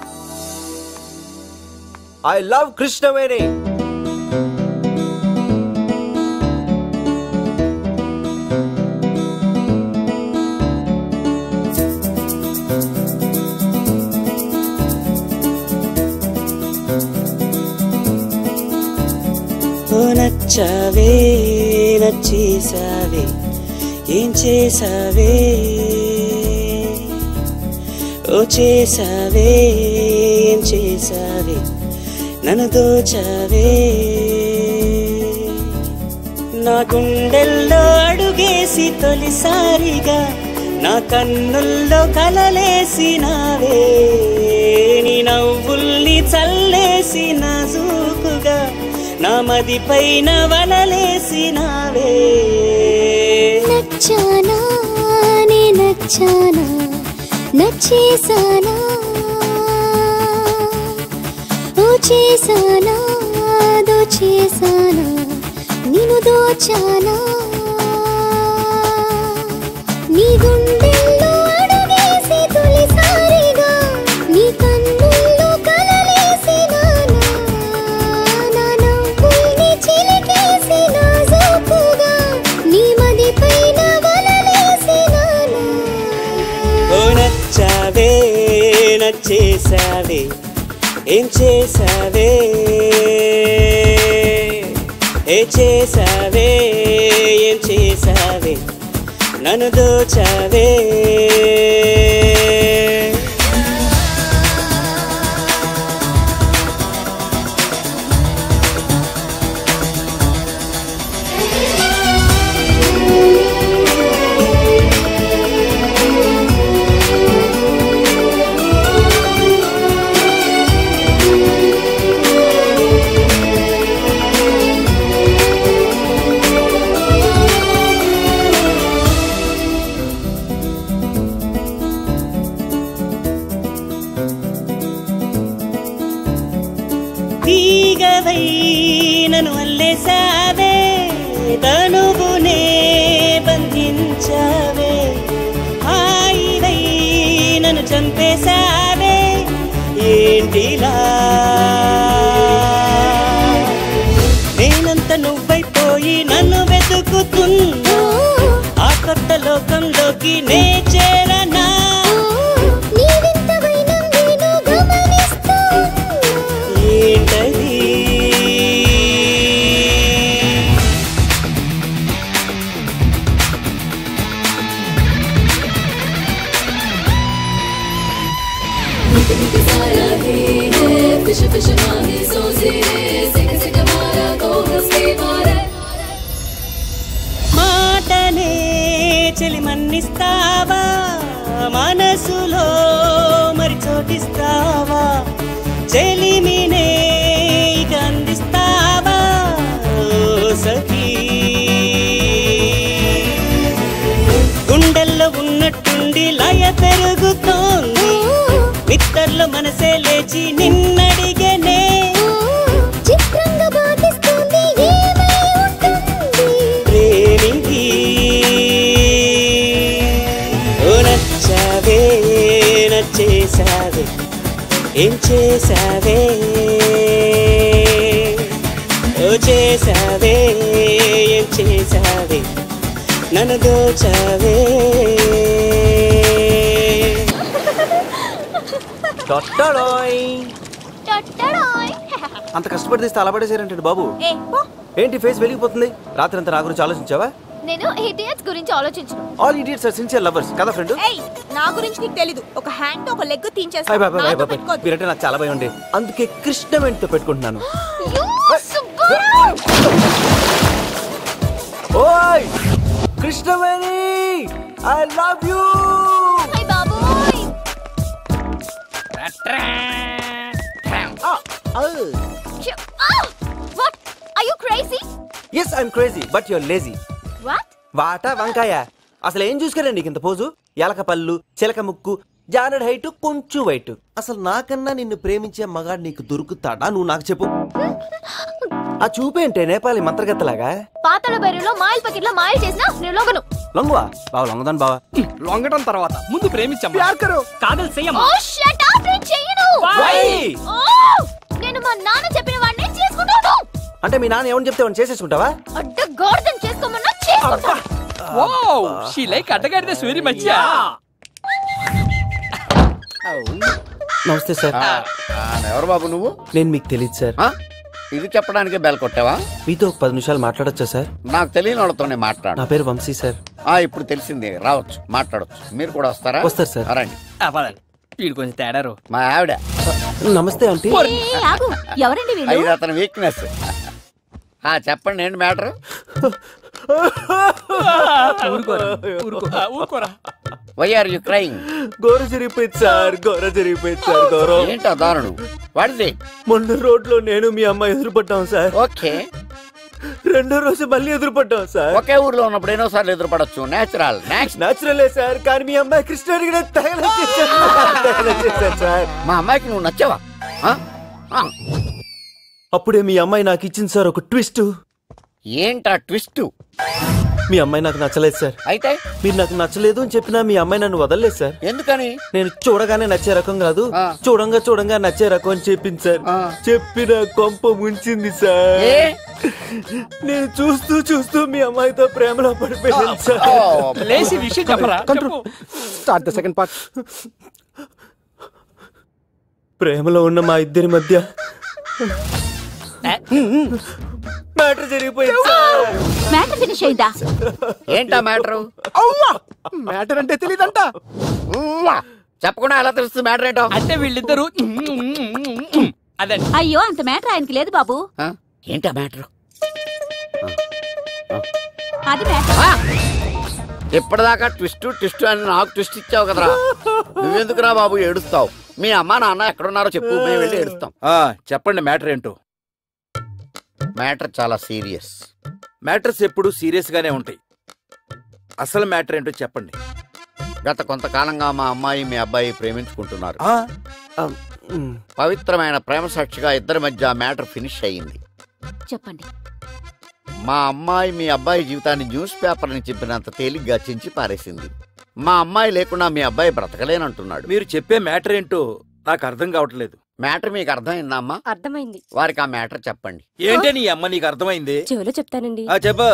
ఐ లవ్ కృష్ణవేణి ఓ నచ్చావే నచ్చేసావే ఏం చేసావే ఓ చేసావే ఏం చేసావే నన్ను దోచావే నా గుండెల్లో అడుగేసి తొలిసారిగా నా కన్నుల్లో కలలేసినావే నీ నవ్వుల్ని చల్లేసి నా జూకుగా నా మది పైన వలలేసినావే నచ్చానా నే నచ్చానా నచ్చేసానా ఓ చేసానా దోచేసానా నిన్ను దోచానా నీ గుండెల్లో అడుగేసి తొలిసారిగా నీ కన్నుల్లో కలలేసినానా నా నవ్వుల్ని చిలికేసి నా జోకుగా నీ మది పైన వలలేసినానా ఓ నచ్చావే నచ్చేసావే ఏం చేసావే ఏ చేసావే ఏం చేసావే నన్ను దోచావే తీగవై నన్ను అల్లేసావే తనువునే బంధించావే హాయివై నన్ను చంపేశావే ఏంటిలా నేనంత నువ్వైపోయి నన్ను వెతుకుతున్నా ఆ కొత్త లోకంలోకి నే చేరనా ఏంటది फिश फिश माही सोचे सिक सिक मारा तो हंसके मारे మాటనే చెలి మన్నిస్తావా మనసులో మరి చోటిస్తావా చెలిమినే ఇక అందిస్తావా ఓ సఖీ గుండెల్లో ఉన్నట్టుండి లయ పెరుగుతోంది నిత్తర్లో మనసే లేచి నిన్నడిగనే చిత్రంగా బాధిస్తుంది ఏమై ఉంటుంది ప్రేమికి ఓ నచ్చావే నచ్చేసావే ఏం చేసావే ఓ చేసావే ఏం చేసావే నన్ను దోచావే టొట్టడోయ్. టట్టడాయ్. అంత కష్టపడి తీస్తే అలా పడేసారంటే బాబు ఏ, పో. ఏంటి ఫేస్ వెలిగిపోతుంది రాత్రి అంతా నా గురించి ఆలోచించావా నేను ఇడియట్స్ గురించి ఆలోచించను all idiots are sincere lovers కదా ఫ్రెండ్ ఏయ్ నా గురించి నీకు తెలీదు ఒక హ్యాండ్ ఒక లెగ్ హాయ్ తీంచేస్తా బాబాయ్ బాయ్ నాతో బాబాయ్ పెట్టుకోవద్దు. మీరంటే నాకు చాలా భయం ఉండే అందుకే కృష్ణవేణితో పెట్టుకుంటున్నాను ఓయ్ Krishnaveni I love you hi బాబోయ్ what are you crazy yes I'm crazy but your lazy what what వంకాయ అసలు ఏం చూసుకోరండి నీకు ఇంత పోజు ఎలక పళ్ళు చిలక ముక్కు జానడ్ హైట్ కొంచెం వైట్ అసలు నాకన్నా నిన్ను ప్రేమించే మగాడు నీకు దొరుకుతాడా నువ్వు నాకు చెప్పు ఆ చూపేంటే నేపాలి మంత్రగత్తలాగా పాతల బైరులో మాయిల్ ప్యాకెట్ లో మాయిల్ చేసిన నేను లొంగను లొంగువా బావ లొంగదాను బావా లొంగడం తర్వాత ముందు ప్రేమించమ్మా కాదల్ ఓ చెయ్యమ్మా షట్ అప్ నేను చెయ్యను Why? ఓ నేను మా నాన్న చెప్పిన వాడిని చేసుకుంటాను అంటే మీ నాన్న ఏమని చెప్తే వాడిని చేసేసుకుంటావా అడ్డ గోర్దం చేసుకోమన్నా చేసుకుంటా వావ్ షీ లైక్ అడ్డగాడితే వెరీ మచ్ నమస్తే సార్ ఎవరు బాబు నువ్వు నేను మీకు తెలియదు సార్ ఇది చెప్పడానికి బెల్ కొట్టావా మీతో ఒక పది నిమిషాలు మాట్లాడొచ్చా సార్ నాకు తెలియని వాళ్ళతోనే మాట్లాడు నా పేరు వంశీ సార్ ఆ ఇప్పుడు తెలిసింది రావచ్చు మాట్లాడొచ్చు మీరు కూడా వస్తారా వస్తారు సార్. రండి పదండి వీడు కొంచెం తేడారు మా ఆవిడ నమస్తే ఆంటీ ఏ, ఆగు ఎవరండి ఇది వీళ్ళు అతని వీక్నెస్ ఆ చెప్పండి ఏంటి మ్యాటర్ ఊరుకోరా ఊరుకో ఆ, ఊరుకోరా వై ఆర్ యు క్రైంగ్ గోర జరిగిపోయింది సార్ గోర జరిగిపోయింది సార్ గౌరవ్ ఏంటో దారుణం వాడిది మొన్న రోడ్లో నేను మీ అమ్మాయి ఎదురుపడ్డాం సార్ ఓకే రెండో రోజు మళ్ళీ ఎదురుపడ్డాం సార్ ఒకే ఊర్లో ఉన్నప్పుడు ఎన్నోసార్లు ఎదురుపడొచ్చు నేచురల్ నెక్స్ట్ నాచురలే సార్ కానీ మీ అమ్మాయి కృష్ణుడికి తగలచేశారు సార్ మా అమ్మాయికి నువ్వు నచ్చావా ఆ? ఆ. అప్పుడే మీ అమ్మాయి నాకు ఇచ్చింది సార్ ఒక ట్విస్ట్ ఏంటా ట్విస్ట్ మీ అమ్మాయి నాకు నచ్చలేదు సార్ అయితే మీరు నాకు నచ్చలేదు అని చెప్పినా మీ అమ్మాయి నన్ను వదలలేదు సార్ ఎందుకని నేను చూడగానే నచ్చే రకం కాదు చూడంగా చూడంగా నచ్చే రకం అని చెప్పింది సార్ చెప్పిన కొంప ముంచింది సార్ ఏ? నేను చూస్తూ చూస్తూ మీ అమ్మాయితో ప్రేమలో పడిపోయాను సార్ లేచి విషయం చెప్పరా చెప్పు స్టార్ట్ ద సెకండ్ పార్ట్ ప్రేమలో ఉన్న మా ఇద్దరి మధ్య మ్యాటర్ జరిగిపోయింది సార్ మ్యాటర్ ఫినిష్ అయిందా ఏంటా మ్యాటర్ మ్యాటర్ అంటే తెలియదంట చెప్పకుండా ఎలా తెలుస్తుంది మ్యాటర్ ఏంటో అంటే వీళ్ళిద్దరు అదే అయ్యో అంత మ్యాటర్ ఆయనకి లేదు బాబు ఆ? ఏంటా మ్యాటర్ అది మ్యాటర్ ఇప్పటిదాకా ట్విస్ట్ ట్విస్ట్ అని నాకు ట్విస్ట్ ఇచ్చావు కదరా నువ్వెందుకురా బాబు ఏడుస్తావు మీ అమ్మ నాన్న ఎక్కడున్నారో చెప్పు మేము వెళ్ళి ఏడుస్తాం ఆ, చెప్పండి మ్యాటర్ ఏంటో మ్యాటర్ చాలా సీరియస్ మ్యాటర్స్ ఎప్పుడు సీరియస్ గానే ఉంటాయి అసలు మ్యాటర్ ఏంటో చెప్పండి గత కొంతకాలంగా మా అమ్మాయి మీ అబ్బాయి ప్రేమించుకుంటున్నారు ఆ? పవిత్రమైన ప్రేమ సాక్షిగా ఇద్దరి మధ్య మ్యాటర్ ఫినిష్ అయ్యింది చెప్పండి మా అమ్మాయి మీ అబ్బాయి జీవితాన్ని న్యూస్ పేపర్ని చెప్పినంత తేలిగ్గా చించి పారేసింది మా అమ్మాయి లేకుండా మీ అబ్బాయి బ్రతకలేనంటున్నాడు మీరు చెప్పే మ్యాటర్ ఏంటో నాకు అర్థం కావట్లేదు మ్యాటర్ మీకు అర్థమైందా అమ్మా అర్థమైంది వారికి ఆ మ్యాటర్ చెప్పండి ఏంటే నీ అమ్మ నీకు అర్థమైంది చెవిలో చెప్తానండి ఆ చెప్పు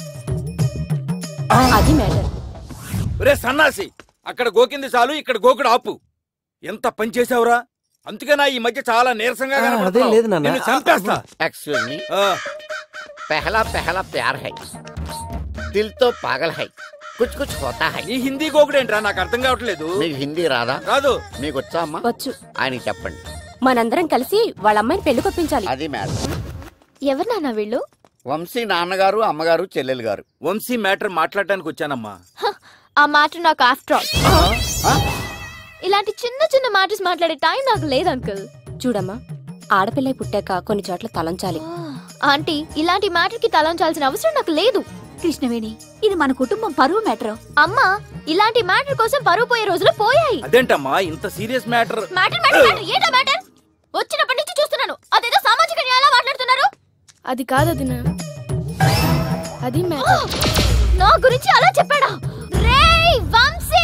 అది మ్యాటర్ రే సన్నాసి అక్కడ గోకింది చాలు ఇక్కడ గోకుడు ఆపు ఎంత పని చేసావురా అందుకే నా ఈ మధ్య చాలా నీరసంగా కనపడుతున్నావు. అదేం లేదు నాన్న. నిన్ను చంపేస్తా ఎక్స్క్యూజ్ మీ ఆ, पहला पहला प्यार है दिल तो पागल है कुछ कुछ होता है నీ హిందీ గోకుడేంట్రా నాకు అర్థం కావట్లేదు మీకు హిందీ రాదా రాదు మీకు వచ్చా అమ్మా వచ్చు ఆయనకి చెప్పండి మనందరం కలిసి వాళ్ళ అమ్మాయిని పెళ్లి కొప్పించాలి అది మ్యాటర్ ఎవరు నాన్న వీళ్ళు వంశీ నాన్నగారు అమ్మగారు చెల్లెలు గారు వంశీ మ్యాటర్ మాట్లాడటానికి వచ్చానమ్మా ఆ మ్యాటర్ నాకు ఆఫ్టర్ ఆల్ ఇలాంటి చిన్న చిన్న మ్యాటర్స్ మాట్లాడే టైం నాకు లేదు అంకుల్ చూడమ్మా ఆడపిల్ల పుట్టాక కొన్ని చోట్ల తలంచాలి ఆంటీ ఇలాంటి మ్యాటర్ కి తలంచాల్సిన అవసరం నాకు లేదు కృష్ణవేణి ఇది మన కుటుంబం పరువు మ్యాటర్ అమ్మా ఇలాంటి మ్యాటర్ కోసం పరువు పోయే రోజులు పోయాయి అదేంటమ్మా ఇంత serious matter matter matter matter ఏంటో మ్యాటర్ వచ్చినప్పటి నుంచి చూస్తున్నాను అదేదో సామాజిక న్యాయాలా మాట్లాడుతున్నారు అది కాదు అదినా అది మ్యాటర్ నా గురించి అలా చెప్పాడా రేయ్ వంశీ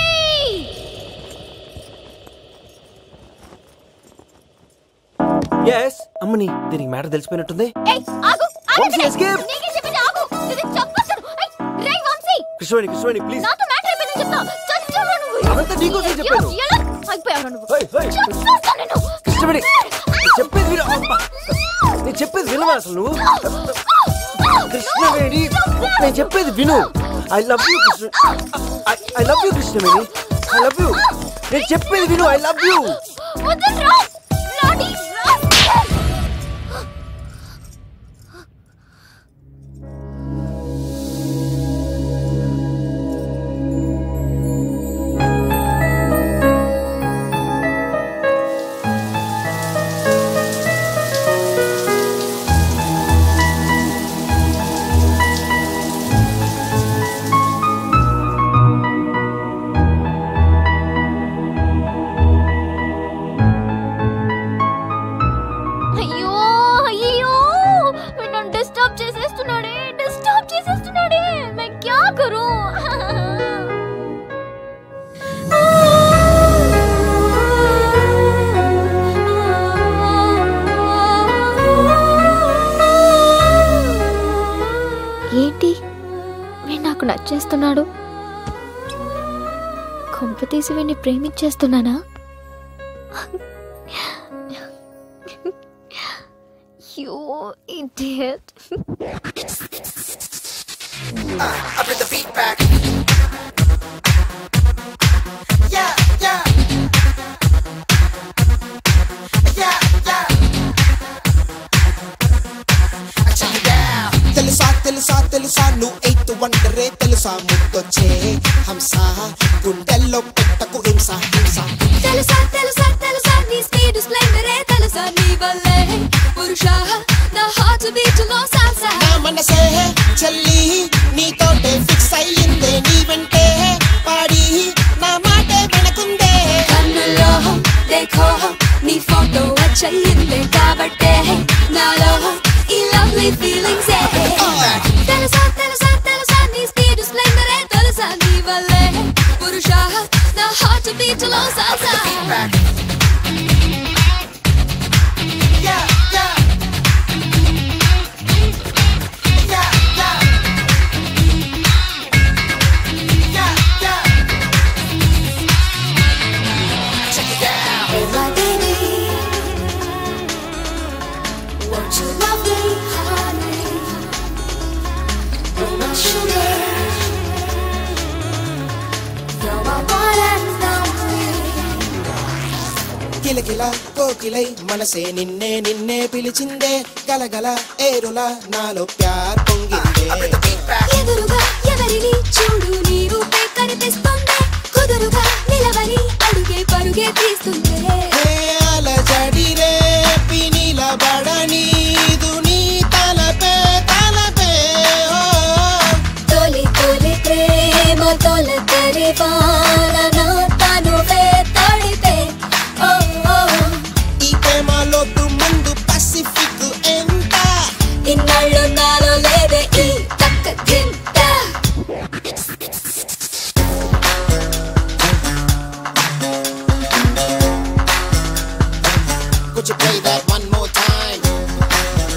ఎస్ అమ్మని దీనికి మ్యాటర్ తెలిసిపోయినట్టుంది ఏయ్ ఆగు ఆగు వంశీ, escape. నీకే చెప్పింది ఆగు ఇది చంపేస్తాను ఏయ్, రేయ్ వంశీ కృష్ణవేణి కృష్ణవేణి ప్లీజ్ నాతో మ్యాటర్ అయిపోయిందని చెప్తా చచ్చావా నువ్వు అదంతా నీకోసం చెప్పాను. ఎలా- ఎలా అయిపోయావా నువ్వు ఏయ్, ఏయ్. చంపేస్తా నిన్ను కృష్ణవేణి నేను చెప్పేది విను అబ్బా. నేను చెప్పేది వినవా అసలు నువ్వు కృష్ణవేణి నేను చెప్పేది విను I love you Krishna I love you Krishnaveni I love you నేను చెప్పేది విను ఐ లవ్ యూ వదలరా లాడీ రాస్కల్ నాకు నచ్చేస్తున్నాడు కొంప తీసి వీడిని ప్రేమించేస్తున్నానా yo idiot I bring the beat back. Yeah, yeah. Yeah, yeah. I check it out. తెలుసా తెలుసా తెలుసా నువ్వు ఎయిత్ వండరే తెలుసా ముద్దొచ్చే హంస గుండెల్లో పెట్టకు హింస హింస తెలుసా తెలుసా తెలుసా నీ స్పీడ్ స్ప్లెండరే తెలుసా నీ వల్లే పురుష నా హార్ట్ బీట్ లో సాల్సా నా మనసే చెల్లి నీతోటే ఫిక్స్ అయ్యిందే నీ వెంటే పాడి నా మాటే వినకుందే కన్నుల్లో దేఖో నీ ఫోటో వచ్చయిందే కాబట్టే నాలో ఈ లవ్లీ ఫీలింగ్స్ తెలుసా తెలుసా తెలుసా నీ స్పీడ్ స్ప్లెండరే తెలుసా నీ వల్లే పురుష నా హార్ట్ బీట్ లో salsa Yeah, yeah. Yeah, yeah. Yeah, yeah. Check it out. Hey, my baby, won't you love me, honey? You're my sugar, you're my one and only. కిలకిల కోకిలై మనసే నిన్నే నిన్నే పిలిచిందే గలగల ఏరులా నాలో ప్యార్ పొంగిందే ఎదురుగా ఎవరిని చూడు నీ రూపే కనిపిస్తుంది కుదురుగా నిలవని అడుగే పరుగే తీస్తుంది హే అలజడి రేపి నిలబడనీదు నీ తలపే తలపే ఓ తొలి తొలి ప్రేమ తొల తరివాన నా తనువే తడిపే ఓ ఓ ఈ ప్రేమలోద్దు ముందు పసిఫిక్ ఎంత ఇన్నాళ్ళు నాలో లేదే ఈ తక్క గింత Could you play that one more time?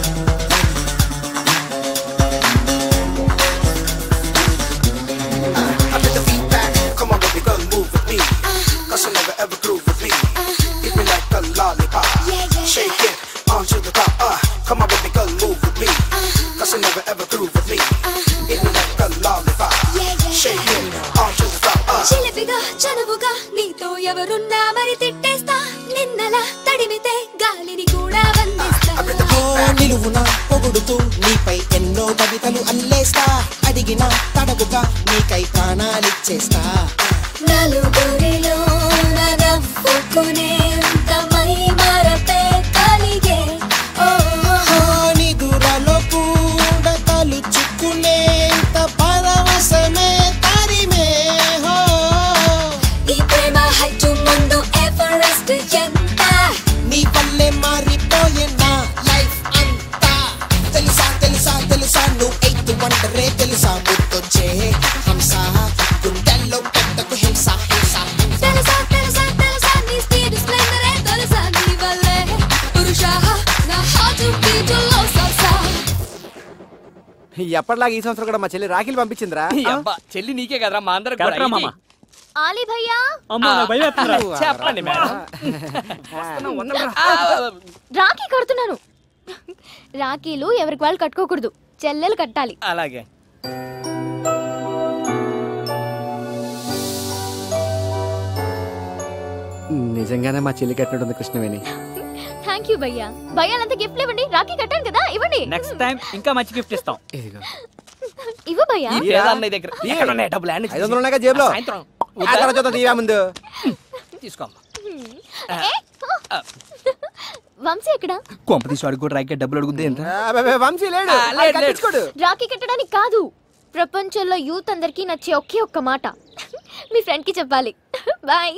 I bring the beat back. Come on, baby girl, move with me. Cause you never ever groove with me. Hit me like a lollipop. Shake it onto the top. Uh, come on, baby girl, move with me. Cause you never ever groove with me. Hit me like a lollipop. Shake it onto the top. Uh. చిలిపిగా చనువుగా నీతో ఎవరున్నా మరి తిట్టేస్తా నిన్నలా తడిమితే గాలిని కూడా వందిస్తా ఓ నిలువున పొగుడుతూ నీపై ఎన్నో కవితలు అల్లేస్తా అడిగిన తడవుగా నీకై ప్రాణాలిచ్చేస్తా నలుగురిలో నవ్వుకునేంత మై మరపే కలిగే ఓ ఓ నిదురలో కూడా తలుచుకునేంత పరవశమే తరిమే హో ఈ ప్రేమ హైటు ముందు ఎవరెస్ట్ ఎంత నీ వల్లే మారిపోయే నా లైఫ్ అంతా తెలుసా తెలుసా తెలుసా నువ్వు ఎయిత్ వండరే తెలుసా ముద్దొచ్చే హంస గుండెల్లో పెట్టకు హింస హింస తెలుసా తెలుసా తెలుసా నీ స్పీడ్ స్ప్లెండరే తెలుసా నీ వల్లే పురుష నా హార్ట్ బీట్ లో సల్సా ఎప్పటిలాగా ఈ సంవత్సరం కూడా మా చెల్లి రాఖీలు పంపించిందిరా అబ్బా చెల్లి నీకే కదరా మా అందరికి కూడా కరెక్ట్రా మామ. ఆలీ భయ్యా అమ్మో, నాకు భయం వేస్తుందిరా. చెప్పండి మేడం రాఖీ కడుతున్నాను రాఖీలు ఎవరికి వాళ్ళు కట్టుకోకూడదు చెల్లెలు కట్టాలి అలాగే నిజంగానే మా చెల్లి కట్టినట్టుంది కృష్ణవేణి థ్యాంక్ యూ భయ్యా భయ్యాలంతా గిఫ్ట్లు ఇవ్వండి రాఖీ కట్టాను కదా ఇవ్వండి నెక్స్ట్ టైం ఇంకా మంచి గిఫ్ట్ ఇస్తాం ఇవ్వు భయ్యా ఈ పేద అన్నయ్య దగ్గర ఎక్కడ ఉన్నాయి డబ్బులు అన్ని ఐదు వందలు ఉన్నాయిగా జేబులో. సాయంత్రం ఆ తర్వాత చూద్దాం, తీయవా ముందు తీసుకో ఏ, వంశీ ఎక్కడ కొంప తీసి వాడికి కూడా రాకే డబ్బులు అడుగుద్ది ఎంత వంశీ లేడు ఆ, వాడు లేడు, లేడు. కట్టించుకోడు రాఖీ కట్టడానికి కాదు ప్రపంచంలో యూత్ అందరికీ నచ్చే ఒకే ఒక్క మాట మీ ఫ్రెండ్ కి చెప్పాలి బాయ్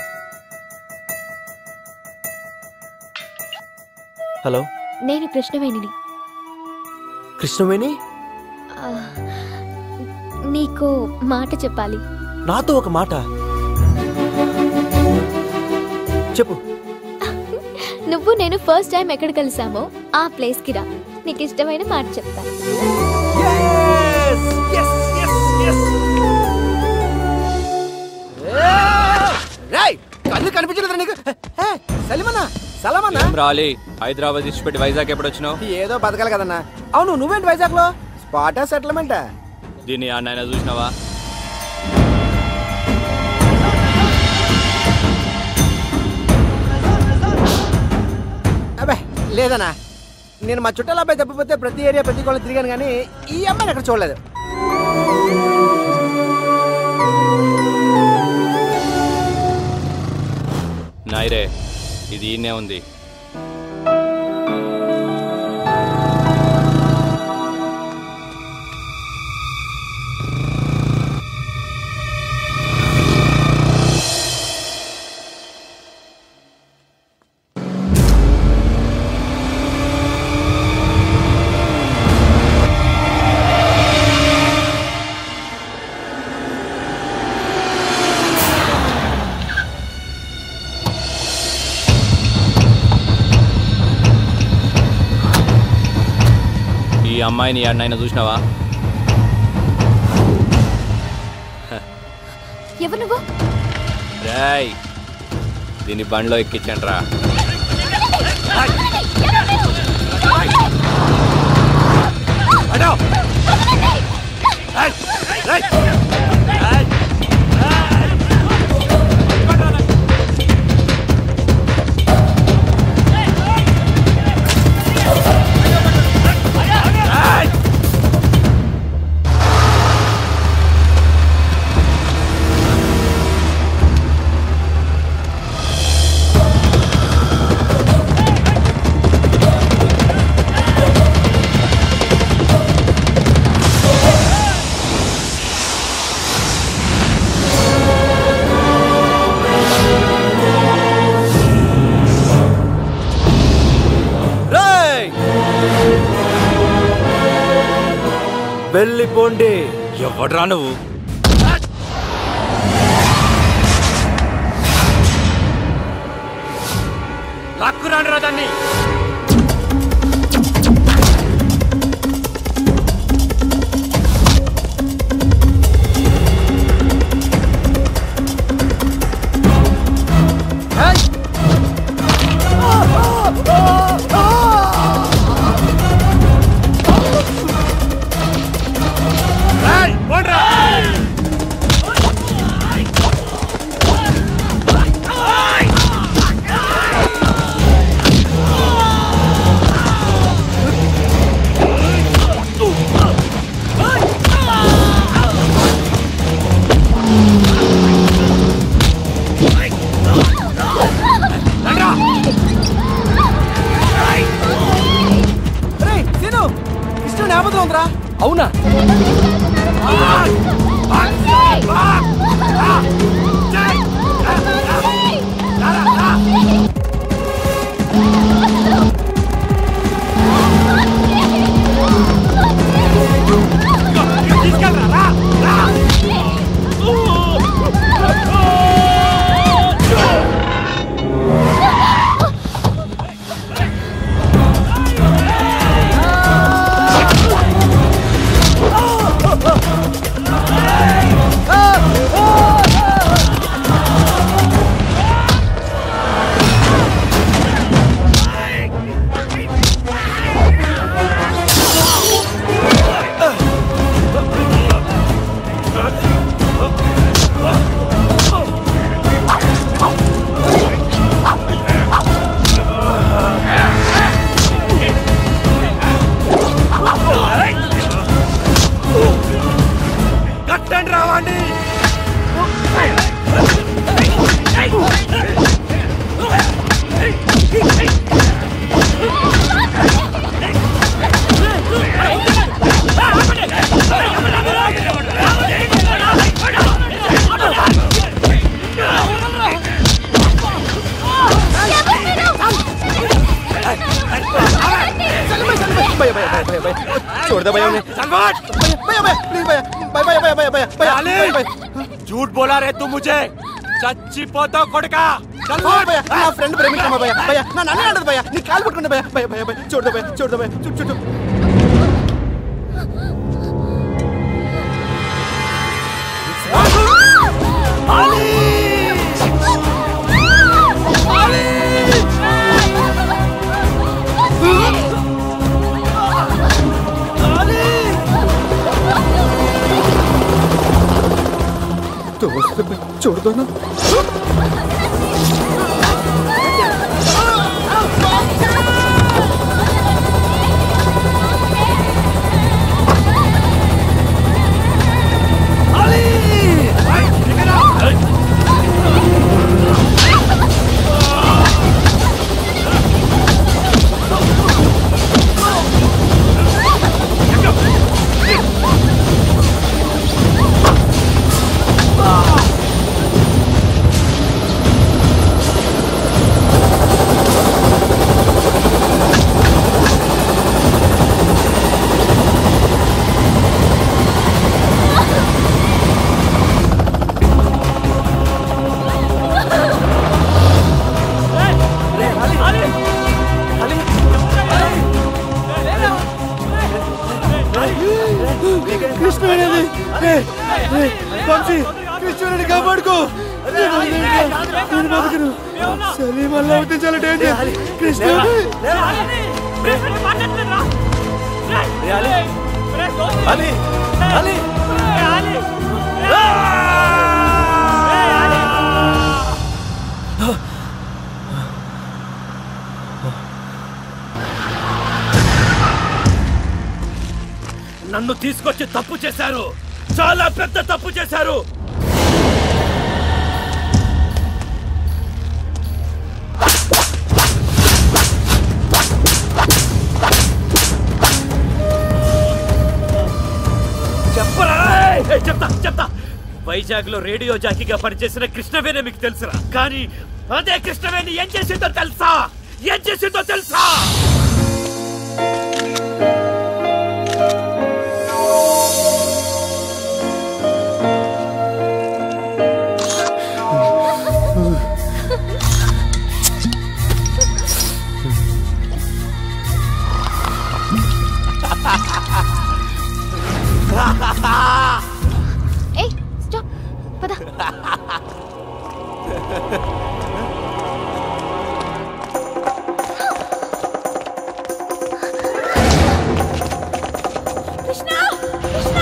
హలో నేను కృష్ణవేణిని కృష్ణవేణి ఆ, నీకు మాట చెప్పాలి నాతో ఒక మాట చెప్పు నువ్వు నేను ఫస్ట్ టైం ఎక్కడ కలిసామో ఆ ప్లేస్ కి రా నీకు ఇష్టమైన మాట చెప్తాను yes, yes, yes. కళ్ళు కనిపించలేదు నీకు హే, సలీమన్నా సలమన్నా ఏం రాలి హైదరాబాద్ ఇచ్చిపెట్టి వైజాగ్ ఎప్పుడు వచ్చినావు ఏదో బతకాలి కదన్నా అవును నువ్వేంటి వైజాగ్ లో స్పాటా సెటిల్మెంటా దీన్ని అన్నైనా చూసినావా అబ్బే లేదన్నా నేను మా చుట్టాల అబ్బాయి తప్పిపోతే ప్రతి ఏరియా ప్రతి కోళ్ళు తిరిగాను కానీ ఈ అమ్మాయిని అక్కడ చూడలేదు నాయరే ఇది ఈయనే ఉంది ఈ అమ్మాయిని అన్నైనా చూసినావా ఎవరు నువ్వు రాయ్ దీన్ని బండ్లో ఎక్కించండి రా రేయ్! వెళ్ళిపోండి ఎవడ్రా నువ్వు లాక్కురాండి రా దాన్ని రేయ్ సీను కృష్ణ జ్ఞాపకం ఉందిరా అవునా కట్టండి రావండి छोड़ दे भैया उन्हें सलमान भैया भैया प्लीज भैया भैया भैया भैया भैया भैया अली! भैया भैया झूठ बोला रे तू मुझे చచ్చిపోతావు కొడుకా ఓ భయ్యా నా ఫ్రెండ్ ప్రేమించమ్మా భయ్యా భయ్యా నా నన్ను అంటది భయ్యా నీ కాలు పట్టుకుంటే భయ్యా భయ్యా భయ్యా భయ్యా చూడదు భయ్యా చూడదు భయ్యా చుట్టు చుట్టు అలీ दोस्त पे छोड़ दो ना కృష్ణుడి వంశీ కృష్ణుడిని కాపాడుకో నేను నేను బతకను సలీం అల్లా అవుతే చాలా డేంజర్ కృష్ణ అలీ అలీ నన్ను తీసుకొచ్చి తప్పు చేశారు చాలా పెద్ద తప్పు చేశారు చెప్పరా ఏయ్, చెప్తా చెప్తా వైజాగ్ లో రేడియో జాకీగా పనిచేసిన కృష్ణవేణి మీకు తెలుసురా కానీ అదే కృష్ణవేణి ఏం చేసిందో తెలుసా ఏం చేసిందో తెలుసా ఏయ్ స్టాప్ పద కృష్ణ కృష్ణ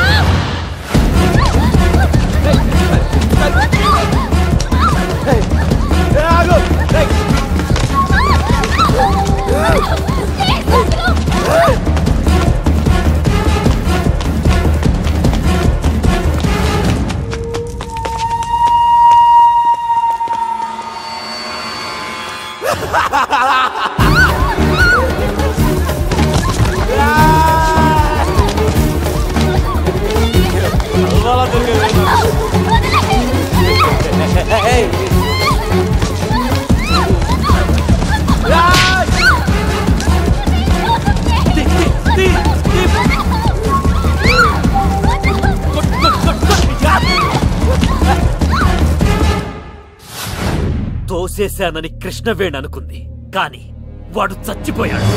తోసేశానని కృష్ణవేణి అనుకుంది కానీ వాడు చచ్చిపోయాడు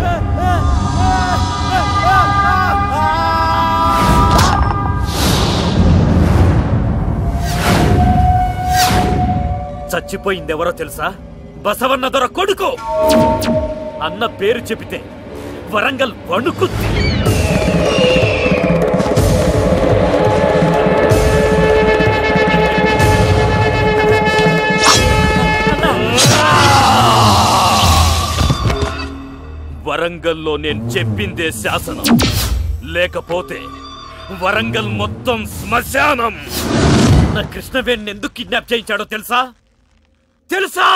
చచ్చిపోయిందెవరో తెలుసా బసవన్న దొర కొడుకు అన్న పేరు చెబితే వరంగల్ వణుకుద్ది వరంగల్లో నేను చెప్పిందే శాసనం లేకపోతే వరంగల్ మొత్తం శ్మశానం నా కృష్ణవేణి ఎందుకు కిడ్నాప్ చేయించాడో తెలుసా తెలుసా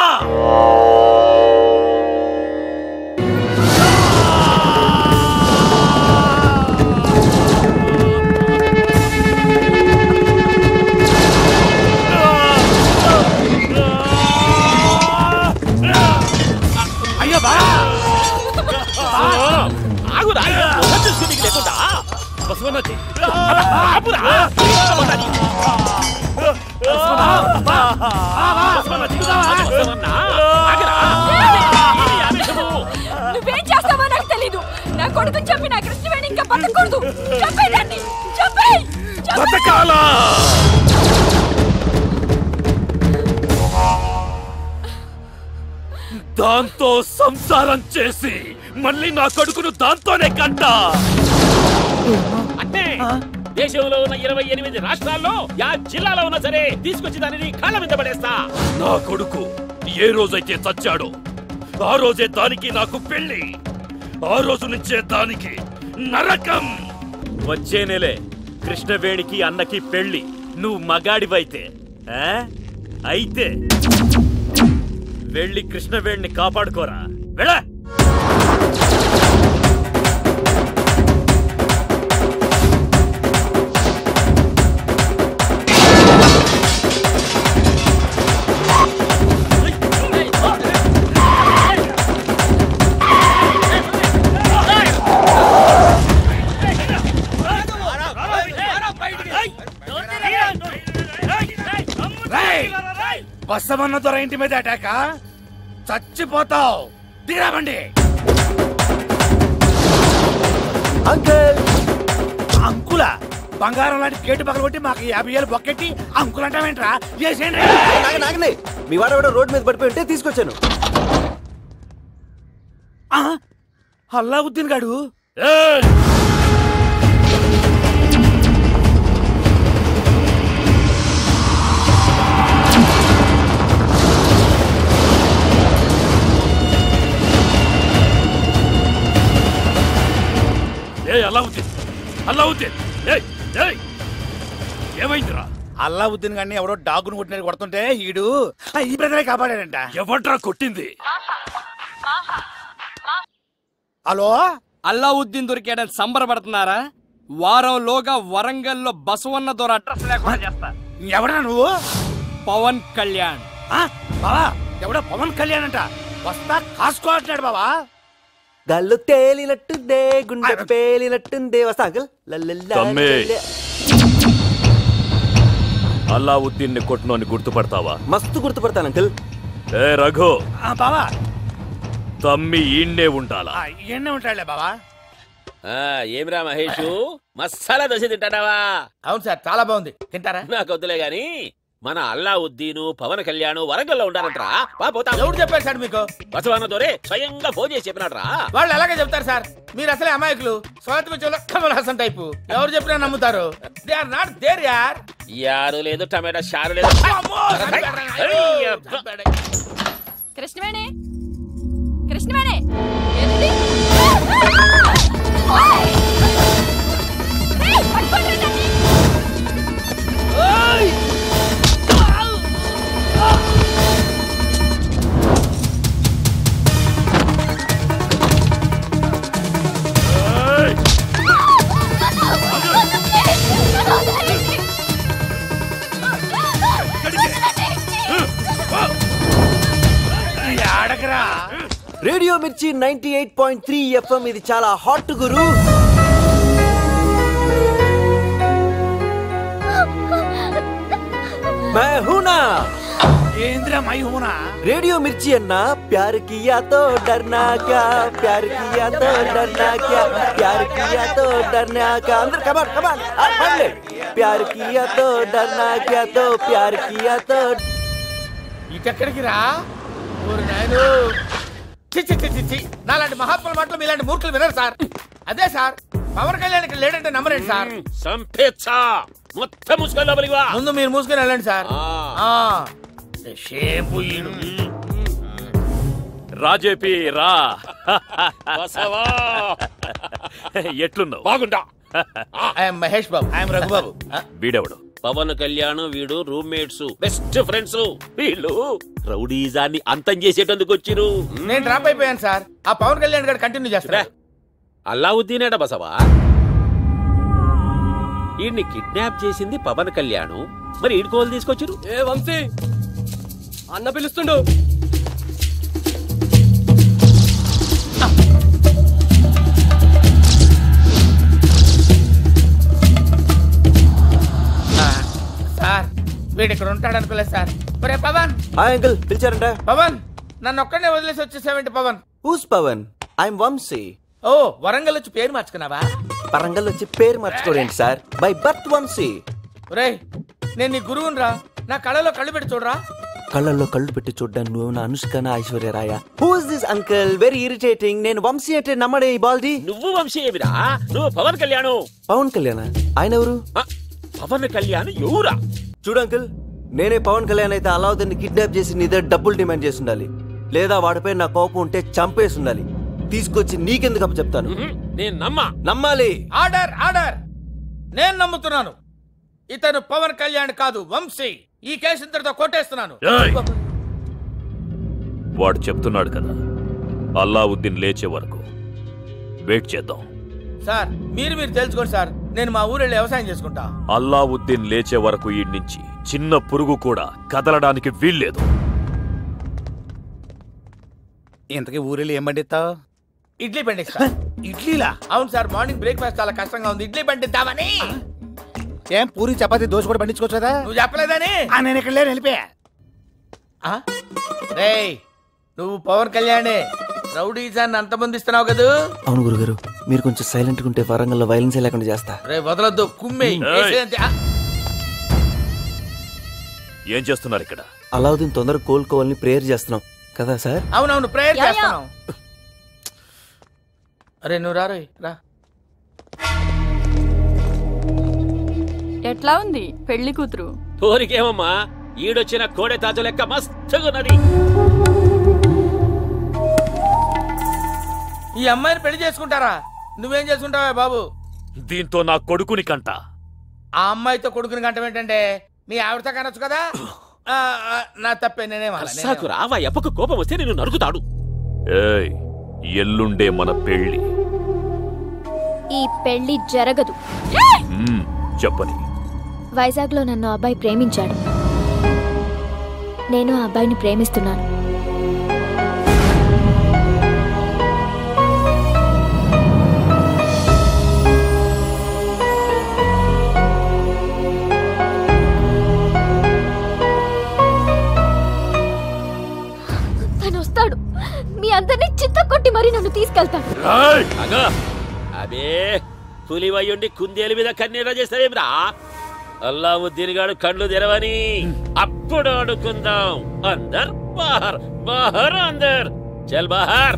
అయ్యో బా ఆగురా చూసుకుని లేకుండా బసవన్నది ఆపురా నువ్వేం చేస్తావో నాకు తెలీదు నా కొడుకు చెప్పి నా కృష్ణవేణి ఇంకా బతకూడదు చంపేదాన్ని చంపే బతకాలా దాంతో సంసారం చేసి మళ్ళీ నా కొడుకును దాంతోనే కంట అంటే దేశంలో ఉన్న ఇరవై ఎనిమిది రాష్ట్రాల్లో యా జిల్లాలో ఉన్నా సరే తీసుకొచ్చి దానిని కాళ్ళ మీద పడేస్తా నా కొడుకు ఏ రోజైతే చచ్చాడో ఆ రోజే దానికి నాకు పెళ్లి ఆ రోజు నుంచే దానికి నరకం వచ్చే నెలే కృష్ణవేణికి అన్నకి పెళ్లి నువ్వు మగాడివైతే ఆ? అయితే వెళ్ళి కృష్ణవేణిని కాపాడుకోరా వెళ్ళ బస్సమన్న దొర ఇంటి మీద అటాక చచ్చిపోతావు దిగరాబండి అంకుల్ అంకుల బంగారం లాంటి గేటు పక్కన కొట్టి మాకు యాభై ఏళ్ళు బొక్కెట్టి అంకుల్ అంటావేంట్రా చేసేయండి నాగ- నాగనే మీ వాడెవడో రోడ్ మీద పడిపోయి ఉంటే తీసుకొచ్చాను అల్లావుద్దీన్ గాడు ఏ అల్లావుద్దీన్ అల్లావుద్దీన్ ఏయ్ ఏయ్ ఏమైందిరా అల్లావుద్దీన్ గారిని ఎవరో డాగును కొట్టినట్టు కొడుతుంటే ఈడు ఆ, ఈ బ్రదరే కాపాడాడంట ఎవడ్రా కొట్టింది హలో అల్లావుద్దీన్ దొరికాడని సంబరపడుతున్నారా వారంలోగా వరంగల్లో బసవన్న దొర అడ్రస్ లేకుండా చేస్తా ఎవడా నువ్వు పవన్ కళ్యాణ్ బావా ఎవడో పవన్ కళ్యాణ్ అంట వస్తా కాసుకో అంటున్నాడు బావా గల్లు తేలినట్టుందే గుండె పేలినట్టుందే వస్తా అంకుల్ లల్లల్లా తమ్మి. లల్లల్లా. అల్లావుద్దీన్ ని కొట్టునోని గుర్తుపడతావా మస్తు గుర్తుపడతాను అంకుల్ ఏ రఘు ఆ, బావా తమ్మి ఈడ్నే ఉండాలా ఆ, ఈయన్నే ఉంటాడులే బావా ఆ, ఏమిరా మహేష్ మసాలా దోశ తింటాడావా అవును సార్ చాలా బాగుంది తింటారా నాకు వద్దులే గాని మన అల్లావుద్దీను పవన్ కళ్యాణ్ వరంగల్లో ఉండాలంట్రా బా పోతా ఎవరు చెప్పారు సార్ మీకు బసవన్న దొరే స్వయంగా ఫోన్ చేసి చెప్పినాడ్రా వాళ్ళు అలాగే చెప్తారు సార్ మీరు అసలే అమాయకులు స్వాతి పిచ్చోళ్ళు కమల్ హాసన్ టైపు ఎవరు చెప్పినా నమ్ముతారు దే ఆర్ నాట్ దేర్ యార్ యారు లేదు టమాటా షారు లేదు కృష్ణవేణి కృష్ణవేణి ఏంటిది? ఏయ్, పట్టుకోండి దాన్ని. అడగరా radio Mirchi ninety eight point three FM ఇది చాలా హాట్ గురు मैं हूं ना ఏంద్రా మై హూనా रेडियो मिर्ची अन्ना प्यार किया तो डरना क्या प्यार किया तो डरना क्या प्यार किया तो डरना क्या अंदर कमान कमान आप पढ़ ले प्यार किया तो डरना क्या तो प्यार किया तो ఇటెక్కడికి రా ఊరు నాయను చి చి చి చి చి నాలాంటి మహాత్ముల మాటలు మీలాంటి మూర్ఖులు వినరు సార్ అదే సార్ పవన్ కళ్యాణ్ ఇక్కడ లేడంటే నమ్మరేంటి సార్ సంపేచ్చా మొత్తం మూసుకొని లోపలికి వా ముందు మీరు మూసుకొని వెళ్ళండి సార్ ఆ. షేపు ఈడు. రాజేపి రా బసవా ఎట్లున్నావు బాగుంటా ఐఎమ్ మహేష్ బాబు ఐఎమ్ రఘుబాబు వీడెవడు పవన్ కళ్యాణ్ వీడు రూమ్మేట్స్ బెస్ట్ ఫ్రెండ్స్ వీళ్ళు రౌడీజాన్ని అంతం చేసేటందుకు వచ్చిరు నేను డ్రాప్ అయిపోయాను సార్ ఆ పవన్ కళ్యాణ్ గారు కంటిన్యూ చేస్తా అల్లావుద్దీనేట బసవా ఈయన్ని కిడ్నాప్ చేసింది పవన్ కళ్యాణ్ మరి ఈడుకోవాలి తీసుకొచ్చిరు ఏ వంశీ అన్న పిలుస్తుండు సార్ వీడు ఇక్కడ ఉంటాడు అనుకోలేదు సార్ ఒరే పవన్ హాయ్ అంకుల్ పిలిచారంట పవన్ నన్ను ఒక్కడనే వదిలేసి వచ్చేసావేంటి పవన్ హూస్ పవన్ ఐఎమ్ వంశీ ఓ వరంగల్ వచ్చి పేరు మార్చుకున్నావా పరంగల్ వచ్చి పేరు మార్చుకోరేంటి సార్ బై బర్త్ వంశీ ఒరేయ్ నేను నీ గురువుని రా నా కళ్ళలో కళ్ళు పెట్టి చూడరా కళ్ళల్లో కళ్ళు పెట్టి చూడ్డానికి నువ్వు నా అనుష్కన ఐశ్వర్య రాయ who's this uncle very irritating నేను వంశీ అంటే నమ్మడే ఈ బాల్ది నువ్వు వంశీ ఏమిరా నువ్వు పవన్ కళ్యాణ్ పవన్ కళ్యాణ్ ఆయన ఎవరు పవన్ కళ్యాణ్ ఎవరా చూడు అంకుల్ నేనే పవన్ కళ్యాణ్ అయితే అలావుద్దీన్ని కిడ్నాప్ చేసి నీ దగ్గర డబ్బులు డిమాండ్ చేసి ఉండాలి లేదా వాడిపై నా కోపం ఉంటే చంపేసి ఉండాలి తీసుకొచ్చి నీకెందుకు అప్పు చెప్తాను నేను నమ్మా నమ్మాలి ఆర్డర్ ఆర్డర్ నేను నమ్ముతున్నాను ఇతను పవన్ కళ్యాణ్ కాదు వంశీ ఈ కేసు ఇంతటితో కొట్టేస్తున్నాను ఏయ్! వాడు చెప్తున్నాడు కదా అల్లావుద్దీన్ లేచే వరకు వెయిట్ చేద్దాం సార్ మీరు మీరు తెలుసుకోండి సార్ నేను మా ఊరెళ్ళి వ్యవసాయం చేసుకుంటా అల్లావుద్దీన్ లేచే వరకు ఈ నుంచి చిన్న పురుగు కూడా కదలడానికి వీల్లేదు ఇంతకీ ఊరిలో ఏం పండిస్తావు ఇడ్లీ పండిస్తా ఇడ్లీలా అవును సార్ మార్నింగ్ బ్రేక్ఫాస్ట్ చాలా కష్టంగా ఉంది ఇడ్లీ పండిద్దామని ఏం పూరి చపాతి దోశ కూడా పండించుకోవచ్చు కదా నువ్వు చెప్పలేదని ఆ, నేను ఇక్కడ లేను వెళ్ళిపోయా ఆ? రేయ్ నువ్వు పవన్ కళ్యాణే రౌడీజాన్ని అంతమందిస్తున్నావు కదూ అవును గురుగారు మీరు కొంచెం సైలెంట్ ఉంటే వరంగల్లో వైలెన్స్ లేకుండా చేస్తా రే వదలొద్దు కుమ్మే ఏయ్. ఏం చేస్తున్నారు ఇక్కడ అలావుద్దీన్ తొందరగా కోలుకోవాలని ప్రేయర్ చేస్తున్నాం కదా సార్ అవునవును ప్రేయర్ యా, యా. చేస్తున్నాం అరే నువ్వు రారోయ్ రా ఎట్లా ఉంది పెళ్లి కూతురు ఊరికేమమ్మా ఈడొచ్చిన కోడె తాజు లెక్క మస్తుగున్నది ఈ అమ్మాయిని పెళ్లి చేసుకుంటారా నువ్వేం చేసుకుంటావా బాబు దీంతో నా కొడుకుని కంట ఆ అమ్మాయితో కొడుకుని గంట ఏంటంటే మీ ఆవిడతో కనొచ్చు కదా ఆ, ఆ, నా తప్పే నేనేం అనలా, నేనేం సాకు రావా ఎప్పకు కోపం వస్తే నేను నరుకుతాడు ఏయ్ ఎల్లుండే మన పెళ్లి ఈ పెళ్లి జరగదు మ్మ్, చెప్పని వైజాగ్లో నన్ను ఆ అబ్బాయి ప్రేమించాడు నేను ఆ అబ్బాయిని ప్రేమిస్తున్నాను తను వస్తాడు మీ అందరినీ చిత్త కొట్టి మరీ నన్ను తీసుకెళ్తాడు అగో అబే పులివయ్యుండి కుందేలు మీద కన్నీర చేస్తావేమిరా అల్లావుద్దీన్ గాడు కళ్ళు తెరవని అప్పుడు ఆడుకుందాం అందర్ బాహర్ బాహర్ అందర్ చల్ బాహర్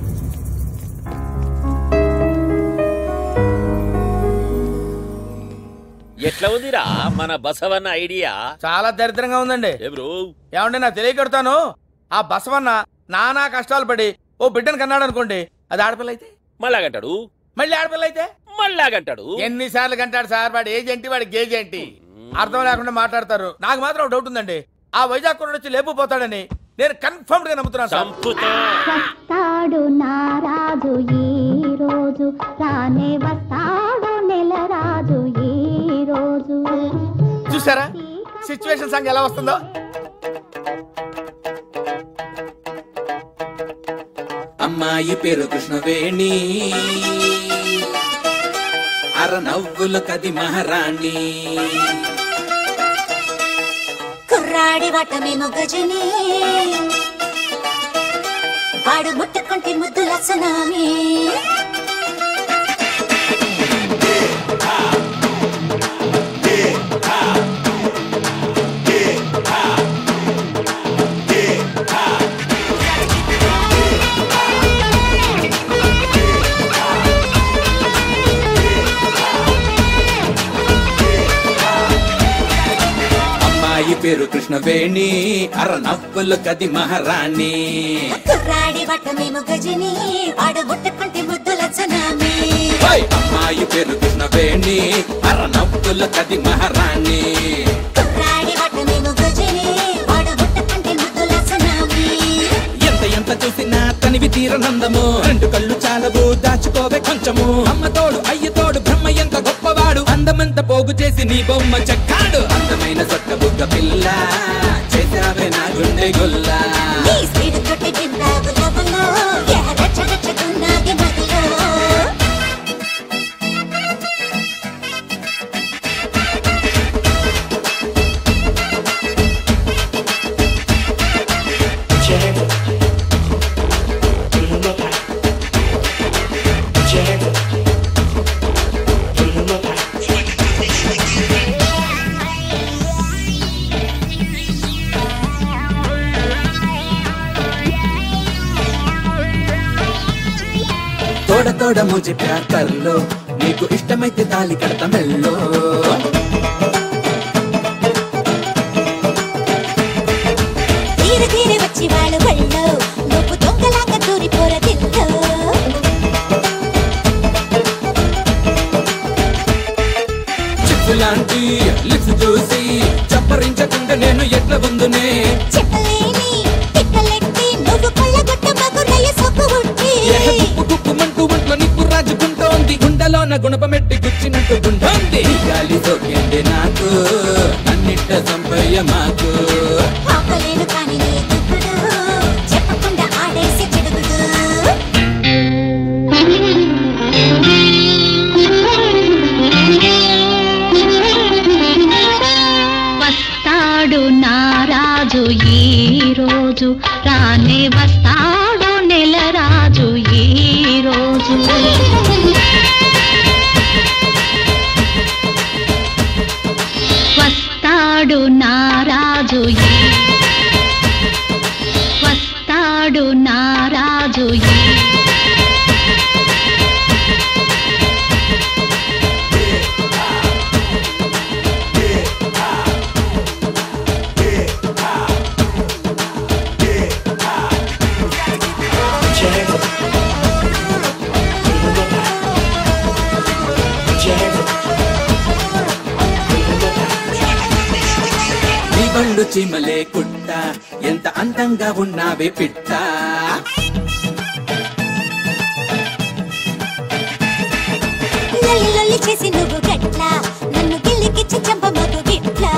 ఎట్లా ఉందిరా మన బసవన్న ఐడియా చాలా దరిద్రంగా ఉందండి ఎవరు ఏమంటే నా తెలియకడతాను ఆ బసవన్న నానా కష్టాలు పడి ఓ బిడ్డను కన్నాడు అనుకోండి అది ఆడపిల్ల అయితే మళ్ళాగంటాడు మళ్ళీ ఆడపిల్ల అయితే మళ్ళాగంటాడు ఎన్నిసార్లు కంటాడు సార్ వాడు ఏజ్ ఏంటి వాడి గేజ్ ఏంటి అర్థం లేకుండా మాట్లాడతారు నాకు మాత్రం ఒక డౌట్ ఉందండి ఆ వైజాగ్ కుర్రాడు వచ్చి లేపుపోతాడని నేను కన్ఫర్మ్ గా నమ్ముతున్నాను సార్ వస్తాడు నారాజు ఈ రోజు రానే వస్తాడు నెల రాజు ఈ రోజు చూసారా సిచ్యువేషన్ సంగ ఎలా వస్తుందో అమ్మాయి పేరు కృష్ణవేణి అర నవ్వులు కది మహారాణి కుర్రాడి వటమేమో గజని వాడు ముట్టుకుంటే ముద్దుల సునామీ అమ్మాయి పేరు కృష్ణవేణి అర నవ్వులు కది మహారాణి కుర్రాడి వటమేమో గజని వాడు ముట్టుకుంటే ముద్దుల సునామీ హై! అమ్మాయి పేరు కృష్ణవేణి అర నవ్వులు కది మహారాణి కుర్రాడి వటమేమో గజని వాడు ముట్టుకుంటే ముద్దుల సునామీ ఎంత ఎంత చూసినా తనివి తీరనందము రెండు కళ్ళు చాలవు దాచుకోవే కొంచెము అమ్మ తోడు అయ్య తోడు బ్రహ్మ ఎంత గొప్పవాడు అందమంత పోగు చేసి నీ బొమ్మ చెక్కాడు అందమైన సొక్క బుగ్గ పిల్ల చేసావే నా గుండె గుల్లా నీ స్పీడ్ తోటి గిందాగు లవలో ఎహ రచ్చ రచ్చకున్నాగి మదిలో తోడ ముझे ప్యార్ కర్ లో నీకు ఇష్టమైతే తాలి కడత మెల్లో తీరు తీరు వచ్చి వాళ్ళు బళ్ళో నువ్వు దొంగలాగా దూరిపోర దిల్లో చిప్పు లాంటి లిప్స్ చూసి చప్పరించకుండా నేను ఎట్ల ఉందునే చెప్పలేని తిక్కలెట్టి నువ్వు కొల్లగొట్ట మగురయ్య సొక్కు ఉట్టి ఏ గుప్పు గుప్పుమంటూ ఒంట్లో నిప్పు రాజుకుంటోంది గుండెలోన గుణపమెట్టి గుచ్చినట్టు గుంటోంది గాలి సోకింది నాకు నన్నిట్ట సంపయ్య మాకు ఆపలేను కానీ నీ దుక్కుడు చెప్పకుండా ఆడేసి చిడుగుడు వస్తాడు నారాజు ఈ రోజు రానే వస్తాడు నెల రాజు ఈ రోజు వస్తాడు నారాజు ఈ వస్తాడు నారాజు ఈ నీ బళ్ళు చీమలే కుట్ట ఎంత అందంగా ఉన్నావే పిట్ట లొల్లి లొల్లి చేసి నువ్వు గట్ల నన్ను గిల్లికిచ్చి చంప మగు గిట్లా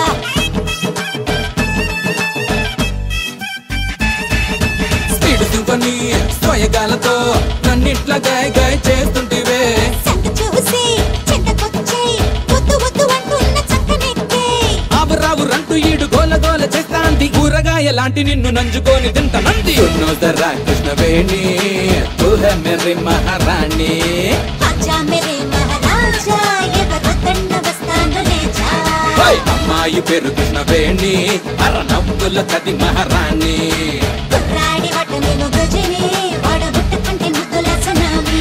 స్పీడ్ సింఫనీ స్వయగాలతో నన్నిట్లా గాయ గాయ చేస్తుంటివే సందు చూసి చెంతకొచ్చి వద్దు వద్దు అంటున్న చక్కనెక్కే ఆవురావురంటూ ఈడు గోల గోల చేస్తాంది కూరగాయ లాంటి నిన్ను నంజుకొని తింటనంది ఉన్నోదరా కృష్ణవేణి తూ హై మేరీ మహారాణి ఆజా మేరే మహారాజా ఎవరు దండ వస్తాను లేచా హై, అమ్మాయి పేరు కృష్ణవేణి అర నవ్వుల కది మహారాణి కుర్రాడి వట నేను గజని వాడబుట్టుకుంటే ముద్దుల సునామీ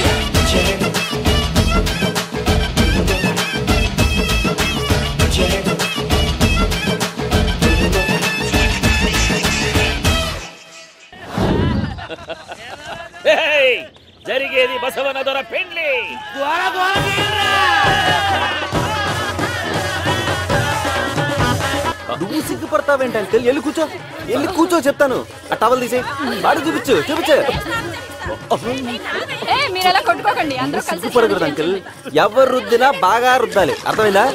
ఏయ్! జరిగేది బసవన దొర పెండ్లి నువ్వు సిగ్గుపడతావేంటి అంకల్ వెళ్ళి కూర్చో వెళ్ళి కూర్చో చెప్తాను ఆ టవల్ తీసే వాడు చూపించు చూపించు ఏ మీరు ఎలా కొట్టుకోకండి అందరూ కలిసి సిగ్గుపడకూడదు అంకల్ ఎవరు రుద్దినా బాగా రుద్దాలి అర్థమైందా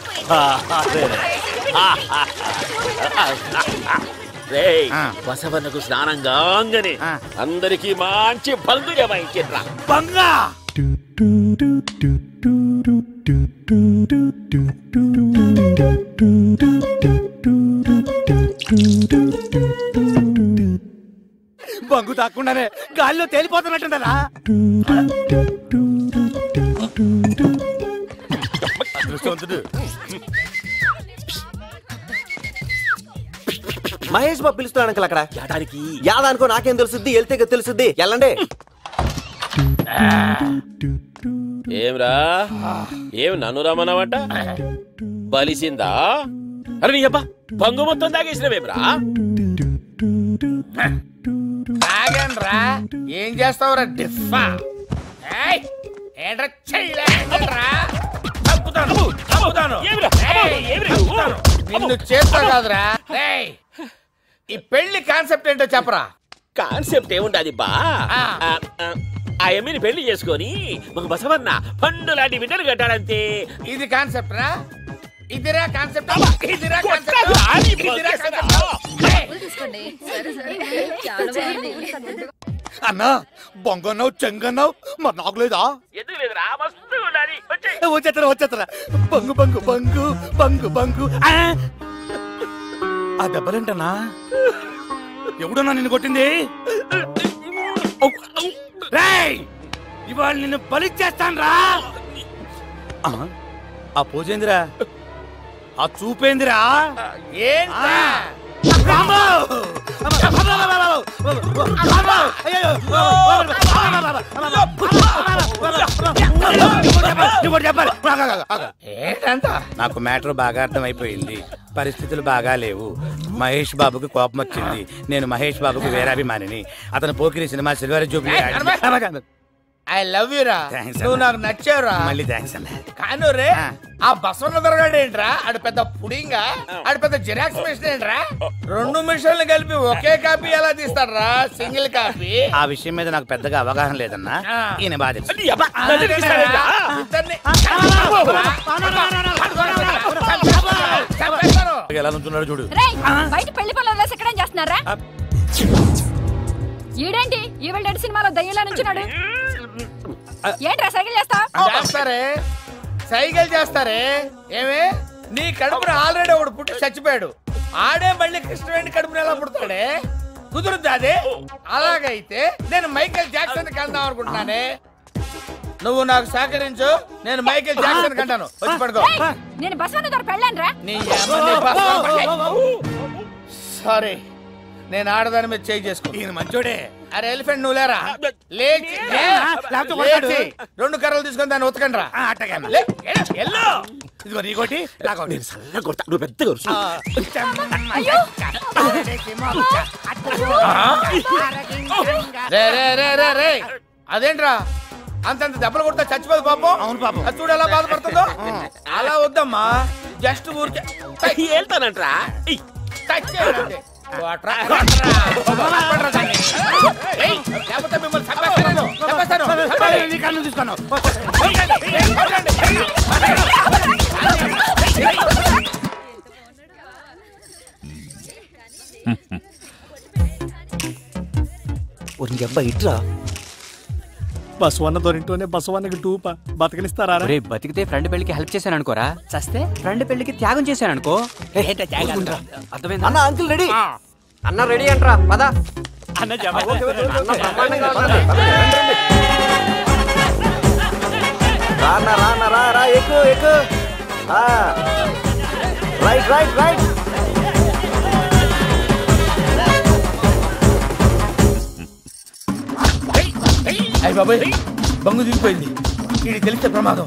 రేయ్ బసవన్నకు స్నానం కాగానే అందరికి మంచి బంధు జమాయించిర్రా బంగా బంగు తాకుండానే గాలిలో తేలిపోతున్నట్టుండరా అదృష్టవంతుడు మహేష్ బాబు పిలుస్తున్నాడు అంకల్ అక్కడ యాదానికి యాదానికో నాకేం తెలుసుద్ది వెళ్తే కదా తెలుసుద్ది వెళ్ళండి ఏమ్రా ఏం నన్ను రమ్మన్నావట బలిసిందా అరే నీ అబ్బా బంగు మొత్తం తాగేసినవేమ్రా ఆగండ్రా ఏం చేస్తావురా డిఫా ఏయ్, ఏంట్రా చెయ్యలేరా చంపుతాను చంపుతాను ఏమిరా? ఏయ్, ఏమిరా? చంపుతాను. నిన్ను చేస్తా కాదురా ఏయ్, ఈ పెళ్లి కాన్సెప్ట్ ఏంటో చెప్పరా కాన్సెప్ట్ ఏముండదు బా ఆ. ఆ, ఆ, ఆ ఎమ్మిని పెళ్లి చేసుకొని మాకు బసవన్న పండు లాంటి బిడ్డలు కట్టాడంతే ఇది కాన్సెప్ట్ రా ఇదిరా కాన్సెప్ట్ ఇదిరా కొట్టకు, కాన్సెప్ట్ ఆది ఇదిరా కొట్టేస్తా. కాన్సెప్ట్ ఏయ్, తీసుకోండి సరే సరే చాలా బాగుంది అన్నా బొంగన్నావు చెంగన్నావు మరి నాకు లేదా ఎందుకు లేదురా మస్తు ఉండాలి వచ్చేయ్. వచ్చేత్తరా వచ్చేత్తరా బంగు బంగు బంగు బంగు బంగు ఆ! ఆ దెబ్బలేంటన్నా ఎవడన్నా నిన్ను కొట్టింది రేయ్ ఇవాళ నిన్ను బలిచ్చేస్తాను రా ఆ పూజేందిరా ఆ చూపేందిరా ఏంట్రా ఏంటంత నాకు మ్యాటర్ బాగా అర్థమైపోయింది పరిస్థితులు బాగా లేవు మహేష్ బాబుకి కోపం వచ్చింది నేను మహేష్ బాబుకి వేరాభిమానిని అతను Pokiri cinema silver jubilee I love you రా Thanks నువ్వు అన్న. నాకు నచ్చావురా మళ్ళీ థ్యాంక్స్ అన్న కాను రే ఆ బసవన్న దొరగాడు ఏంట్రా ఆడు పెద్ద పుడింగా ఆడు పెద్ద జిరాక్స్ మిషన్ ఏంట్రా రెండు మిషన్లు కలిపి ఒకే కాపీ ఎలా తీస్తాడ్రా సింగిల్ కాపీ ఆ విషయం మీద నాకు పెద్దగా అవగాహన లేదన్నా ఈయన బాధ ఎలా నుంచున్నాడు చూడు రేయ్, బయట పెళ్లి పనులు వేసి ఎక్కడేం చేస్తున్నారా ఈడేంటి ఈవిడ సినిమాలో దయ్యంలా నుంచున్నాడు ఏంట్రా సైకిల్ చేస్తా చేస్తారే సైకిల్ చేస్తారే ఏమే నీ కడుపున ఆల్రెడీ ఒకడు పుట్టి చచ్చిపోయాడు ఆడే మళ్ళీ కృష్ణవేణి కడుపున ఎలా పుడతాడే కుదురుద్ది అదే అలాగైతే నేను మైకేల్ జాక్సన్ వెళ్దాం అనుకుంటున్నానే నువ్వు నాకు సహకరించు నేను మైకేల్ జాక్సన్ కంటాను వచ్చి పడుకో రేయ్, నేను బస్సు దొర పెళ్ళాను నీ సారీ నేను ఆడదాని మీద చేయి చేసుకో ఈయన మంచోడే అరే ఎలిఫెంట్ నువ్వు లేరా లేచి లే. లేకపోతే కొడతాడు. లేచి, రెండు కర్రలు తీసుకొని దాన్ని ఉతకండి రా అట్టగా ఎల్లో ఇదిగో నీకోటి నాకోటి నువ్వు పెద్దగా అరుచు. రే రే రే రే రే అదేంట్రా అంతంత దెబ్బలు కొడతా చచ్చిపోదు పాపం అవును పాపం అది చూడు ఎలా బాధపడుతుందో అలా వద్దమ్మా జస్ట్ ఊరికే వెళ్తానంట్రా టచ్ చేయాలంటే కొట్రా, కొట్రా. కొట్రా దాన్ని. ఏయ్, లేకపోతే మిమ్మల్ని చంపేస్తాను, చంపేస్తాను, చంపేస్తాను. నీ కన్ను తీసుకున్నావు ఒరి అబ్బా ఇట్రా బసవన్న దొరింటోనే బసవన్నకి టూప బతకనిస్తారా ఒరే బతికితే ఫ్రెండ్ పెళ్లికి హెల్ప్ చేశాను అనుకోరా చస్తే ఫ్రెండ్ పెళ్లికి త్యాగం చేశాను అనుకో అర్థమైందా అన్న అంకుల్ రెడీ అన్న రెడీ అంట్రా పద అన్న రాన్న రాన్న రా రా ఎక్కు ఎక్కు రైట్ రైట్ రైట్ అయ్యి బాబాయ్ బంగు దిగిపోయింది ఇది తెలిస్తే ప్రమాదం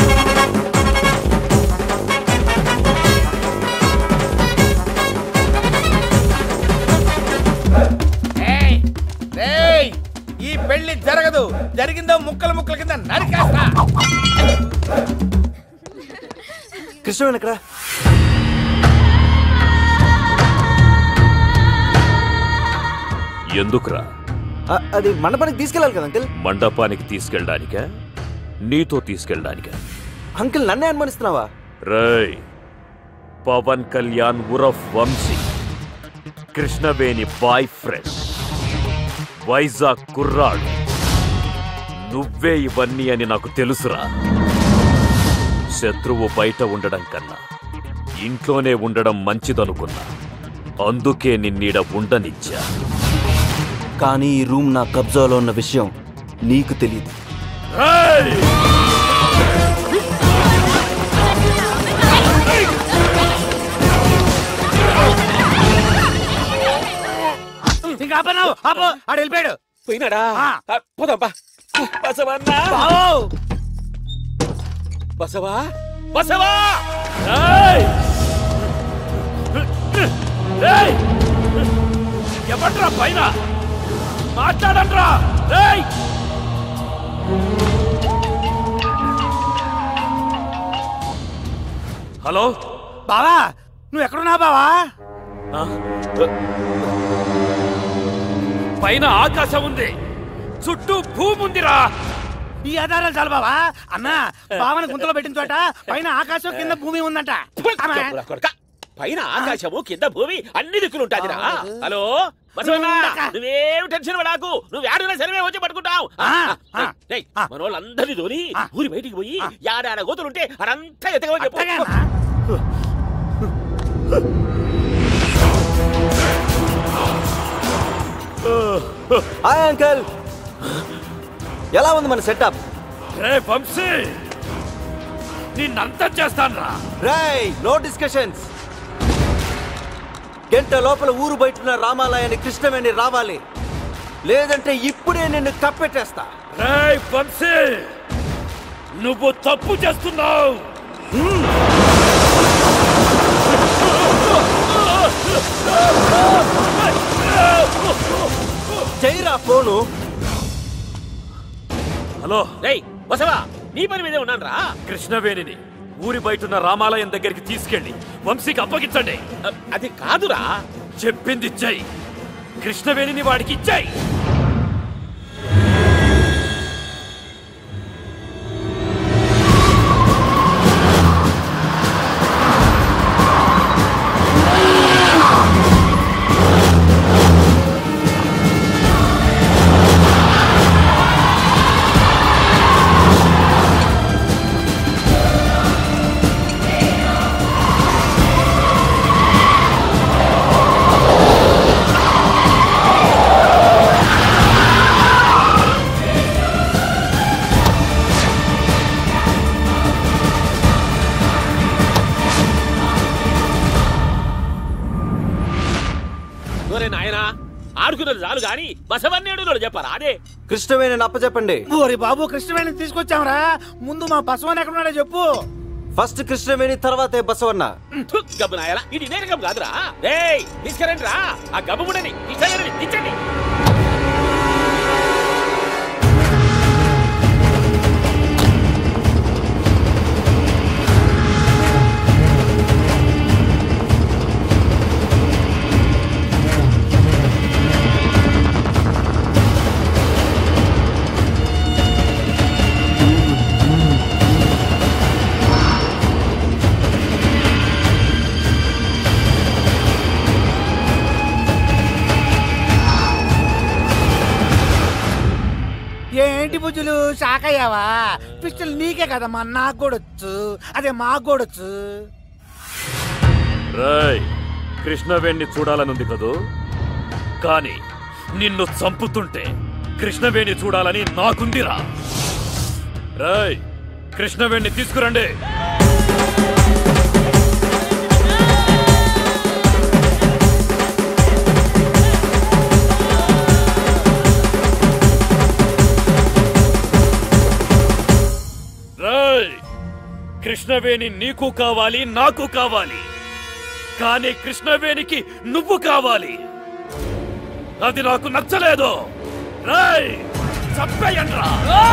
ఏయ్, ఏయ్, ఈ పెళ్లి జరగదు జరిగిందో ముక్కలు ముక్కల కింద నరికేస్తా కృష్ణ ఎక్కడ ఎందుకురా అది మండపానికి తీసుకెళ్ళాలి కదా అంకుల్ మండపానికి తీసుకెళ్ళడానికా నీతో తీసుకెళ్ళడానికా అంకుల్ నన్నే అనుమానిస్తున్నావా రేయ్ పవన్ కళ్యాణ్ ఉరఫ్ వంశీ కృష్ణవేణి బాయ్ ఫ్రెండ్ వైజాగ్ కుర్రాడు నువ్వే ఇవన్నీ అని నాకు తెలుసురా శత్రువు బయట ఉండడం కన్నా ఇంట్లోనే ఉండడం మంచిదనుకున్నా అందుకే నిన్నీడ ఉండనిచ్చా కానీ ఈ రూమ్ నా కబ్జాలో ఉన్న విషయం నీకు తెలియదు ఇంకా ఆపన్నావు ఆపు ఆడు వెళ్ళిపోయాడు పోయినాడా పోదాంపా బసవన్న బసవా బసవా ఎవట్రా పైన మాట్లాడండ్రా రేయ్ హలో బావా నువ్వు ఎక్కడున్నావు బావా పైన ఆకాశం ఉంది చుట్టూ భూమి ఉందిరా ఈ ఆధారాలు చాలు బావా అన్న బావని గుంతలో పెట్టిన చోట పైన ఆకాశం కింద భూమి ఉందంట ఆమె. చెప్పురా కొడకా. పైన ఆకాశము కింద భూమి అన్ని దిక్కులు ఉంటాదిరా హలో బసవన్న నువ్వేం టెన్షన్ పడాకు నువ్వు ఏడైనా సరే వచ్చి పట్టుకుంటావు మన వాళ్ళందరినీ దోని ఊరి బయటికి పోయి యాడాడ గోతులుంటే అదంతా ఎత్తగా చెప్పు హాయ్ అంకుల్ ఎలా ఉంది మన సెటప్ రే వంశీ నిన్నంతా చేస్తాన్రా రేయ్ నో డిస్కషన్స్ గంట లోపల ఊరు బయటున్న రామాలయాన్ని కృష్ణవేణి రావాలి లేదంటే ఇప్పుడే నిన్ను కప్పెట్టేస్తా రేయ్ వంశీ నువ్వు తప్పు చేస్తున్నావు జైరా ఫోను హలో రేయ్ బసవా నీ పని మీదే ఉన్నాను రా కృష్ణవేణిని ఊరి బయటున్న రామాలయం దగ్గరికి తీసుకెళ్ళి వంశీకి అప్పగించండి అది కాదురా చెప్పింది ఇచ్చాయి కృష్ణవేణిని వాడికి ఇచ్చాయి ఒరే నాయనా ఆడుకున్నది చాలు గాని బసవన్నేడు చెప్పారా అదే కృష్ణవేణిని అప్పచెప్పండి ఓరి బాబు కృష్ణవేణి తీసుకొచ్చాంరా ముందు మా బసవన్ ఎక్కడున్నాడో చెప్పు ఫస్ట్ కృష్ణవేణి తర్వాతే బసవన్న థు, గబ్బు నాయలా ఇది నేను గబ్బు కాదురా ఏయ్ తీసుకురండి రా ఆ గబ్బు ముడని ఇచ్చేయండి ఇచ్చండి ఏంటి బుజ్జులు షాక్ అయ్యావా పిస్టల్ నీకే కదమ్మా నాకు కూడా వచ్చు అదే మాకు కూడా వచ్చు రాయ్ కృష్ణవేణ్ణి చూడాలనుంది కదూ కానీ నిన్ను చంపుతుంటే కృష్ణవేణి చూడాలని నాకుందిరా రాయ్ కృష్ణవేణ్ణి తీసుకురండి రాయ్ కృష్ణవేణి నీకు కావాలి నాకు కావాలి కానీ కృష్ణవేణికి నువ్వు కావాలి అది నాకు నచ్చలేదు రాయ్ చంపేయండ్రా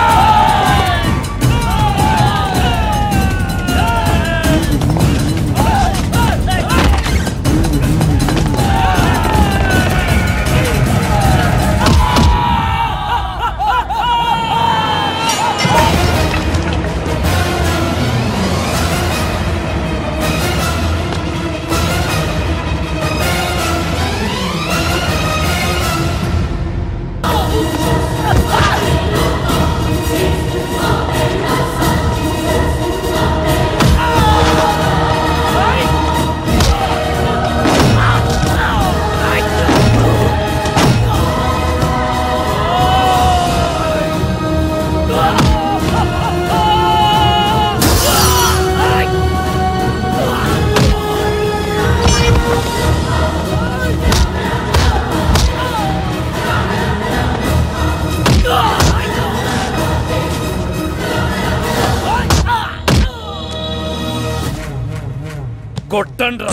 కొట్టండ్రా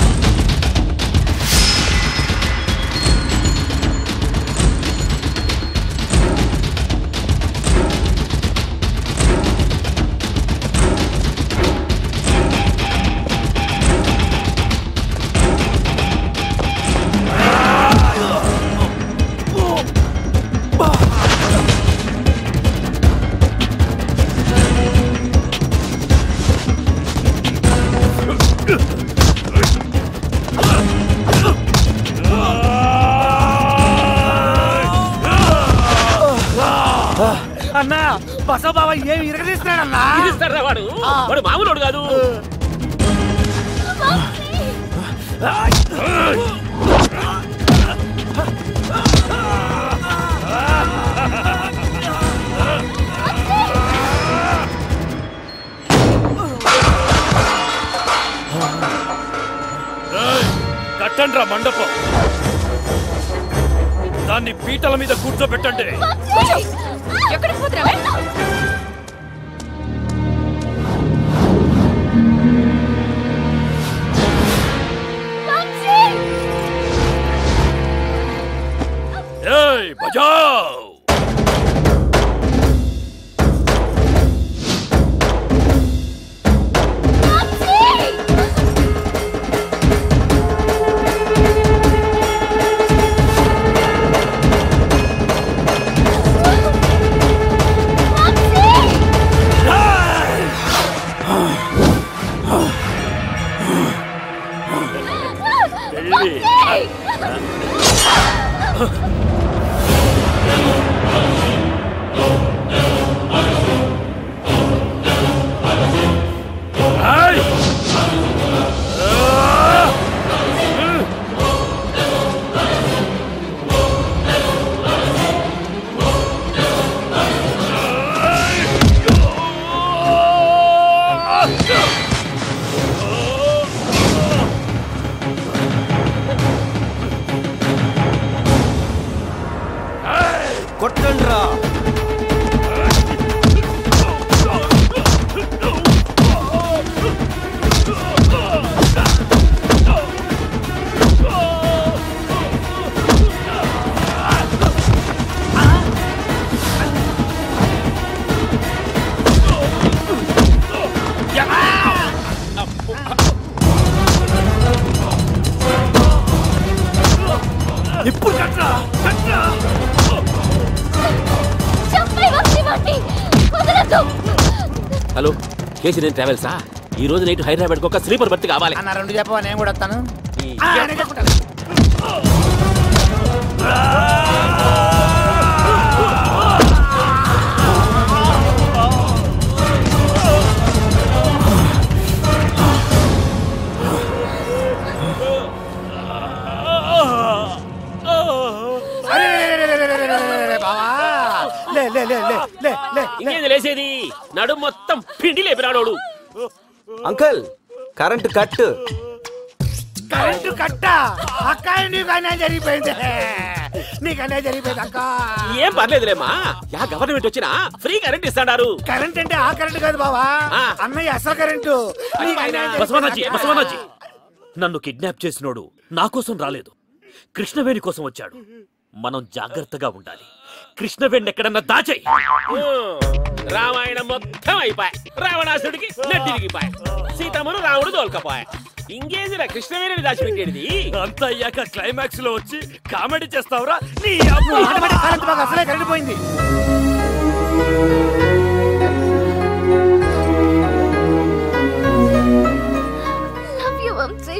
అన్నా బసవ బాబా ఏమి ఇరగదీస్తున్నాడన్నా ఇస్తారా వాడు వాడు మామూలు కాదు కట్టండి కట్టండ్రా మండపం దాన్ని పీటల మీద కూర్చోబెట్టండి ఎక్కడికి పోతున్నావే ఏయ్ బజావ్ కొట్టండ్రా ఇప్పుడు కట్రా కట్రా హలో కేసీఆర్ ట్రావెల్సా ఈ రోజు నైట్ హైదరాబాద్ ఒక స్లీపర్ బర్త్ కావాలి అన్న రెండు చెప్పవా నేను కూడా వస్తాను లే లే లే లే లే లే ఇంకేది లేసేది నడు మొత్తం పిండి లేపినాడోడు అంకల్ కరెంట్ కట్ కరెంటు కట్ట అక్క నీకు అన్యాయం జరిగిపోయింది నీకు అన్యాయం జరిగిపోయింది అక్క ఏం పర్లేదులేమా యా గవర్నమెంట్ వచ్చినా ఫ్రీ కరెంట్ ఇస్తాడారు కరెంట్ అంటే ఆ కరెంట్ కాదు బావా అన్నయ్య అసలు కరెంటు నీకు అన్యాయం జరిగిపోయింది బసవనాజీ అక్క. బసవనాజీ నన్ను కిడ్నాప్ చేసినోడు నా కోసం రాలేదు కృష్ణవేణి కోసం వచ్చాడు మనం జాగ్రత్తగా ఉండాలి కృష్ణవేణి ఎక్కడన్నా దాచేయి రామాయణం మొత్తం అయిపోయి రావణాసుడికి నడ్డిరిగిపోయి సీతమ్మను రాముడు దోల్కపోయా ఇంకేదిరా కృష్ణవేణిని దాచిపెట్టేది అంత అయ్యాక క్లైమాక్స్ లో వచ్చి కామెడీ చేస్తావురా నీ నువ్వు ఆటోమేటిక్ కరెంట్ బాగా అసలే కరెంట్ పోయింది లవ్ యు వంశీ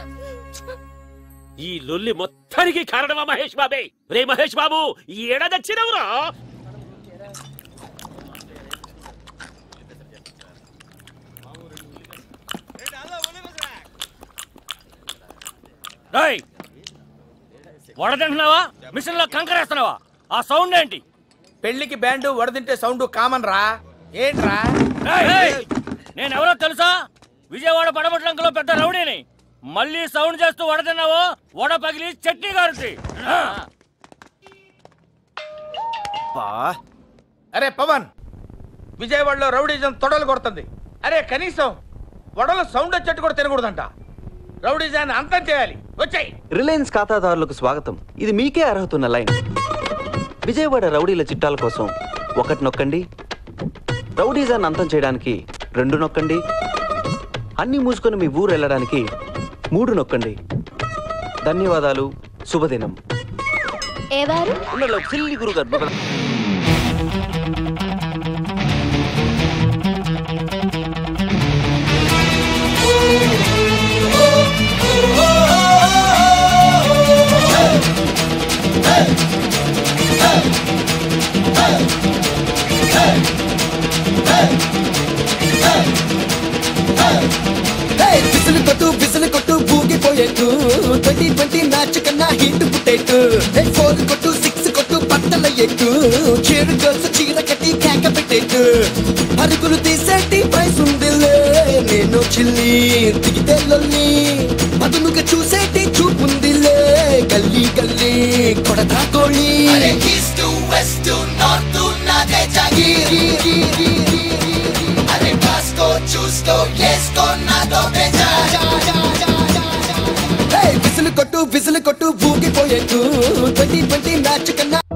ఈ లొల్లి మొత్తానికి కారణమా మహేష్ బాబే రే మహేష్ బాబు ఏడదచ్చినవురా రేయ్ వడదంటున్నావా మిషన్ లో కంకరేస్తున్నావా ఆ సౌండ్ ఏంటి పెళ్లికి బ్యాండ్ వడదింటే సౌండ్ కామన్ రా ఏంట్రా నేను ఎవరో తెలుసా విజయవాడ పడమట్లంకలో పెద్ద రౌడీని మళ్ళీ సౌండ్ చేస్తూ వడదన్నావో వడ పగిలి చట్నీ గారుతుంది అరే పవన్ విజయవాడలో రౌడీజం తొడలు కొడుతుంది అరే కనీసం వడలో సౌండ్ వచ్చేట్టు కూడా తినకూడదంట రౌడీజాన్ని అంతం చేయాలి వచ్చాయి రిలయన్స్ ఖాతాదారులకు స్వాగతం ఇది మీకే అర్హత ఉన్న లైన్ విజయవాడ రౌడీల చిట్టాల కోసం ఒకటి నొక్కండి రౌడీజాన్ని అంతం చేయడానికి రెండు నొక్కండి అన్ని మూసుకొని మీ ఊరు వెళ్ళడానికి మూడు నొక్కండి ధన్యవాదాలు శుభదినం ఏవారు సిల్లి గురుగారు విసులు కొట్టు విసులు కొట్టు ఊగిపోయేట్టు ట్వంటీ ట్వంటీ మ్యాచ్ కన్నా హిట్ పుట్టేట్టు ఫోర్ కొట్టు సిక్స్ కొట్టు బట్టల ఎట్టు చీర గర్ల్స్ చీర కట్టి కేక పెట్టి టేక్ పరుగులు తీసేటి పైసుందిలే నేను చిల్లి దిగితే లొల్లి మధునుగా చూసేటి చూపుందిలే గల్లీ గల్లీ కొడతా కోళి ఈస్ట్ వెస్ట్ నార్త్ నాదే జాగీరి అరే కాస్కో చూసుకో వేసుకో నాతో బేజా విసులు కొట్టు విసులు కొట్టు ఊగిపోయేట్టు ట్వంటీ ట్వంటీ మ్యాచ్ కన్నా